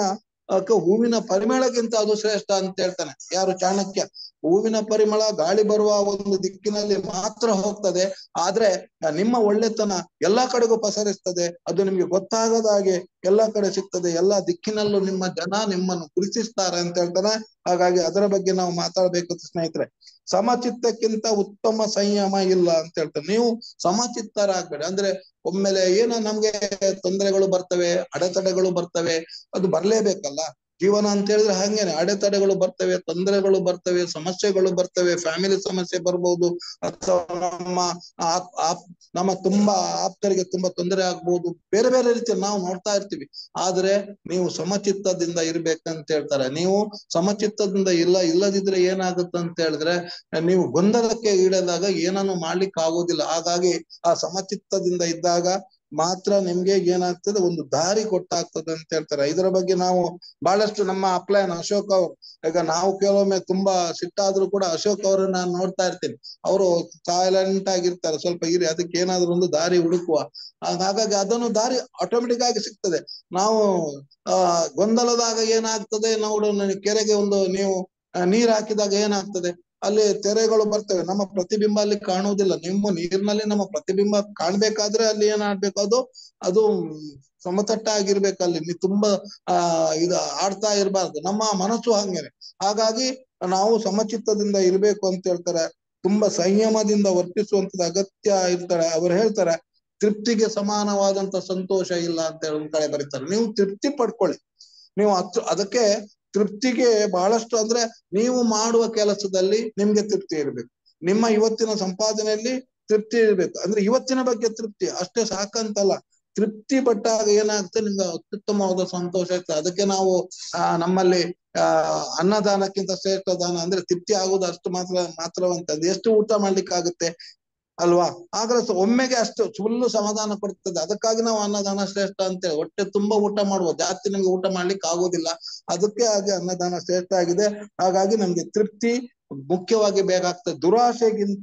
ಹೂವಿನ ಪರಿಮಳಕ್ಕಿಂತ ಅದು ಶ್ರೇಷ್ಠ ಅಂತ ಹೇಳ್ತಾನೆ ಯಾರು ಚಾಣಕ್ಯ ಹೂವಿನ ಪರಿಮಳ ಗಾಳಿ ಬರುವ ಒಂದು ದಿಕ್ಕಿನಲ್ಲಿ ಮಾತ್ರ ಹೋಗ್ತದೆ ಆದ್ರೆ ನಿಮ್ಮ ಒಳ್ಳೆತನ ಎಲ್ಲಾ ಕಡೆಗೂ ಪಸರಿಸ್ತದೆ ಅದು ನಿಮ್ಗೆ ಗೊತ್ತಾಗದ ಹಾಗೆ ಎಲ್ಲಾ ಕಡೆ ಸಿಗ್ತದೆ ಎಲ್ಲಾ ದಿಕ್ಕಿನಲ್ಲೂ ನಿಮ್ಮ ಜನ ನಿಮ್ಮನ್ನು ಗುರುತಿಸ್ತಾರೆ ಅಂತ ಹೇಳ್ತಾನೆ ಹಾಗಾಗಿ ಅದರ ಬಗ್ಗೆ ನಾವು ಮಾತಾಡ್ಬೇಕು ಸ್ನೇಹಿತರೆ ಸಮಚಿತ್ತಕ್ಕಿಂತ ಉತ್ತಮ ಸಂಯಮ ಇಲ್ಲ ಅಂತ ಹೇಳ್ತಾರೆ ನೀವು ಸಮಚಿತ್ತರಾಗ್ಬೇಡಿ ಅಂದ್ರೆ ಒಮ್ಮೆಲೆ ಏನೋ ನಮ್ಗೆ ತೊಂದರೆಗಳು ಬರ್ತವೆ ಅಡೆತಡೆಗಳು ಬರ್ತವೆ ಅದು ಬರ್ಲೇಬೇಕಲ್ಲ ಜೀವನ ಅಂತ ಹೇಳಿದ್ರೆ ಹಂಗೇನೆ ಅಡೆತಡೆಗಳು ಬರ್ತವೆ ತೊಂದರೆಗಳು ಬರ್ತವೆ ಸಮಸ್ಯೆಗಳು ಬರ್ತವೆ ಫ್ಯಾಮಿಲಿ ಸಮಸ್ಯೆ ಬರ್ಬೋದು ಅಥವಾ ನಮ್ಮ ಆಪ್ ನಮ್ಮ ತುಂಬಾ ಆಪ್ತರಿಗೆ ತುಂಬಾ ತೊಂದರೆ ಆಗ್ಬಹುದು ಬೇರೆ ಬೇರೆ ರೀತಿಯಲ್ಲಿ ನಾವು ನೋಡ್ತಾ ಇರ್ತೀವಿ ಆದ್ರೆ ನೀವು ಸಮಚಿತ್ತದಿಂದ ಇರ್ಬೇಕಂತ ಹೇಳ್ತಾರೆ ನೀವು ಸಮಚಿತ್ತದಿಂದ ಇಲ್ಲ ಇಲ್ಲದಿದ್ರೆ ಏನಾಗುತ್ತೆ ಅಂತ ಹೇಳಿದ್ರೆ ನೀವು ಗೊಂದಲಕ್ಕೆ ಈಡಾದಾಗ ಏನನ್ನು ಮಾಡ್ಲಿಕ್ಕೆ ಆಗೋದಿಲ್ಲ ಹಾಗಾಗಿ ಆ ಸಮಚಿತ್ತದಿಂದ ಇದ್ದಾಗ ಮಾತ್ರ ನಿಮ್ಗೆ ಏನಾಗ್ತದೆ ಒಂದು ದಾರಿ ಕೊಟ್ಟಾಗ್ತದೆ ಅಂತ ಹೇಳ್ತಾರೆ ಇದರ ಬಗ್ಗೆ ನಾವು ಬಹಳಷ್ಟು ನಮ್ಮ ಅಪ್ಲೈನ್ ಅಶೋಕ್ ಅವರು ಈಗ ನಾವು ಕೆಲವೊಮ್ಮೆ ತುಂಬಾ ಸಿಟ್ಟಾದ್ರೂ ಕೂಡ ಅಶೋಕ್ ಅವರನ್ನ ನಾನು ನೋಡ್ತಾ ಇರ್ತೀನಿ ಅವರು ಸೈಲೆಂಟ್ ಆಗಿರ್ತಾರೆ ಸ್ವಲ್ಪ ಇರಿ ಅದಕ್ಕೆ ಏನಾದ್ರು ಒಂದು ದಾರಿ ಹುಡುಕುವ ಹಾಗಾಗಿ ಅದನ್ನು ದಾರಿ ಆಟೋಮೆಟಿಕ್ ಆಗಿ ಸಿಗ್ತದೆ ನಾವು ಆ ಗೊಂದಲದಾಗ ಏನಾಗ್ತದೆ ನಾವು ಕೆರೆಗೆ ಒಂದು ನೀವು ನೀರ್ ಹಾಕಿದಾಗ ಏನಾಗ್ತದೆ ಅಲ್ಲಿ ತೆರೆಗಳು ಬರ್ತವೆ ನಮ್ಮ ಪ್ರತಿಬಿಂಬ ಅಲ್ಲಿ ಕಾಣುವುದಿಲ್ಲ ನಿಮ್ಮ ನೀರಿನಲ್ಲಿ ನಮ್ಮ ಪ್ರತಿಬಿಂಬ ಕಾಣ್ಬೇಕಾದ್ರೆ ಅಲ್ಲಿ ಏನಾಗ್ಬೇಕು ಅದು ಅದು ಸಮತಟ್ಟಾಗಿರ್ಬೇಕು ಅಲ್ಲಿ ನೀವು ತುಂಬಾ ಆ ಇದು ಆಡ್ತಾ ಇರಬಾರ್ದು ನಮ್ಮ ಮನಸ್ಸು ಹಂಗೇನೆ ಹಾಗಾಗಿ ನಾವು ಸಮಚಿತ್ತದಿಂದ ಇರ್ಬೇಕು ಅಂತ ಹೇಳ್ತಾರೆ ತುಂಬಾ ಸಂಯಮದಿಂದ ವರ್ತಿಸುವಂತದ ಅಗತ್ಯ ಇರ್ತಾರೆ ಅವ್ರು ಹೇಳ್ತಾರೆ ತೃಪ್ತಿಗೆ ಸಮಾನವಾದಂತ ಸಂತೋಷ ಇಲ್ಲ ಅಂತ ಹೇಳಿ ಒಂದ್ ಕಡೆ ಬರೀತಾರೆ ನೀವು ತೃಪ್ತಿ ಪಡ್ಕೊಳ್ಳಿ ನೀವು ಅತ್ ಅದಕ್ಕೆ ತೃಪ್ತಿಗೆ ಬಹಳಷ್ಟು ಅಂದ್ರೆ ನೀವು ಮಾಡುವ ಕೆಲಸದಲ್ಲಿ ನಿಮ್ಗೆ ತೃಪ್ತಿ ಇರ್ಬೇಕು ನಿಮ್ಮ ಇವತ್ತಿನ ಸಂಪಾದನೆಯಲ್ಲಿ ತೃಪ್ತಿ ಇರ್ಬೇಕು ಅಂದ್ರೆ ಇವತ್ತಿನ ಬಗ್ಗೆ ತೃಪ್ತಿ ಅಷ್ಟೇ ಸಾಕಂತಲ್ಲ ತೃಪ್ತಿ ಪಟ್ಟಾಗ ಏನಾಗುತ್ತೆ ನಿಮ್ಗೆ ಅತ್ಯುತ್ತಮವಾದ ಸಂತೋಷ ಇರ್ತದೆ ಅದಕ್ಕೆ ನಾವು ಆ ನಮ್ಮಲ್ಲಿ ಆ ಅನ್ನದಾನಕ್ಕಿಂತ ಶ್ರೇಷ್ಠ ದಾನ ಅಂದ್ರೆ ತೃಪ್ತಿ ಆಗುದು ಅಷ್ಟು ಮಾತ್ರ ಮಾತ್ರವಂತ ಅದು ಎಷ್ಟು ಊಟ ಮಾಡ್ಲಿಕ್ಕೆ ಆಗುತ್ತೆ ಅಲ್ವಾ ಆದ್ರೆ ಒಮ್ಮೆಗೆ ಅಷ್ಟು ಫುಲ್ಲು ಸಮಾಧಾನ ಕೊಡ್ತದೆ ಅದಕ್ಕಾಗಿ ನಾವು ಅನ್ನದಾನ ಶ್ರೇಷ್ಠ ಅಂತೇಳಿ ಹೊಟ್ಟೆ ತುಂಬಾ ಊಟ ಮಾಡುವ ಜಾಸ್ತಿ ನಮ್ಗೆ ಊಟ ಮಾಡ್ಲಿಕ್ಕೆ ಆಗೋದಿಲ್ಲ ಅದಕ್ಕೆ ಹಾಗೆ ಅನ್ನದಾನ ಶ್ರೇಷ್ಠ ಆಗಿದೆ ಹಾಗಾಗಿ ನಮ್ಗೆ ತೃಪ್ತಿ ಮುಖ್ಯವಾಗಿ ಬೇಕಾಗ್ತದೆ ದುರಾಸೆಗಿಂತ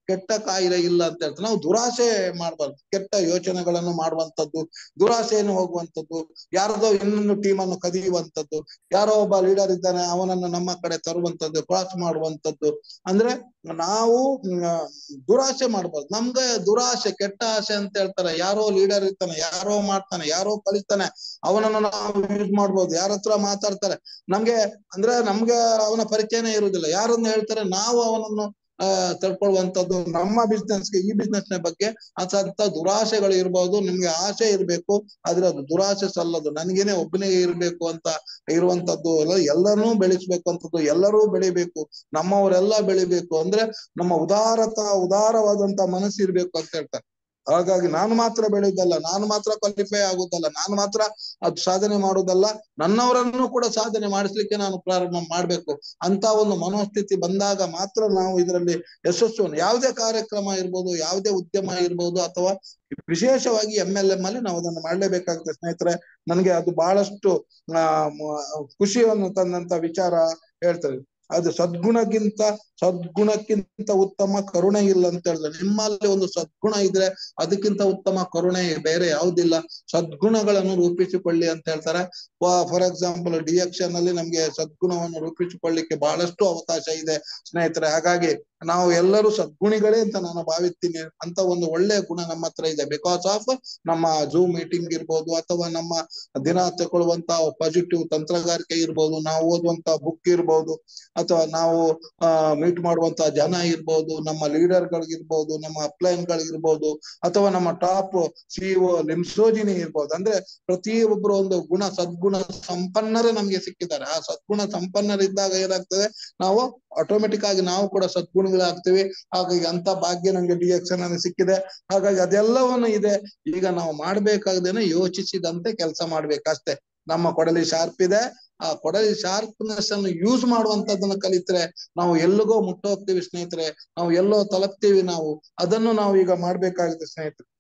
ಕೆಟ್ಟ ಕಾಯಿಲೆ ಇಲ್ಲ ಅಂತ ಹೇಳ್ತಾರೆ ನಾವು ದುರಾಸೆ ಮಾಡ್ಬಾರ್ದು ಕೆಟ್ಟ ಯೋಚನೆಗಳನ್ನು ಮಾಡುವಂತದ್ದು ದುರಾಸೆಯನ್ನು ಹೋಗುವಂತದ್ದು ಯಾರದೋ ಇನ್ನೊಂದು ಟೀಮ್ ಅನ್ನು ಕದಿಯುವಂತದ್ದು ಯಾರೋ ಒಬ್ಬ ಲೀಡರ್ ಇದ್ದಾನೆ ಅವನನ್ನು ನಮ್ಮ ಕಡೆ ತರುವಂತದ್ದು ಕ್ರಾಸ್ ಮಾಡುವಂತದ್ದು ಅಂದ್ರೆ ನಾವು ದುರಾಸೆ ಮಾಡ್ಬಾರ್ದು ನಮ್ಗೆ ದುರಾಸೆ ಕೆಟ್ಟ ಆಸೆ ಅಂತ ಹೇಳ್ತಾರೆ ಯಾರೋ ಲೀಡರ್ ಇರ್ತಾನೆ ಯಾರೋ ಮಾಡ್ತಾನೆ ಯಾರೋ ಕಲಿತಾನೆ ಅವನನ್ನು ನಾವು ಯೂಸ್ ಮಾಡ್ಬೋದು ಯಾರ ಹತ್ರ ಮಾತಾಡ್ತಾರೆ ನಮ್ಗೆ ಅಂದ್ರೆ ನಮ್ಗೆ ಅವನ ಪರಿಚಯನೇ ಇರುವುದಿಲ್ಲ ಯಾರನ್ನ ಹೇಳ್ತಾರೆ ನಾವು ಅವನನ್ನು ಅಹ್ ತಡ್ಕೊಳ್ಳುವಂತದ್ದು ನಮ್ಮ ಬಿಸ್ನೆಸ್ಗೆ ಈ ಬಿಸ್ನೆಸ್ ನ ಬಗ್ಗೆ ಅಂತ ದುರಾಸೆಗಳು ಇರ್ಬೋದು ನಿಮ್ಗೆ ಆಸೆ ಇರ್ಬೇಕು ಆದ್ರೆ ಅದು ದುರಾಸೆ ಸಲ್ಲದು ನನಗೇನೆ ಒಬ್ಬನಿಗೆ ಇರ್ಬೇಕು ಅಂತ ಇರುವಂತದ್ದು ಎಲ್ಲ ಎಲ್ಲರನ್ನೂ ಬೆಳೆಸ್ಬೇಕು ಅಂತದ್ದು ಎಲ್ಲರೂ ಬೆಳಿಬೇಕು ನಮ್ಮವರೆಲ್ಲ ಬೆಳಿಬೇಕು ಅಂದ್ರೆ ನಮ್ಮ ಉದಾರತ ಉದಾರವಾದಂತ ಮನಸ್ಸು ಇರ್ಬೇಕು ಅಂತ ಹೇಳ್ತಾರೆ ಹಾಗಾಗಿ ನಾನು ಮಾತ್ರ ಬೆಳೆಯುವುದಲ್ಲ ನಾನು ಮಾತ್ರ ಕ್ವಾಲಿಫೈ ಆಗುದಲ್ಲ ನಾನು ಮಾತ್ರ ಅದು ಸಾಧನೆ ಮಾಡುವುದಲ್ಲ ನನ್ನವರನ್ನು ಕೂಡ ಸಾಧನೆ ಮಾಡಿಸ್ಲಿಕ್ಕೆ ನಾನು ಪ್ರಾರಂಭ ಮಾಡ್ಬೇಕು ಅಂತ ಒಂದು ಮನೋಸ್ಥಿತಿ ಬಂದಾಗ ಮಾತ್ರ ನಾವು ಇದರಲ್ಲಿ ಯಶಸ್ಸನ್ನು ಯಾವುದೇ ಕಾರ್ಯಕ್ರಮ ಇರ್ಬೋದು ಯಾವುದೇ ಉದ್ಯಮ ಇರ್ಬೋದು ಅಥವಾ ವಿಶೇಷವಾಗಿ ಎಂ ಎಲ್ ಎಂ ಅಲ್ಲಿ ನಾವು ಅದನ್ನು ಮಾಡ್ಲೇಬೇಕಾಗುತ್ತೆ ಸ್ನೇಹಿತರೆ ನನಗೆ ಅದು ಬಹಳಷ್ಟು ಆ ಖುಷಿಯನ್ನು ತಂದಂತ ವಿಚಾರ ಹೇಳ್ತಾರೆ ಅದು ಸದ್ಗುಣಕ್ಕಿಂತ ಸದ್ಗುಣಕ್ಕಿಂತ ಉತ್ತಮ ಕರುಣೆ ಇಲ್ಲ ಅಂತ ಹೇಳಿದ್ರೆ ನಿಮ್ಮಲ್ಲಿ ಒಂದು ಸದ್ಗುಣ ಇದ್ರೆ ಅದಕ್ಕಿಂತ ಉತ್ತಮ ಕರುಣೆ ಬೇರೆ ಯಾವುದಿಲ್ಲ ಸದ್ಗುಣಗಳನ್ನು ರೂಪಿಸಿಕೊಳ್ಳಿ ಅಂತ ಹೇಳ್ತಾರೆ ಫಾರ್ ಎಕ್ಸಾಂಪಲ್ ಡಿಎಕ್ಷನ್ ಅಲ್ಲಿ ನಮ್ಗೆ ಸದ್ಗುಣವನ್ನು ರೂಪಿಸಿಕೊಳ್ಳಿಕ್ಕೆ ಬಹಳಷ್ಟು ಅವಕಾಶ ಇದೆ ಸ್ನೇಹಿತರೆ ಹಾಗಾಗಿ ನಾವು ಎಲ್ಲರೂ ಸದ್ಗುಣಿಗಳೇ ಅಂತ ನಾನು ಭಾವಿಸ್ತೀನಿ ಅಂತ ಒಂದು ಒಳ್ಳೆ ಗುಣ ನಮ್ಮ ಹತ್ರ ಇದೆ ಬಿಕಾಸ್ ಆಫ್ ನಮ್ಮ ಜೂಮ್ ಮೀಟಿಂಗ್ ಇರ್ಬೋದು ಅಥವಾ ನಮ್ಮ ದಿನ ತಗೊಳ್ಳುವಂತ ಪಾಸಿಟಿವ್ ತಂತ್ರಗಾರಿಕೆ ಇರ್ಬೋದು ನಾವು ಓದುವಂತ ಬುಕ್ ಇರ್ಬೋದು ಅಥವಾ ನಾವು ಅಹ್ ಮೀಟ್ ಮಾಡುವಂತ ಜನ ಇರ್ಬೋದು ನಮ್ಮ ಲೀಡರ್ ಗಳಿಗಿರ್ಬೋದು ನಮ್ಮ ಅಪ್ಲೈನ್ ಗಳಿಗಿರ್ಬೋದು ಅಥವಾ ನಮ್ಮ ಟಾಪ್ ಸಿಇಒ ಲಿಮ್ಸೋಜಿನಿ ಇರ್ಬೋದು ಅಂದ್ರೆ ಪ್ರತಿಯೊಬ್ಬರು ಒಂದು ಗುಣ ಸದ್ಗುಣ ಸಂಪನ್ನರೇ ನಮ್ಗೆ ಸಿಕ್ಕಿದ್ದಾರೆ ಆ ಸದ್ಗುಣ ಸಂಪನ್ನರಿದ್ದಾಗ ಏನಾಗ್ತದೆ ನಾವು ಆಟೋಮೆಟಿಕ್ ಆಗಿ ನಾವು ಕೂಡ ಸದ್ಗುಣಗಳಾಗ್ತೀವಿ ಹಾಗಾಗಿ ಅಂತ ಭಾಗ್ಯ ನಮ್ಗೆ ಡಿ ಎಕ್ಷನ್ ಅಲ್ಲಿ ಸಿಕ್ಕಿದೆ ಹಾಗಾಗಿ ಅದೆಲ್ಲವನ್ನು ಇದೆ ಈಗ ನಾವು ಮಾಡ್ಬೇಕಾಗ್ದೇನೆ ಯೋಚಿಸಿದಂತೆ ಕೆಲಸ ಮಾಡ್ಬೇಕಷ್ಟೇ ನಮ್ಮ ಕೊಡಲಿ ಶಾರ್ಪ್ ಇದೆ ಆ ಕೊಡಲಿ ಶಾರ್ಪ್ನೆಸ್ ಅನ್ನು ಯೂಸ್ ಮಾಡುವಂತದನ್ನ ಕಲಿತ್ರೆ ನಾವು ಎಲ್ಲಿಗೋ ಮುಟ್ಟೋಗ್ತೀವಿ ಸ್ನೇಹಿತರೆ ನಾವು ಎಲ್ಲೋ ತಲುಪ್ತೀವಿ ನಾವು ಅದನ್ನು ನಾವು ಈಗ ಮಾಡ್ಬೇಕಾಗಿದೆ ಸ್ನೇಹಿತರೆ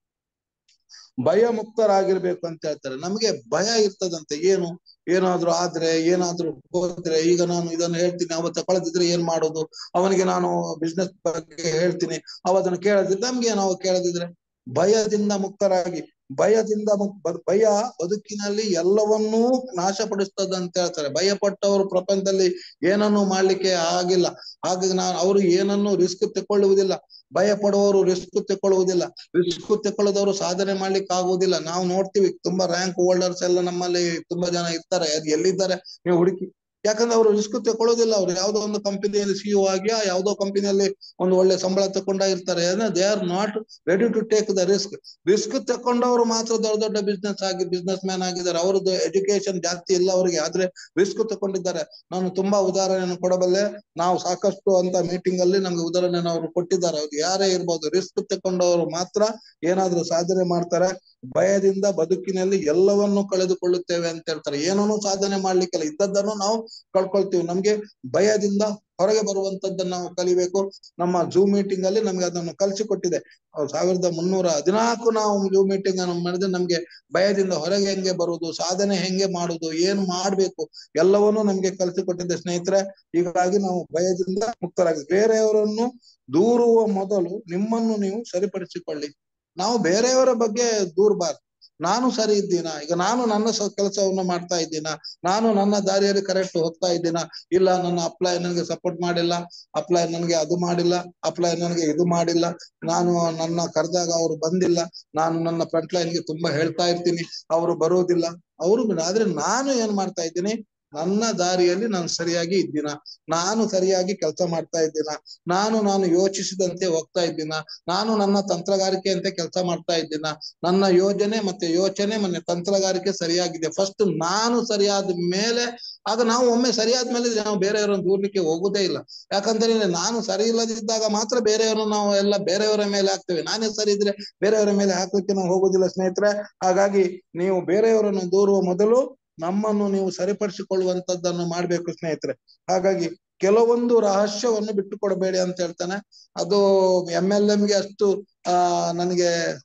ಭಯ ಮುಕ್ತರಾಗಿರ್ಬೇಕು ಅಂತ ಹೇಳ್ತಾರೆ ನಮ್ಗೆ ಭಯ ಇರ್ತದಂತೆ ಏನು ಏನಾದ್ರೂ ಆದ್ರೆ ಏನಾದ್ರೂ ಹೋದ್ರೆ ಈಗ ನಾನು ಇದನ್ನು ಹೇಳ್ತೀನಿ ಅವ ತಗೊಳದಿದ್ರೆ ಏನ್ ಮಾಡೋದು ಅವನಿಗೆ ನಾನು ಬಿಸ್ನೆಸ್ ಬಗ್ಗೆ ಹೇಳ್ತೀನಿ ಅವ ಅದನ್ನು ಕೇಳದಿದ್ರೆ ನಮ್ಗೆ ನಾವು ಕೇಳದಿದ್ರೆ ಭಯದಿಂದ ಮುಕ್ತರಾಗಿ ಭಯದಿಂದ ಭಯ ಬದುಕಿನಲ್ಲಿ ಎಲ್ಲವನ್ನೂ ನಾಶಪಡಿಸ್ತದ ಅಂತ ಹೇಳ್ತಾರೆ ಭಯ ಪಟ್ಟವರು ಪ್ರಪಂಚದಲ್ಲಿ ಏನನ್ನು ಮಾಡ್ಲಿಕ್ಕೆ ಆಗಿಲ್ಲ ಹಾಗಾಗಿ ನಾನು ಅವರು ಏನನ್ನು ರಿಸ್ಕ್ ತಕೊಳ್ಳುವುದಿಲ್ಲ ಭಯ ಪಡುವವರು ರಿಸ್ಕ್ ತಕೊಳ್ಳುವುದಿಲ್ಲ ರಿಸ್ಕ್ ತಕೊಳ್ಳೋದವರು ಸಾಧನೆ ಮಾಡ್ಲಿಕ್ಕೆ ಆಗುವುದಿಲ್ಲ ನಾವು ನೋಡ್ತೀವಿ ತುಂಬಾ ರ್ಯಾಂಕ್ ಹೋಲ್ಡರ್ಸ್ ಎಲ್ಲ ನಮ್ಮಲ್ಲಿ ತುಂಬಾ ಜನ ಇರ್ತಾರೆ ಅದು ಎಲ್ಲಿದ್ದಾರೆ ನೀವು ಹುಡುಕಿ ಯಾಕಂದ್ರೆ ಅವರು ರಿಸ್ಕ್ ತಕೊಳ್ಳೋದಿಲ್ಲ ಅವ್ರು ಯಾವ್ದೋ ಒಂದು ಕಂಪನಿಯಲ್ಲಿ ಸಿಇಒ ಆಗಿ ಯಾವ್ದೋ ಕಂಪನಿಯಲ್ಲಿ ಒಂದು ಒಳ್ಳೆ ಸಂಬಳ ತಕೊಂಡಾಗಿರ್ತಾರೆ they are not ready to take the risk risk ತಕೊಂಡವರು ಮಾತ್ರ ದೊಡ್ಡ ದೊಡ್ಡ ಬಿಸ್ನೆಸ್ ಆಗಿ ಬಿಸ್ನೆಸ್ ಮ್ಯಾನ್ ಆಗಿದ್ದಾರೆ ಅವ್ರದ್ದು ಎಜುಕೇಶನ್ ಜಾಸ್ತಿ ಇಲ್ಲ ಅವರಿಗೆ ಆದ್ರೆ ರಿಸ್ಕ್ ತಕೊಂಡಿದ್ದಾರೆ ನಾನು ತುಂಬಾ ಉದಾಹರಣೆಯನ್ನು ಕೊಡಬಲ್ಲೆ ನಾವು ಸಾಕಷ್ಟು ಅಂತ ಮೀಟಿಂಗ್ ಅಲ್ಲಿ ನಮ್ಗೆ ಉದಾಹರಣೆಯನ್ನು ಅವರು ಕೊಟ್ಟಿದ್ದಾರೆ ಅವ್ರು ಯಾರೇ ಇರ್ಬೋದು ರಿಸ್ಕ್ ತಕೊಂಡವರು ಮಾತ್ರ ಏನಾದ್ರೂ ಸಾಧನೆ ಮಾಡ್ತಾರೆ ಭಯದಿಂದ ಬದುಕಿನಲ್ಲಿ ಎಲ್ಲವನ್ನು ಕಳೆದುಕೊಳ್ಳುತ್ತೇವೆ ಅಂತ ಹೇಳ್ತಾರೆ ಏನನ್ನು ಸಾಧನೆ ಮಾಡ್ಲಿಕ್ಕಿಲ್ಲ ಇದ್ದದ್ದನ್ನು ನಾವು ಕಳ್ಕೊಳ್ತೀವಿ ನಮ್ಗೆ ಭಯದಿಂದ ಹೊರಗೆ ಬರುವಂತದ್ದನ್ನ ನಾವು ಕಲಿಬೇಕು ನಮ್ಮ ಜೂಮ್ ಮೀಟಿಂಗ್ ಅಲ್ಲಿ ನಮ್ಗೆ ಅದನ್ನು ಕಲಿಸಿಕೊಟ್ಟಿದೆ ಸಾವಿರದ ಮುನ್ನೂರ ಹದಿನಾಲ್ಕು ನಾವು ಜೂಮ್ ಮೀಟಿಂಗ್ ಅನ್ನು ಮಾಡಿದ್ರೆ ನಮ್ಗೆ ಭಯದಿಂದ ಹೊರಗೆ ಹೆಂಗೆ ಬರುವುದು ಸಾಧನೆ ಹೆಂಗೆ ಮಾಡುದು ಏನು ಮಾಡ್ಬೇಕು ಎಲ್ಲವನ್ನೂ ನಮ್ಗೆ ಕಲಿಸಿಕೊಟ್ಟಿದೆ ಸ್ನೇಹಿತರೆ ಹೀಗಾಗಿ ನಾವು ಭಯದಿಂದ ಮುಕ್ತರಾಗಿ ಬೇರೆಯವರನ್ನು ದೂರುವ ಮೊದಲು ನಿಮ್ಮನ್ನು ನೀವು ಸರಿಪಡಿಸಿಕೊಳ್ಳಿ ನಾವು ಬೇರೆಯವರ ಬಗ್ಗೆ ದೂರಬಾರ್ದು ನಾನು ಸರಿ ಇದ್ದೀನ ಈಗ ನಾನು ನನ್ನ ಕೆಲಸವನ್ನು ಮಾಡ್ತಾ ಇದ್ದೀನ ನಾನು ನನ್ನ ದಾರಿಯಲ್ಲಿ ಕರೆಕ್ಟ್ ಹೋಗ್ತಾ ಇದ್ದೀನ ಇಲ್ಲ ನನ್ನ ಅಪ್ಲೈ ನನಗೆ ಸಪೋರ್ಟ್ ಮಾಡಿಲ್ಲ ಅಪ್ಲೈ ನನಗೆ ಅದು ಮಾಡಿಲ್ಲ ಅಪ್ಲೈ ನನಗೆ ಇದು ಮಾಡಿಲ್ಲ ನಾನು ನನ್ನ ಕರೆದಾಗ ಅವರು ಬಂದಿಲ್ಲ ನಾನು ನನ್ನ ಫ್ರಂಟ್ ಲೈನ್ಗೆ ತುಂಬಾ ಹೇಳ್ತಾ ಇರ್ತೀನಿ ಅವರು ಬರುವುದಿಲ್ಲ ಅವರು ಆದ್ರೆ ನಾನು ಏನ್ ಮಾಡ್ತಾ ಇದ್ದೀನಿ ನನ್ನ ದಾರಿಯಲ್ಲಿ ನಾನು ಸರಿಯಾಗಿ ಇದ್ದೀನ ನಾನು ಸರಿಯಾಗಿ ಕೆಲಸ ಮಾಡ್ತಾ ಇದ್ದೀನ ನಾನು ನಾನು ಯೋಚಿಸಿದಂತೆ ಹೋಗ್ತಾ ಇದ್ದೀನ ನಾನು ನನ್ನ ತಂತ್ರಗಾರಿಕೆಯಂತೆ ಕೆಲಸ ಮಾಡ್ತಾ ಇದ್ದೀನ ನನ್ನ ಯೋಜನೆ ಮತ್ತೆ ಯೋಚನೆ ಮತ್ತೆ ತಂತ್ರಗಾರಿಕೆ ಸರಿಯಾಗಿದೆ ಫಸ್ಟ್ ನಾನು ಸರಿಯಾದ ಮೇಲೆ ಆಗ ನಾವು ಒಮ್ಮೆ ಸರಿಯಾದ ಮೇಲೆ ನಾವು ಬೇರೆಯವರನ್ನು ದೂರ್ಲಿಕ್ಕೆ ಹೋಗುದೇ ಇಲ್ಲ ಯಾಕಂದ್ರೆ ನಾನು ಸರಿ ಇಲ್ಲದಿದ್ದಾಗ ಮಾತ್ರ ಬೇರೆಯವ್ರನ್ನ ನಾವು ಎಲ್ಲ ಬೇರೆಯವರ ಮೇಲೆ ಹಾಕ್ತೇವೆ ನಾನೇ ಸರಿ ಇದ್ರೆ ಬೇರೆಯವರ ಮೇಲೆ ಹಾಕ್ಲಿಕ್ಕೆ ನಾವು ಹೋಗುದಿಲ್ಲ ಸ್ನೇಹಿತರೆ ಹಾಗಾಗಿ ನೀವು ಬೇರೆಯವರನ್ನು ದೂರುವ ಮೊದಲು ನಮ್ಮನ್ನು ನೀವು ಸರಿಪಡಿಸಿಕೊಳ್ಳುವಂತದ್ದನ್ನು ಮಾಡ್ಬೇಕು ಸ್ನೇಹಿತರೆ ಹಾಗಾಗಿ ಕೆಲವೊಂದು ರಹಸ್ಯವನ್ನು ಬಿಟ್ಟು ಕೊಡಬೇಡಿ ಅಂತ ಹೇಳ್ತಾನೆ ಅದು ಎಂ ಎಲ್ ಎಂಗೆ ಅಷ್ಟು ಆ ನನಗೆ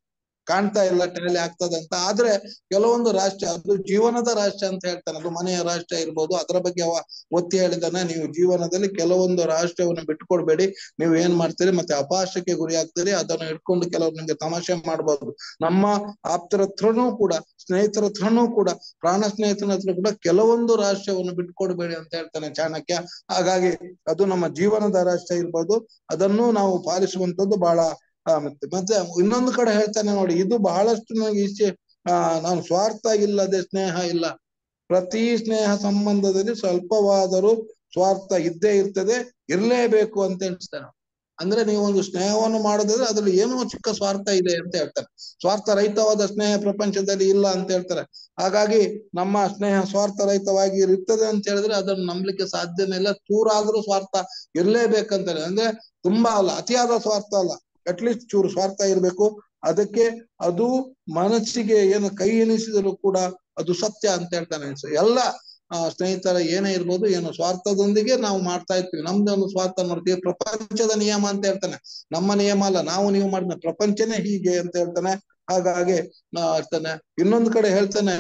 ಕಾಣ್ತಾ ಇಲ್ಲ ಟ್ಯಾಲಿ ಆಗ್ತದೆ ಅಂತ ಆದ್ರೆ ಕೆಲವೊಂದು ರಾಷ್ಟ್ರ ಅದು ಜೀವನದ ರಾಷ್ಟ್ರ ಅಂತ ಹೇಳ್ತಾನೆ ಅದು ಮನೆಯ ರಾಷ್ಟ್ರ ಇರ್ಬೋದು ಅದರ ಬಗ್ಗೆ ಅವ ಒತ್ತಿ ಹೇಳಿದಾನೆ ನೀವು ಜೀವನದಲ್ಲಿ ಕೆಲವೊಂದು ರಾಷ್ಟ್ರವನ್ನು ಬಿಟ್ಕೊಡ್ಬೇಡಿ ನೀವು ಏನ್ ಮಾಡ್ತೀರಿ ಮತ್ತೆ ಅಪಾಶಕ್ಕೆ ಗುರಿ ಆಗ್ತೀರಿ ಅದನ್ನು ಇಟ್ಕೊಂಡು ಕೆಲವರು ನಿಮ್ಗೆ ತಮಾಷೆ ಮಾಡ್ಬೋದು ನಮ್ಮ ಆಪ್ತರ ಹತ್ರನೂ ಕೂಡ ಸ್ನೇಹಿತರ ಹತ್ರನೂ ಕೂಡ ಪ್ರಾಣ ಸ್ನೇಹಿತನ ಹತ್ರ ಕೂಡ ಕೆಲವೊಂದು ರಾಷ್ಟ್ರವನ್ನು ಬಿಟ್ಕೊಡ್ಬೇಡಿ ಅಂತ ಹೇಳ್ತಾನೆ ಚಾಣಕ್ಯ ಹಾಗಾಗಿ ಅದು ನಮ್ಮ ಜೀವನದ ರಾಷ್ಟ್ರ ಇರ್ಬೋದು ಅದನ್ನು ನಾವು ಪಾಲಿಸುವಂತದ್ದು ಬಹಳ ಆ, ಮತ್ತೆ ಮತ್ತೆ ಇನ್ನೊಂದು ಕಡೆ ಹೇಳ್ತಾನೆ ನೋಡಿ ಇದು ಬಹಳಷ್ಟು ನನಗೆ ಈಚೆ ಆ ನಾನು ಸ್ವಾರ್ಥ ಇಲ್ಲದೆ ಸ್ನೇಹ ಇಲ್ಲ ಪ್ರತಿ ಸ್ನೇಹ ಸಂಬಂಧದಲ್ಲಿ ಸ್ವಲ್ಪವಾದರೂ ಸ್ವಾರ್ಥ ಇದ್ದೇ ಇರ್ತದೆ ಇರ್ಲೇಬೇಕು ಅಂತ ಹೇಳ್ತಾನೆ ಅಂದ್ರೆ ನೀವು ಒಂದು ಸ್ನೇಹವನ್ನು ಮಾಡೋದಾದ್ರೆ ಅದ್ರಲ್ಲಿ ಏನೋ ಚಿಕ್ಕ ಸ್ವಾರ್ಥ ಇದೆ ಅಂತ ಹೇಳ್ತಾರೆ ಸ್ವಾರ್ಥ ರಹಿತವಾದ ಸ್ನೇಹ ಪ್ರಪಂಚದಲ್ಲಿ ಇಲ್ಲ ಅಂತ ಹೇಳ್ತಾರೆ ಹಾಗಾಗಿ ನಮ್ಮ ಸ್ನೇಹ ಸ್ವಾರ್ಥ ರಹಿತವಾಗಿ ಇರ್ತದೆ ಅಂತ ಹೇಳಿದ್ರೆ ಅದನ್ನು ನಂಬಲಿಕ್ಕೆ ಸಾಧ್ಯನೇ ಇಲ್ಲ ಚೂರಾದ್ರೂ ಸ್ವಾರ್ಥ ಇರ್ಲೇಬೇಕಂತಾರೆ ಅಂದ್ರೆ ತುಂಬಾ ಅಲ್ಲ ಅತಿಯಾದ ಸ್ವಾರ್ಥ ಅಲ್ಲ ಅಟ್ಲೀಸ್ಟ್ ಚೂರು ಸ್ವಾರ್ಥ ಇರ್ಬೇಕು ಅದಕ್ಕೆ ಅದು ಮನಸ್ಸಿಗೆ ಏನು ಕೈ ಎನಿಸಿದರೂ ಕೂಡ ಅದು ಸತ್ಯ ಅಂತ ಹೇಳ್ತಾನೆ ಸೊ ಎಲ್ಲ ಆ ಸ್ನೇಹಿತರ ಏನೇ ಇರ್ಬೋದು ಏನು ಸ್ವಾರ್ಥದೊಂದಿಗೆ ನಾವು ಮಾಡ್ತಾ ಇರ್ತೀವಿ ನಮ್ದು ಒಂದು ಸ್ವಾರ್ಥ ನೋಡ್ತೀವಿ ಪ್ರಪಂಚದ ನಿಯಮ ಅಂತ ಹೇಳ್ತಾನೆ ನಮ್ಮ ನಿಯಮ ಅಲ್ಲ ನಾವು ನೀವು ಮಾಡಿದ ಪ್ರಪಂಚನೇ ಹೀಗೆ ಅಂತ ಹೇಳ್ತಾನೆ ಹಾಗಾಗಿ ನಾ ಹೇಳ್ತಾನೆ ಇನ್ನೊಂದು ಕಡೆ ಹೇಳ್ತಾನೆ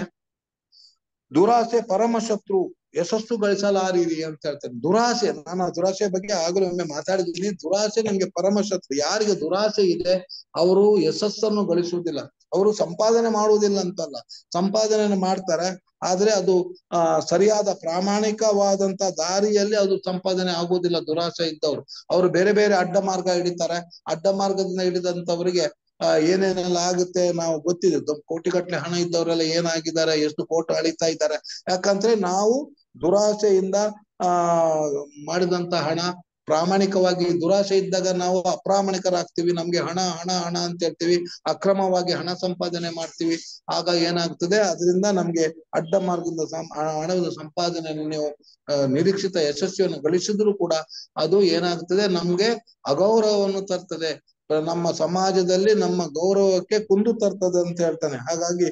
ದುರಾಸೆ ಪರಮ ಶತ್ರು ಯಶಸ್ಸು ಗಳಿಸಲಾರಿರಿ ಅಂತ ಹೇಳ್ತಾನೆ ದುರಾಸೆ ನಾನು ಆ ದುರಾಸೆ ಬಗ್ಗೆ ಆಗಲೂ ಒಮ್ಮೆ ಮಾತಾಡಿದ್ದೀನಿ ದುರಾಸೆ ನಮ್ಗೆ ಪರಮ ಶತ್ರು ಯಾರಿಗೆ ದುರಾಸೆ ಇದೆ ಅವರು ಯಶಸ್ಸನ್ನು ಗಳಿಸುವುದಿಲ್ಲ ಅವರು ಸಂಪಾದನೆ ಮಾಡುವುದಿಲ್ಲ ಅಂತಲ್ಲ ಸಂಪಾದನೆ ಮಾಡ್ತಾರೆ ಆದ್ರೆ ಅದು ಆ ಸರಿಯಾದ ಪ್ರಾಮಾಣಿಕವಾದಂತ ದಾರಿಯಲ್ಲಿ ಅದು ಸಂಪಾದನೆ ಆಗುವುದಿಲ್ಲ ದುರಾಸೆ ಇದ್ದವ್ರು ಅವರು ಬೇರೆ ಬೇರೆ ಅಡ್ಡ ಮಾರ್ಗ ಹಿಡಿತಾರೆ ಅಡ್ಡ ಮಾರ್ಗದಿಂದ ಹಿಡಿದಂತವರಿಗೆ ಆ ಏನೇನೆಲ್ಲ ಆಗುತ್ತೆ ನಾವು ಗೊತ್ತಿದೆ ಕೋಟಿಗಟ್ಟಲೆ ಹಣ ಇದ್ದವರೆಲ್ಲ ಏನಾಗಿದ್ದಾರೆ ಎಷ್ಟು ಕೋಟಿ ಅಳಿತಾ ಇದ್ದಾರೆ ಯಾಕಂದ್ರೆ ನಾವು ದುರಾಸೆಯಿಂದ ಆ ಮಾಡಿದಂತ ಹಣ ಪ್ರಾಮಾಣಿಕವಾಗಿ ದುರಾಸೆ ಇದ್ದಾಗ ನಾವು ಅಪ್ರಾಮಾಣಿಕರಾಗ್ತೀವಿ ನಮ್ಗೆ ಹಣ ಹಣ ಹಣ ಅಂತ ಹೇಳ್ತೀವಿ ಅಕ್ರಮವಾಗಿ ಹಣ ಸಂಪಾದನೆ ಮಾಡ್ತೀವಿ ಆಗ ಏನಾಗ್ತದೆ ಅದರಿಂದ ನಮ್ಗೆ ಅಡ್ಡ ಮಾರ್ಗದಿಂದ ಸಂ- ಹಣ- ಹಣದ ಸಂಪಾದನೆಯನ್ನು ನೀವು ಆ, ನಿರೀಕ್ಷಿತ ಯಶಸ್ವಿಯನ್ನು ಗಳಿಸಿದ್ರು ಕೂಡ ಅದು ಏನಾಗ್ತದೆ ನಮ್ಗೆ ಅಗೌರವವನ್ನು ತರ್ತದೆ ನಮ್ಮ ಸಮಾಜದಲ್ಲಿ ನಮ್ಮ ಗೌರವಕ್ಕೆ ಕುಂದು ತರ್ತದೆ ಅಂತ ಹೇಳ್ತಾನೆ ಹಾಗಾಗಿ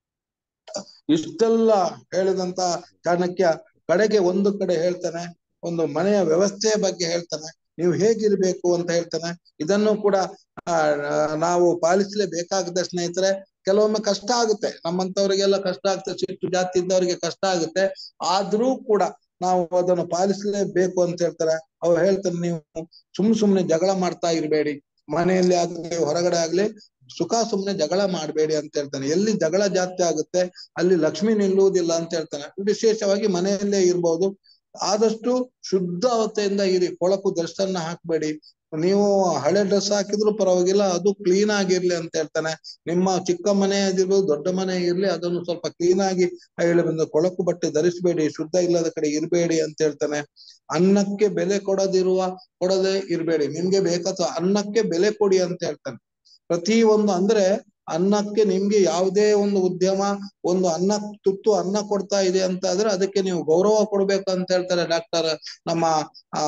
ಇಷ್ಟೆಲ್ಲ ಹೇಳಿದಂತ ಚಾಣಕ್ಯ ಕಡೆಗೆ ಒಂದು ಕಡೆ ಹೇಳ್ತಾನೆ ಒಂದು ಮನೆಯ ವ್ಯವಸ್ಥೆಯ ಬಗ್ಗೆ ಹೇಳ್ತಾನೆ ನೀವು ಹೇಗಿರ್ಬೇಕು ಅಂತ ಹೇಳ್ತಾನೆ ಇದನ್ನು ಕೂಡ ಆ ನಾವು ಪಾಲಿಸಲೇಬೇಕಾಗದ ಸ್ನೇಹಿತರೆ ಕೆಲವೊಮ್ಮೆ ಕಷ್ಟ ಆಗುತ್ತೆ ನಮ್ಮಂತವರಿಗೆಲ್ಲ ಕಷ್ಟ ಆಗುತ್ತೆ ಸಿಟ್ಟು ಜಾತಿ ಇದ್ದವರಿಗೆ ಕಷ್ಟ ಆಗುತ್ತೆ ಆದ್ರೂ ಕೂಡ ನಾವು ಅದನ್ನು ಪಾಲಿಸಲೇಬೇಕು ಅಂತ ಹೇಳ್ತಾರೆ ಅವ್ರು ಹೇಳ್ತಾರೆ ನೀವು ಸುಮ್ ಸುಮ್ನೆ ಜಗಳ ಮಾಡ್ತಾ ಇರ್ಬೇಡಿ ಮನೆಯಲ್ಲಿ ಆಗ್ಲಿ ಹೊರಗಡೆ ಆಗ್ಲಿ ಸುಖ ಸುಮ್ನೆ ಜಗಳ ಮಾಡ್ಬೇಡಿ ಅಂತ ಹೇಳ್ತಾನೆ ಎಲ್ಲಿ ಜಗಳ ಜಾಸ್ತಿ ಆಗುತ್ತೆ ಅಲ್ಲಿ ಲಕ್ಷ್ಮಿ ನಿಲ್ಲುವುದಿಲ್ಲ ಅಂತ ಹೇಳ್ತಾನೆ ವಿಶೇಷವಾಗಿ ಮನೆಯಲ್ಲೇ ಇರ್ಬೋದು ಆದಷ್ಟು ಶುದ್ಧವತೆಯಿಂದ ಇರಿ ಕೊಳಕು ಡ್ರೆಸ್ಸನ್ನ ಹಾಕ್ಬೇಡಿ ನೀವು ಹಳೆ ಡ್ರೆಸ್ ಹಾಕಿದ್ರು ಪರವಾಗಿಲ್ಲ ಅದು ಕ್ಲೀನ್ ಆಗಿರ್ಲಿ ಅಂತ ಹೇಳ್ತಾನೆ ನಿಮ್ಮ ಚಿಕ್ಕ ಮನೆ ಆಗಿರ್ಬೋದು ದೊಡ್ಡ ಮನೆ ಇರ್ಲಿ ಅದನ್ನು ಸ್ವಲ್ಪ ಕ್ಲೀನ್ ಆಗಿ ಹೇಳಿ ಬಂದು ಕೊಳಕು ಬಟ್ಟೆ ಧರಿಸಬೇಡಿ ಶುದ್ಧ ಇಲ್ಲದ ಕಡೆ ಇರ್ಬೇಡಿ ಅಂತ ಹೇಳ್ತಾನೆ ಅನ್ನಕ್ಕೆ ಬೆಲೆ ಕೊಡದಿರುವ ಕೊಡದೆ ಇರ್ಬೇಡಿ ನಿಮ್ಗೆ ಬೇಕಾದ ಅನ್ನಕ್ಕೆ ಬೆಲೆ ಕೊಡಿ ಅಂತ ಹೇಳ್ತಾನೆ ಪ್ರತಿ ಒಂದು ಅಂದ್ರೆ ಅನ್ನಕ್ಕೆ ನಿಮ್ಗೆ ಯಾವುದೇ ಒಂದು ಉದ್ಯಮ ಒಂದು ಅನ್ನ ತುತ್ತು ಅನ್ನ ಕೊಡ್ತಾ ಇದೆ ಅಂತ ಆದ್ರೆ ಅದಕ್ಕೆ ನೀವು ಗೌರವ ಕೊಡ್ಬೇಕು ಅಂತ ಹೇಳ್ತಾರೆ ಡಾಕ್ಟರ್ ನಮ್ಮ ಆ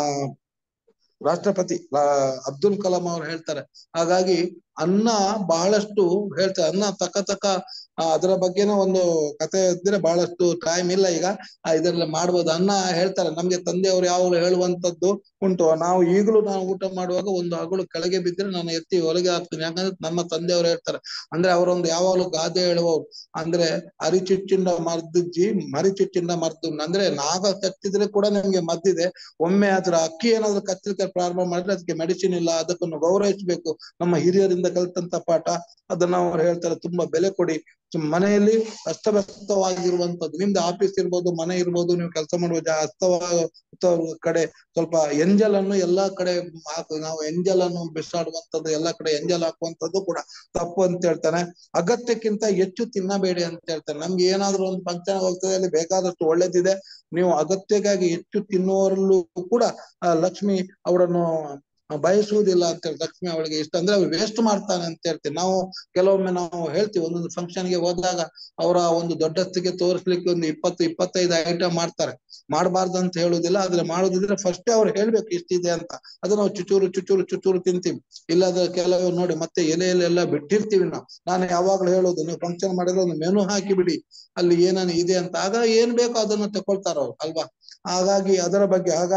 ರಾಷ್ಟ್ರಪತಿ ಆ, ಅಬ್ದುಲ್ ಕಲಾಂ ಅವ್ರು ಹೇಳ್ತಾರೆ ಹಾಗಾಗಿ ಅನ್ನ ಬಹಳಷ್ಟು ಹೇಳ್ತಾರೆ ಅನ್ನ ತಕ್ಕ ತಕ್ಕ ಆ, ಅದರ ಬಗ್ಗೆನೂ ಒಂದು ಕತೆ ಇದ್ರೆ ಬಹಳಷ್ಟು ಟೈಮ್ ಇಲ್ಲ ಈಗ ಆ, ಇದೆಲ್ಲ ಮಾಡ್ಬೋದು ಅನ್ನ ಹೇಳ್ತಾರೆ ನಮ್ಗೆ ತಂದೆಯವರು ಯಾವಾಗಲೂ ಹೇಳುವಂತದ್ದು ಉಂಟು ನಾವು ಈಗಲೂ ನಾವು ಊಟ ಮಾಡುವಾಗ ಒಂದು ಅಗಳು ಕೆಳಗೆ ಬಿದ್ದರೆ ನಾನು ಎತ್ತಿ ಹೊರಗೆ ಹಾಕ್ತೀನಿ ಯಾಕಂದ್ರೆ ನಮ್ಮ ತಂದೆಯವರು ಹೇಳ್ತಾರೆ ಅಂದ್ರೆ ಅವರೊಂದು ಯಾವಾಗಲೂ ಗಾದೆ ಹೇಳುವವರು ಅಂದ್ರೆ ಅರಿಚುಚ್ಚಿಂದ ಮರ್ದಿಜ್ಜಿ ಮರಿಚುಚ್ಚಿಂದ ಮರ್ದು ಅಂದ್ರೆ ನಾಗ ಕತ್ತಿದ್ರೆ ಕೂಡ ನಿಮ್ಗೆ ಮದ್ದಿದೆ ಒಮ್ಮೆ ಅದ್ರ ಅಕ್ಕಿ ಏನಾದ್ರು ಕತ್ತಲಿಕ್ಕೆ ಪ್ರಾರಂಭ ಮಾಡಿದ್ರೆ ಅದಕ್ಕೆ ಮೆಡಿಸಿನ್ ಇಲ್ಲ ಅದಕ್ಕನ್ನು ಗೌರವಿಸಬೇಕು ನಮ್ಮ ಹಿರಿಯರಿಂದ ಕಲಿತಂತ ಪಾಠ ಅದನ್ನ ಅವ್ರು ಹೇಳ್ತಾರೆ ತುಂಬಾ ಬೆಲೆ ಕೊಡಿ ಸೊ ಮನೆಯಲ್ಲಿ ಅಸ್ತವ್ಯಸ್ತವಾಗಿರುವಂತದ್ದು ನಿಮ್ದು ಆಫೀಸ್ ಇರ್ಬೋದು ಮನೆ ಇರ್ಬೋದು ನೀವು ಕೆಲಸ ಮಾಡುವ ಜಾ ಅಸ್ತವ ಕಡೆ ಸ್ವಲ್ಪ ಎಂಜಲ್ ಅನ್ನು ಎಲ್ಲಾ ಕಡೆ ಹಾಕು ನಾವು ಎಂಜಲ್ ಅನ್ನು ಬಿಸಾಡುವಂತದ್ದು ಎಲ್ಲಾ ಕಡೆ ಎಂಜಲ್ ಹಾಕುವಂತದ್ದು ಕೂಡ ತಪ್ಪು ಅಂತ ಹೇಳ್ತಾನೆ ಅಗತ್ಯಕ್ಕಿಂತ ಹೆಚ್ಚು ತಿನ್ನಬೇಡಿ ಅಂತ ಹೇಳ್ತಾನೆ ನಮ್ಗೆ ಏನಾದ್ರೂ ಒಂದು ಫಂಕ್ಷನ್ ಹೋಗ್ತದೆ ಅಲ್ಲಿ ಬೇಕಾದಷ್ಟು ಒಳ್ಳೇದಿದೆ ನೀವು ಅಗತ್ಯಕ್ಕಾಗಿ ಹೆಚ್ಚು ತಿನ್ನುವರಲ್ಲೂ ಕೂಡ ಆ ಲಕ್ಷ್ಮಿ ಅವರನ್ನು ಬಯಸುವುದಿಲ್ಲ ಅಂತ ಹೇಳಿ ಲಕ್ಷ್ಮಿ ಅವಳಿಗೆ ಇಷ್ಟ ಅಂದ್ರೆ ಅವ್ರು ವೇಸ್ಟ್ ಮಾಡ್ತಾನೆ ಅಂತ ಹೇಳ್ತೀವಿ ನಾವು ಕೆಲವೊಮ್ಮೆ ನಾವು ಹೇಳ್ತೀವಿ ಒಂದೊಂದು ಫಂಕ್ಷನ್ ಗೆ ಹೋದಾಗ ಅವರ ಒಂದು ದೊಡ್ಡಸ್ತಿಗೆ ತೋರಿಸ್ಲಿಕ್ಕೆ ಒಂದು ಇಪ್ಪತ್ತು ಇಪ್ಪತ್ತೈದು ಐಟಮ್ ಮಾಡ್ತಾರೆ ಮಾಡಬಾರ್ದು ಅಂತ ಹೇಳುದಿಲ್ಲ ಆದ್ರೆ ಮಾಡೋದಿದ್ರೆ ಫಸ್ಟೇ ಅವ್ರು ಹೇಳ್ಬೇಕು ಇಷ್ಟಿದೆ ಅಂತ ಅದು ನಾವು ಚುಚೂರು ಚುಚೂರು ಚುಚೂರು ತಿಂತೀವಿ ಇಲ್ಲದ ಕೆಲವು ನೋಡಿ ಮತ್ತೆ ಎಲೆಯಲ್ಲೆಲ್ಲ ಬಿಟ್ಟಿರ್ತೀವಿ ನಾವು ನಾನು ಯಾವಾಗ್ಲೂ ಹೇಳೋದು ನೀವು ಫಂಕ್ಷನ್ ಮಾಡಿದ್ರೆ ಒಂದು ಮೆನು ಹಾಕಿ ಬಿಡಿ ಅಲ್ಲಿ ಏನೇನು ಇದೆ ಅಂತ ಆಗ ಏನ್ ಬೇಕೋ ಅದನ್ನ ತಕೊಳ್ತಾರ ಅವ್ರು ಅಲ್ವಾ ಹಾಗಾಗಿ ಅದರ ಬಗ್ಗೆ ಹಾಗಾಗಿ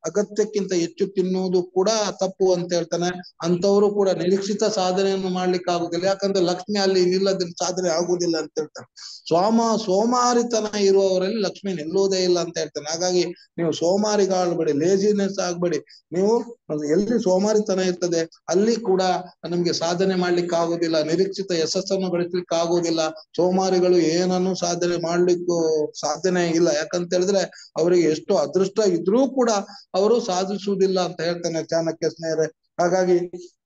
ಅಗತ್ಯಕ್ಕಿಂತ ಹೆಚ್ಚು ತಿನ್ನುವುದು ಕೂಡ ತಪ್ಪು ಅಂತ ಹೇಳ್ತಾನೆ ಅಂತವರು ಕೂಡ ನಿರೀಕ್ಷಿತ ಸಾಧನೆಯನ್ನು ಮಾಡ್ಲಿಕ್ಕೆ ಆಗುದಿಲ್ಲ ಯಾಕಂದ್ರೆ ಲಕ್ಷ್ಮಿ ಅಲ್ಲಿ ಇಲ್ಲದ ಸಾಧನೆ ಆಗುವುದಿಲ್ಲ ಅಂತ ಹೇಳ್ತಾನೆ ಸೋಮ ಸೋಮಾರಿತನ ಇರುವವರಲ್ಲಿ ಲಕ್ಷ್ಮಿ ನಿಲ್ಲುವುದೇ ಇಲ್ಲ ಅಂತ ಹೇಳ್ತಾನೆ ಹಾಗಾಗಿ ನೀವು ಸೋಮಾರಿಗಾಳ್ಬೇಡಿ ಲೇಜಿನೆಸ್ ಆಗ್ಬೇಡಿ ನೀವು ಎಲ್ಲಿ ಸೋಮಾರಿತನ ಇರ್ತದೆ ಅಲ್ಲಿ ಕೂಡ ನಮ್ಗೆ ಸಾಧನೆ ಮಾಡ್ಲಿಕ್ಕೆ ಆಗುದಿಲ್ಲ ನಿರೀಕ್ಷಿತ ಯಶಸ್ಸನ್ನು ಗಳಿಸ್ಲಿಕ್ಕೆ ಆಗುವುದಿಲ್ಲ ಸೋಮಾರಿಗಳು ಏನನ್ನು ಸಾಧನೆ ಮಾಡ್ಲಿಕ್ಕೂ ಸಾಧನೆ ಇಲ್ಲ ಯಾಕಂತ ಹೇಳಿದ್ರೆ ಅವರಿಗೆ ಎಷ್ಟು ಅದೃಷ್ಟ ಇದ್ರೂ ಕೂಡ ಅವರು ಸಾಧಿಸುವುದಿಲ್ಲ ಅಂತ ಹೇಳ್ತಾನೆ ಚಾಣಕ್ಯ ಸ್ನೇಹರೇ ಹಾಗಾಗಿ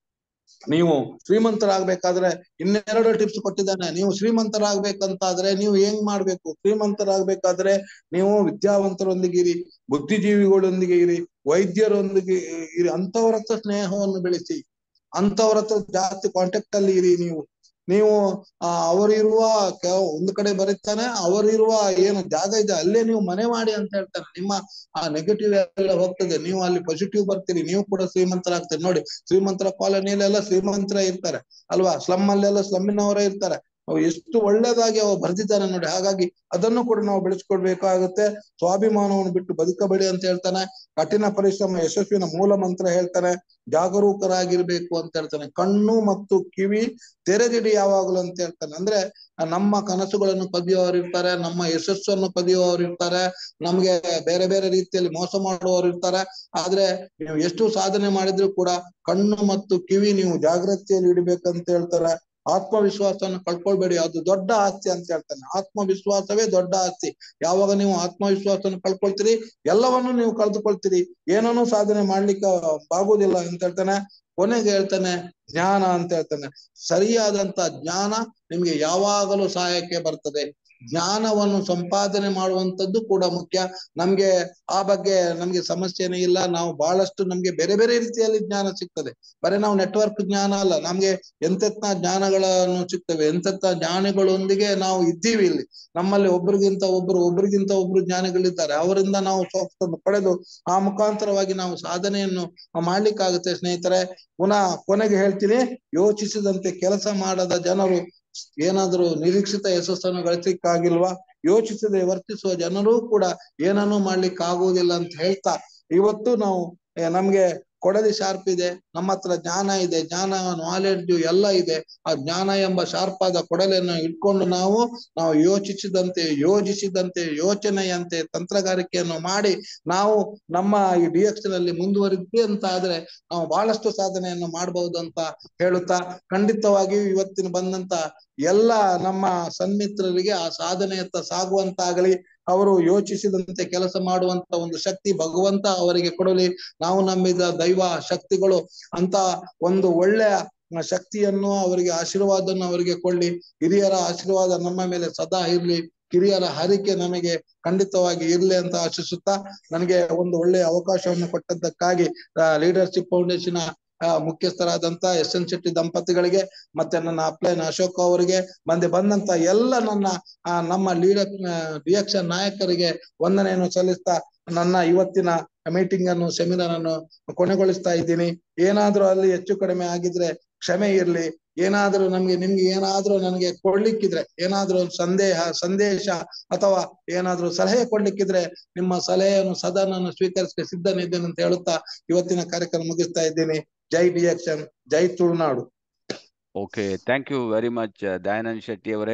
ನೀವು ಶ್ರೀಮಂತರಾಗ್ಬೇಕಾದ್ರೆ ಇನ್ನೆರಡು ಟಿಪ್ಸ್ ಕೊಟ್ಟಿದ್ದಾನೆ ನೀವು ಶ್ರೀಮಂತರಾಗ್ಬೇಕಂತಾದ್ರೆ ನೀವು ಹೆಂಗ್ ಮಾಡ್ಬೇಕು ಶ್ರೀಮಂತರಾಗ್ಬೇಕಾದ್ರೆ ನೀವು ವಿದ್ಯಾವಂತರೊಂದಿಗೆ ಇರಿ ಬುದ್ಧಿಜೀವಿಗಳೊಂದಿಗೆ ಇರಿ ವೈದ್ಯರೊಂದಿಗೆ ಇರಿ ಅಂತವ್ರ ಹತ್ರ ಸ್ನೇಹವನ್ನು ಬೆಳೆಸಿ ಅಂತವ್ರ ಹತ್ರ ಜಾಸ್ತಿ ಕಾಂಟ್ಯಾಕ್ಟ್ ಅಲ್ಲಿ ಇರಿ ನೀವು ನೀವು ಆ ಅವರಿರುವ ಒಂದು ಕಡೆ ಬರೀತಾನೆ ಅವರಿರುವ ಏನು ಜಾಗ ಇದೆ ಅಲ್ಲೇ ನೀವು ಮನೆ ಮಾಡಿ ಅಂತ ಹೇಳ್ತಾನೆ ನಿಮ್ಮ ಆ ನೆಗೆಟಿವ್ ಎಲ್ಲ ಹೋಗ್ತದೆ ನೀವು ಅಲ್ಲಿ ಪಾಸಿಟಿವ್ ಬರ್ತೀರಿ ನೀವು ಕೂಡ ಶ್ರೀಮಂತರಾಗ್ತೀರಿ ನೋಡಿ ಶ್ರೀಮಂತರ ಕಾಲೋನಿಯಲ್ಲೆಲ್ಲ ಶ್ರೀಮಂತರ ಇರ್ತಾರೆ ಅಲ್ವಾ ಸ್ಲಮ್ ಅಲ್ಲೆಲ್ಲ ಸ್ಲಮ್ಮಿನವರೇ ಇರ್ತಾರೆ ಅವು ಎಷ್ಟು ಒಳ್ಳೇದಾಗಿ ಅವ ಬರ್ದಿದ್ದಾನೆ ನೋಡಿ ಹಾಗಾಗಿ ಅದನ್ನು ಕೂಡ ನಾವು ಬೆಳೆಸ್ಕೊಡ್ಬೇಕಾಗುತ್ತೆ ಸ್ವಾಭಿಮಾನವನ್ನು ಬಿಟ್ಟು ಬದುಕಬೇಡಿ ಅಂತ ಹೇಳ್ತಾನೆ ಕಠಿಣ ಪರಿಶ್ರಮ ಯಶಸ್ವಿನ ಮೂಲ ಮಂತ್ರ ಹೇಳ್ತಾನೆ ಜಾಗರೂಕರಾಗಿರ್ಬೇಕು ಅಂತ ಹೇಳ್ತಾನೆ ಕಣ್ಣು ಮತ್ತು ಕಿವಿ ತೆರೆದಿಡಿ ಯಾವಾಗಲೂ ಅಂತ ಹೇಳ್ತಾನೆ ಅಂದ್ರೆ ನಮ್ಮ ಕನಸುಗಳನ್ನು ಕದಿಯುವವರು ಇರ್ತಾರೆ ನಮ್ಮ ಯಶಸ್ಸನ್ನು ಕದಿಯುವವರು ಇರ್ತಾರೆ ನಮ್ಗೆ ಬೇರೆ ಬೇರೆ ರೀತಿಯಲ್ಲಿ ಮೋಸ ಮಾಡುವವರು ಇರ್ತಾರೆ ಆದ್ರೆ ನೀವು ಎಷ್ಟು ಸಾಧನೆ ಮಾಡಿದ್ರು ಕೂಡ ಕಣ್ಣು ಮತ್ತು ಕಿವಿ ನೀವು ಜಾಗ್ರತೆಯಲ್ಲಿ ಇಡಬೇಕಂತ ಹೇಳ್ತಾರೆ ಆತ್ಮವಿಶ್ವಾಸವನ್ನು ಕಳ್ಕೊಳ್ಬೇಡಿ ಅದು ದೊಡ್ಡ ಆಸ್ತಿ ಅಂತ ಹೇಳ್ತಾನೆ ಆತ್ಮವಿಶ್ವಾಸವೇ ದೊಡ್ಡ ಆಸ್ತಿ ಯಾವಾಗ ನೀವು ಆತ್ಮವಿಶ್ವಾಸವನ್ನು ಕಳ್ಕೊಳ್ತೀರಿ ಎಲ್ಲವನ್ನು ನೀವು ಕಳೆದುಕೊಳ್ತೀರಿ ಏನನ್ನೂ ಸಾಧನೆ ಮಾಡ್ಲಿಕ್ಕೆ ಆಗುದಿಲ್ಲ ಅಂತ ಹೇಳ್ತಾನೆ ಕೊನೆಗೆ ಹೇಳ್ತಾನೆ ಜ್ಞಾನ ಅಂತ ಹೇಳ್ತಾನೆ ಸರಿಯಾದಂತ ಜ್ಞಾನ ನಿಮ್ಗೆ ಯಾವಾಗಲೂ ಸಹಾಯಕ್ಕೆ ಬರ್ತದೆ ಜ್ಞಾನವನ್ನು ಸಂಪಾದನೆ ಮಾಡುವಂತದ್ದು ಕೂಡ ಮುಖ್ಯ ನಮ್ಗೆ ಆ ಬಗ್ಗೆ ನಮ್ಗೆ ಸಮಸ್ಯೆನೇ ಇಲ್ಲ ನಾವು ಬಹಳಷ್ಟು ನಮ್ಗೆ ಬೇರೆ ಬೇರೆ ರೀತಿಯಲ್ಲಿ ಜ್ಞಾನ ಸಿಗ್ತದೆ ಬರೀ ನಾವು ನೆಟ್ವರ್ಕ್ ಜ್ಞಾನ ಅಲ್ಲ ನಮ್ಗೆ ಎಂತೆಂತ ಜ್ಞಾನಗಳನ್ನು ಸಿಗ್ತವೆ ಎಂತೆಂತ ಜ್ಞಾನಿಗಳೊಂದಿಗೆ ನಾವು ಇದ್ದೀವಿ ಇಲ್ಲಿ ನಮ್ಮಲ್ಲಿ ಒಬ್ರಿಗಿಂತ ಒಬ್ರು ಒಬ್ರಿಗಿಂತ ಒಬ್ರು ಜ್ಞಾನಿಗಳಿದ್ದಾರೆ ಅವರಿಂದ ನಾವು ಸೋಫ್ಟನ್ನು ಪಡೆದು ಆ ಮುಖಾಂತರವಾಗಿ ನಾವು ಸಾಧನೆಯನ್ನು ಮಾಡ್ಲಿಕ್ಕಾಗುತ್ತೆ ಸ್ನೇಹಿತರೆ ಪುನಃ ಕೊನೆಗೆ ಹೇಳ್ತೀನಿ ಯೋಚಿಸಿದಂತೆ ಕೆಲಸ ಮಾಡದ ಜನರು ಏನಾದ್ರೂ ನಿರೀಕ್ಷಿತ ಯಶಸ್ಸನ್ನು ಗಳಿಸ್ಲಿಕ್ಕಾಗಿಲ್ವಾ ಯೋಚಿಸದೆ ವರ್ತಿಸುವ ಜನರು ಕೂಡ ಏನನ್ನೂ ಮಾಡ್ಲಿಕ್ಕೆ ಆಗುವುದಿಲ್ಲ ಅಂತ ಹೇಳ್ತಾ ಇವತ್ತು ನಾವು ನಮ್ಗೆ ಕೊಡಲಿ ಶಾರ್ಪ್ ಇದೆ ನಮ್ಮ ಹತ್ರ ಜ್ಞಾನ ಇದೆ ಜ್ಞಾನ ನಾಲೆಡ್ಜ್ ಎಲ್ಲ ಇದೆ ಆ ಜ್ಞಾನ ಎಂಬ ಶಾರ್ಪ್ ಆದ ಕೊಡಲಿಯನ್ನು ಇಟ್ಕೊಂಡು ನಾವು ನಾವು ಯೋಚಿಸಿದಂತೆ ಯೋಜಿಸಿದಂತೆ ಯೋಚನೆಯಂತೆ ತಂತ್ರಗಾರಿಕೆಯನ್ನು ಮಾಡಿ ನಾವು ನಮ್ಮ ಈ ಡಿ ನಲ್ಲಿ ಮುಂದುವರಿದ್ವಿ ಅಂತ ಆದ್ರೆ ನಾವು ಬಹಳಷ್ಟು ಸಾಧನೆಯನ್ನು ಮಾಡಬಹುದು ಅಂತ ಹೇಳುತ್ತಾ ಖಂಡಿತವಾಗಿಯೂ ಇವತ್ತಿನ ಬಂದಂತ ಎಲ್ಲ ನಮ್ಮ ಸನ್ಮಿತ್ರರಿಗೆ ಆ ಸಾಧನೆಯತ್ತ ಸಾಗುವಂತಾಗಲಿ ಅವರು ಯೋಚಿಸಿದಂತೆ ಕೆಲಸ ಮಾಡುವಂತ ಒಂದು ಶಕ್ತಿ ಭಗವಂತ ಅವರಿಗೆ ಕೊಡಲಿ ನಾವು ನಂಬಿದ ದೈವ ಶಕ್ತಿಗಳು ಅಂತ ಒಂದು ಒಳ್ಳೆಯ ಶಕ್ತಿಯನ್ನು ಅವರಿಗೆ ಆಶೀರ್ವಾದವನ್ನು ಅವರಿಗೆ ಕೊಳ್ಳಿ ಹಿರಿಯರ ಆಶೀರ್ವಾದ ನಮ್ಮ ಮೇಲೆ ಸದಾ ಇರ್ಲಿ ಕಿರಿಯರ ಹರಿಕೆ ನಮಗೆ ಖಂಡಿತವಾಗಿ ಇರ್ಲಿ ಅಂತ ಆಶಿಸುತ್ತಾ ನನಗೆ ಒಂದು ಒಳ್ಳೆಯ ಅವಕಾಶವನ್ನು ಕೊಟ್ಟದ್ದಕ್ಕಾಗಿ ಲೀಡರ್ಶಿಪ್ ಫೌಂಡೇಶನ್ ಮುಖ್ಯಸ್ಥರಾದಂತ ಎಸ್ ಎನ್ ಶೆಟ್ಟಿ ದಂಪತಿಗಳಿಗೆ ಮತ್ತೆ ನನ್ನ ಅಪ್ಲೈನ್ ಅಶೋಕ್ ಅವರಿಗೆ ಮಂದಿ ಬಂದಂತ ಎಲ್ಲ ನನ್ನ ನಮ್ಮ ಲೀಡರ್ ರಿಯಾಕ್ಷನ್ ನಾಯಕರಿಗೆ ವಂದನೆಯನ್ನು ಸಲ್ಲಿಸ್ತಾ ನನ್ನ ಇವತ್ತಿನ ಮೀಟಿಂಗ್ ಅನ್ನು ಸೆಮಿನಾರ್ ಅನ್ನು ಕೊನೆಗೊಳಿಸ್ತಾ ಇದ್ದೀನಿ ಏನಾದ್ರೂ ಅಲ್ಲಿ ಹೆಚ್ಚು ಕಡಿಮೆ ಆಗಿದ್ರೆ ಕ್ಷಮೆ ಇರ್ಲಿ ಏನಾದ್ರೂ ನಮ್ಗೆ ನಿಮ್ಗೆ ಏನಾದ್ರೂ ನನಗೆ ಕೊಡ್ಲಿಕ್ಕಿದ್ರೆ ಏನಾದ್ರೂ ಒಂದು ಸಂದೇಹ ಸಂದೇಶ ಅಥವಾ ಏನಾದ್ರೂ ಸಲಹೆ ಕೊಡ್ಲಿಕ್ಕಿದ್ರೆ ನಿಮ್ಮ ಸಲಹೆಯನ್ನು ಸದಾ ನಾನು ಸ್ವೀಕರಿಸಕ್ಕೆ ಸಿದ್ಧನಿದ್ದೇನೆ ಅಂತ ಹೇಳುತ್ತಾ ಇವತ್ತಿನ ಕಾರ್ಯಕ್ರಮ ಮುಗಿಸ್ತಾ ಇದ್ದೀನಿ ಜೈ ಡಿಎಕ್ಷನ್ ಜೈ Tulunadu okay thank you very much Dayanand Shetty ಅವರೇ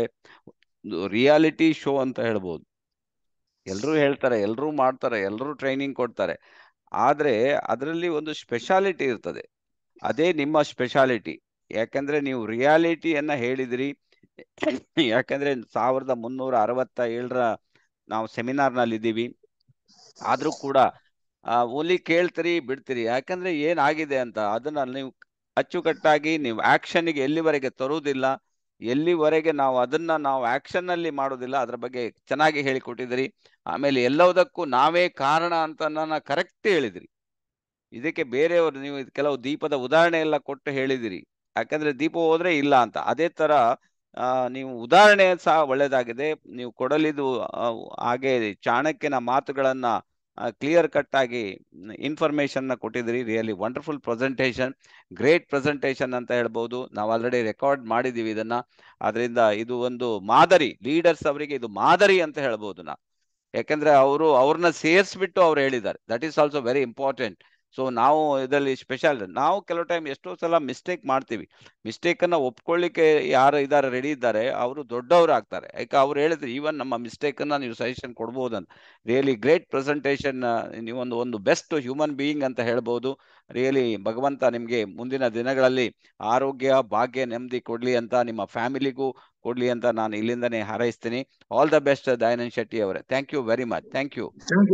ರಿಯಾಲಿಟಿ ಶೋ ಅಂತ ಹೇಳ್ಬೋದು ಎಲ್ಲರೂ ಹೇಳ್ತಾರೆ ಎಲ್ಲರೂ ಮಾಡ್ತಾರೆ ಎಲ್ಲರೂ ಟ್ರೈನಿಂಗ್ ಕೊಡ್ತಾರೆ ಆದ್ರೆ ಅದರಲ್ಲಿ ಒಂದು ಸ್ಪೆಷಾಲಿಟಿ ಇರ್ತದೆ ಅದೇ ನಿಮ್ಮ ಸ್ಪೆಷಾಲಿಟಿ ಯಾಕಂದ್ರೆ ನೀವು ರಿಯಾಲಿಟಿಯನ್ನ ಹೇಳಿದಿರಿ ಯಾಕಂದ್ರೆ ಸಾವಿರದ ಮುನ್ನೂರ ಅರವತ್ತ ಏಳರ ನಾವು ಸೆಮಿನಾರ್ನಲ್ಲಿ ಇದ್ದೀವಿ ಆದ್ರೂ ಕೂಡ ಓನ್ಲಿ ಕೇಳ್ತೀರಿ ಬಿಡ್ತೀರಿ ಯಾಕಂದ್ರೆ ಏನಾಗಿದೆ ಅಂತ ಅದನ್ನ ನೀವು ಅಚ್ಚುಕಟ್ಟಾಗಿ ನೀವು ಆಕ್ಷನ್ಗೆ ಎಲ್ಲಿವರೆಗೆ ತರುವುದಿಲ್ಲ ಎಲ್ಲಿವರೆಗೆ ನಾವು ಅದನ್ನ ನಾವು ಆಕ್ಷನ್ ನಲ್ಲಿ ಮಾಡೋದಿಲ್ಲ ಅದ್ರ ಬಗ್ಗೆ ಚೆನ್ನಾಗಿ ಹೇಳಿಕೊಟ್ಟಿದ್ರಿ ಆಮೇಲೆ ಎಲ್ಲದಕ್ಕೂ ನಾವೇ ಕಾರಣ ಅಂತ ನನ್ನ ಕರೆಕ್ಟ್ ಹೇಳಿದ್ರಿ ಇದಕ್ಕೆ ಬೇರೆಯವರು ನೀವು ಕೆಲವು ದೀಪದ ಉದಾಹರಣೆ ಎಲ್ಲ ಕೊಟ್ಟು ಹೇಳಿದಿರಿ ಯಾಕಂದ್ರೆ ದೀಪ ಹೋದ್ರೆ ಇಲ್ಲ ಅಂತ ಅದೇ ತರ ಆ ನೀವು ಉದಾಹರಣೆ ಸಹ ಒಳ್ಳೇದಾಗಿದೆ ನೀವು ಕೊಡಲಿದು ಹಾಗೆ ಚಾಣಕ್ಯನ ಮಾತುಗಳನ್ನ ಕ್ಲಿಯರ್ ಕಟ್ ಆಗಿ ಇನ್ಫಾರ್ಮೇಶನ್ ನ ಕೊಟ್ಟಿದ್ರಿ really wonderful presentation great presentation ಅಂತ ಹೇಳ್ಬೋದು ನಾವು ಆಲ್ರೆಡಿ ರೆಕಾರ್ಡ್ ಮಾಡಿದೀವಿ ಇದನ್ನ ಅದರಿಂದ ಇದು ಒಂದು ಮಾದರಿ ಲೀಡರ್ಸ್ ಅವರಿಗೆ ಇದು ಮಾದರಿ ಅಂತ ಹೇಳ್ಬೋದು ನಾ ಯಾಕಂದ್ರೆ ಅವರು ಅವ್ರನ್ನ ಸೇರಿಸ್ಬಿಟ್ಟು ಅವ್ರು ಹೇಳಿದ್ದಾರೆ that is also very important so ನಾವು ಇದರಲ್ಲಿ ಸ್ಪೆಷಲ್ ನಾವು ಕೆಲವು ಟೈಮ್ ಎಷ್ಟೋ ಸಲ ಮಿಸ್ಟೇಕ್ ಮಾಡ್ತೀವಿ ಮಿಸ್ಟೇಕ್ ಅನ್ನ ಒಪ್ಕೊಳ್ಳಿಕ್ಕೆ ಯಾರು ಇದ್ದಾರೆ ರೆಡಿ ಇದ್ದಾರೆ ಅವರು ದೊಡ್ಡವರು ಆಗ್ತಾರೆ ಯಾಕೆ ಅವ್ರು ಹೇಳಿದ್ರು ಈವನ್ ನಮ್ಮ ಮಿಸ್ಟೇಕ್ ಅನ್ನ ನೀವು ಸಜೆಷನ್ ಕೊಡ್ಬೋದಂತ ರಿಯಲಿ ಗ್ರೇಟ್ ಪ್ರೆಸೆಂಟೇಷನ್ ನೀವೊಂದು ಒಂದು ಬೆಸ್ಟ್ ಹ್ಯೂಮನ್ ಬೀಯಿಂಗ್ ಅಂತ ಹೇಳ್ಬೋದು ರಿಯಲಿ ಭಗವಂತ ನಿಮ್ಗೆ ಮುಂದಿನ ದಿನಗಳಲ್ಲಿ ಆರೋಗ್ಯ ಭಾಗ್ಯ ನೆಮ್ಮದಿ ಕೊಡ್ಲಿ ಅಂತ ನಿಮ್ಮ ಫ್ಯಾಮಿಲಿಗೂ ಕೊಡ್ಲಿ ಅಂತ ನಾನು ಇಲ್ಲಿಂದನೇ ಹಾರೈಸ್ತೀನಿ all the best Dayanand Shetty ಅವರೇ thank you very much thank you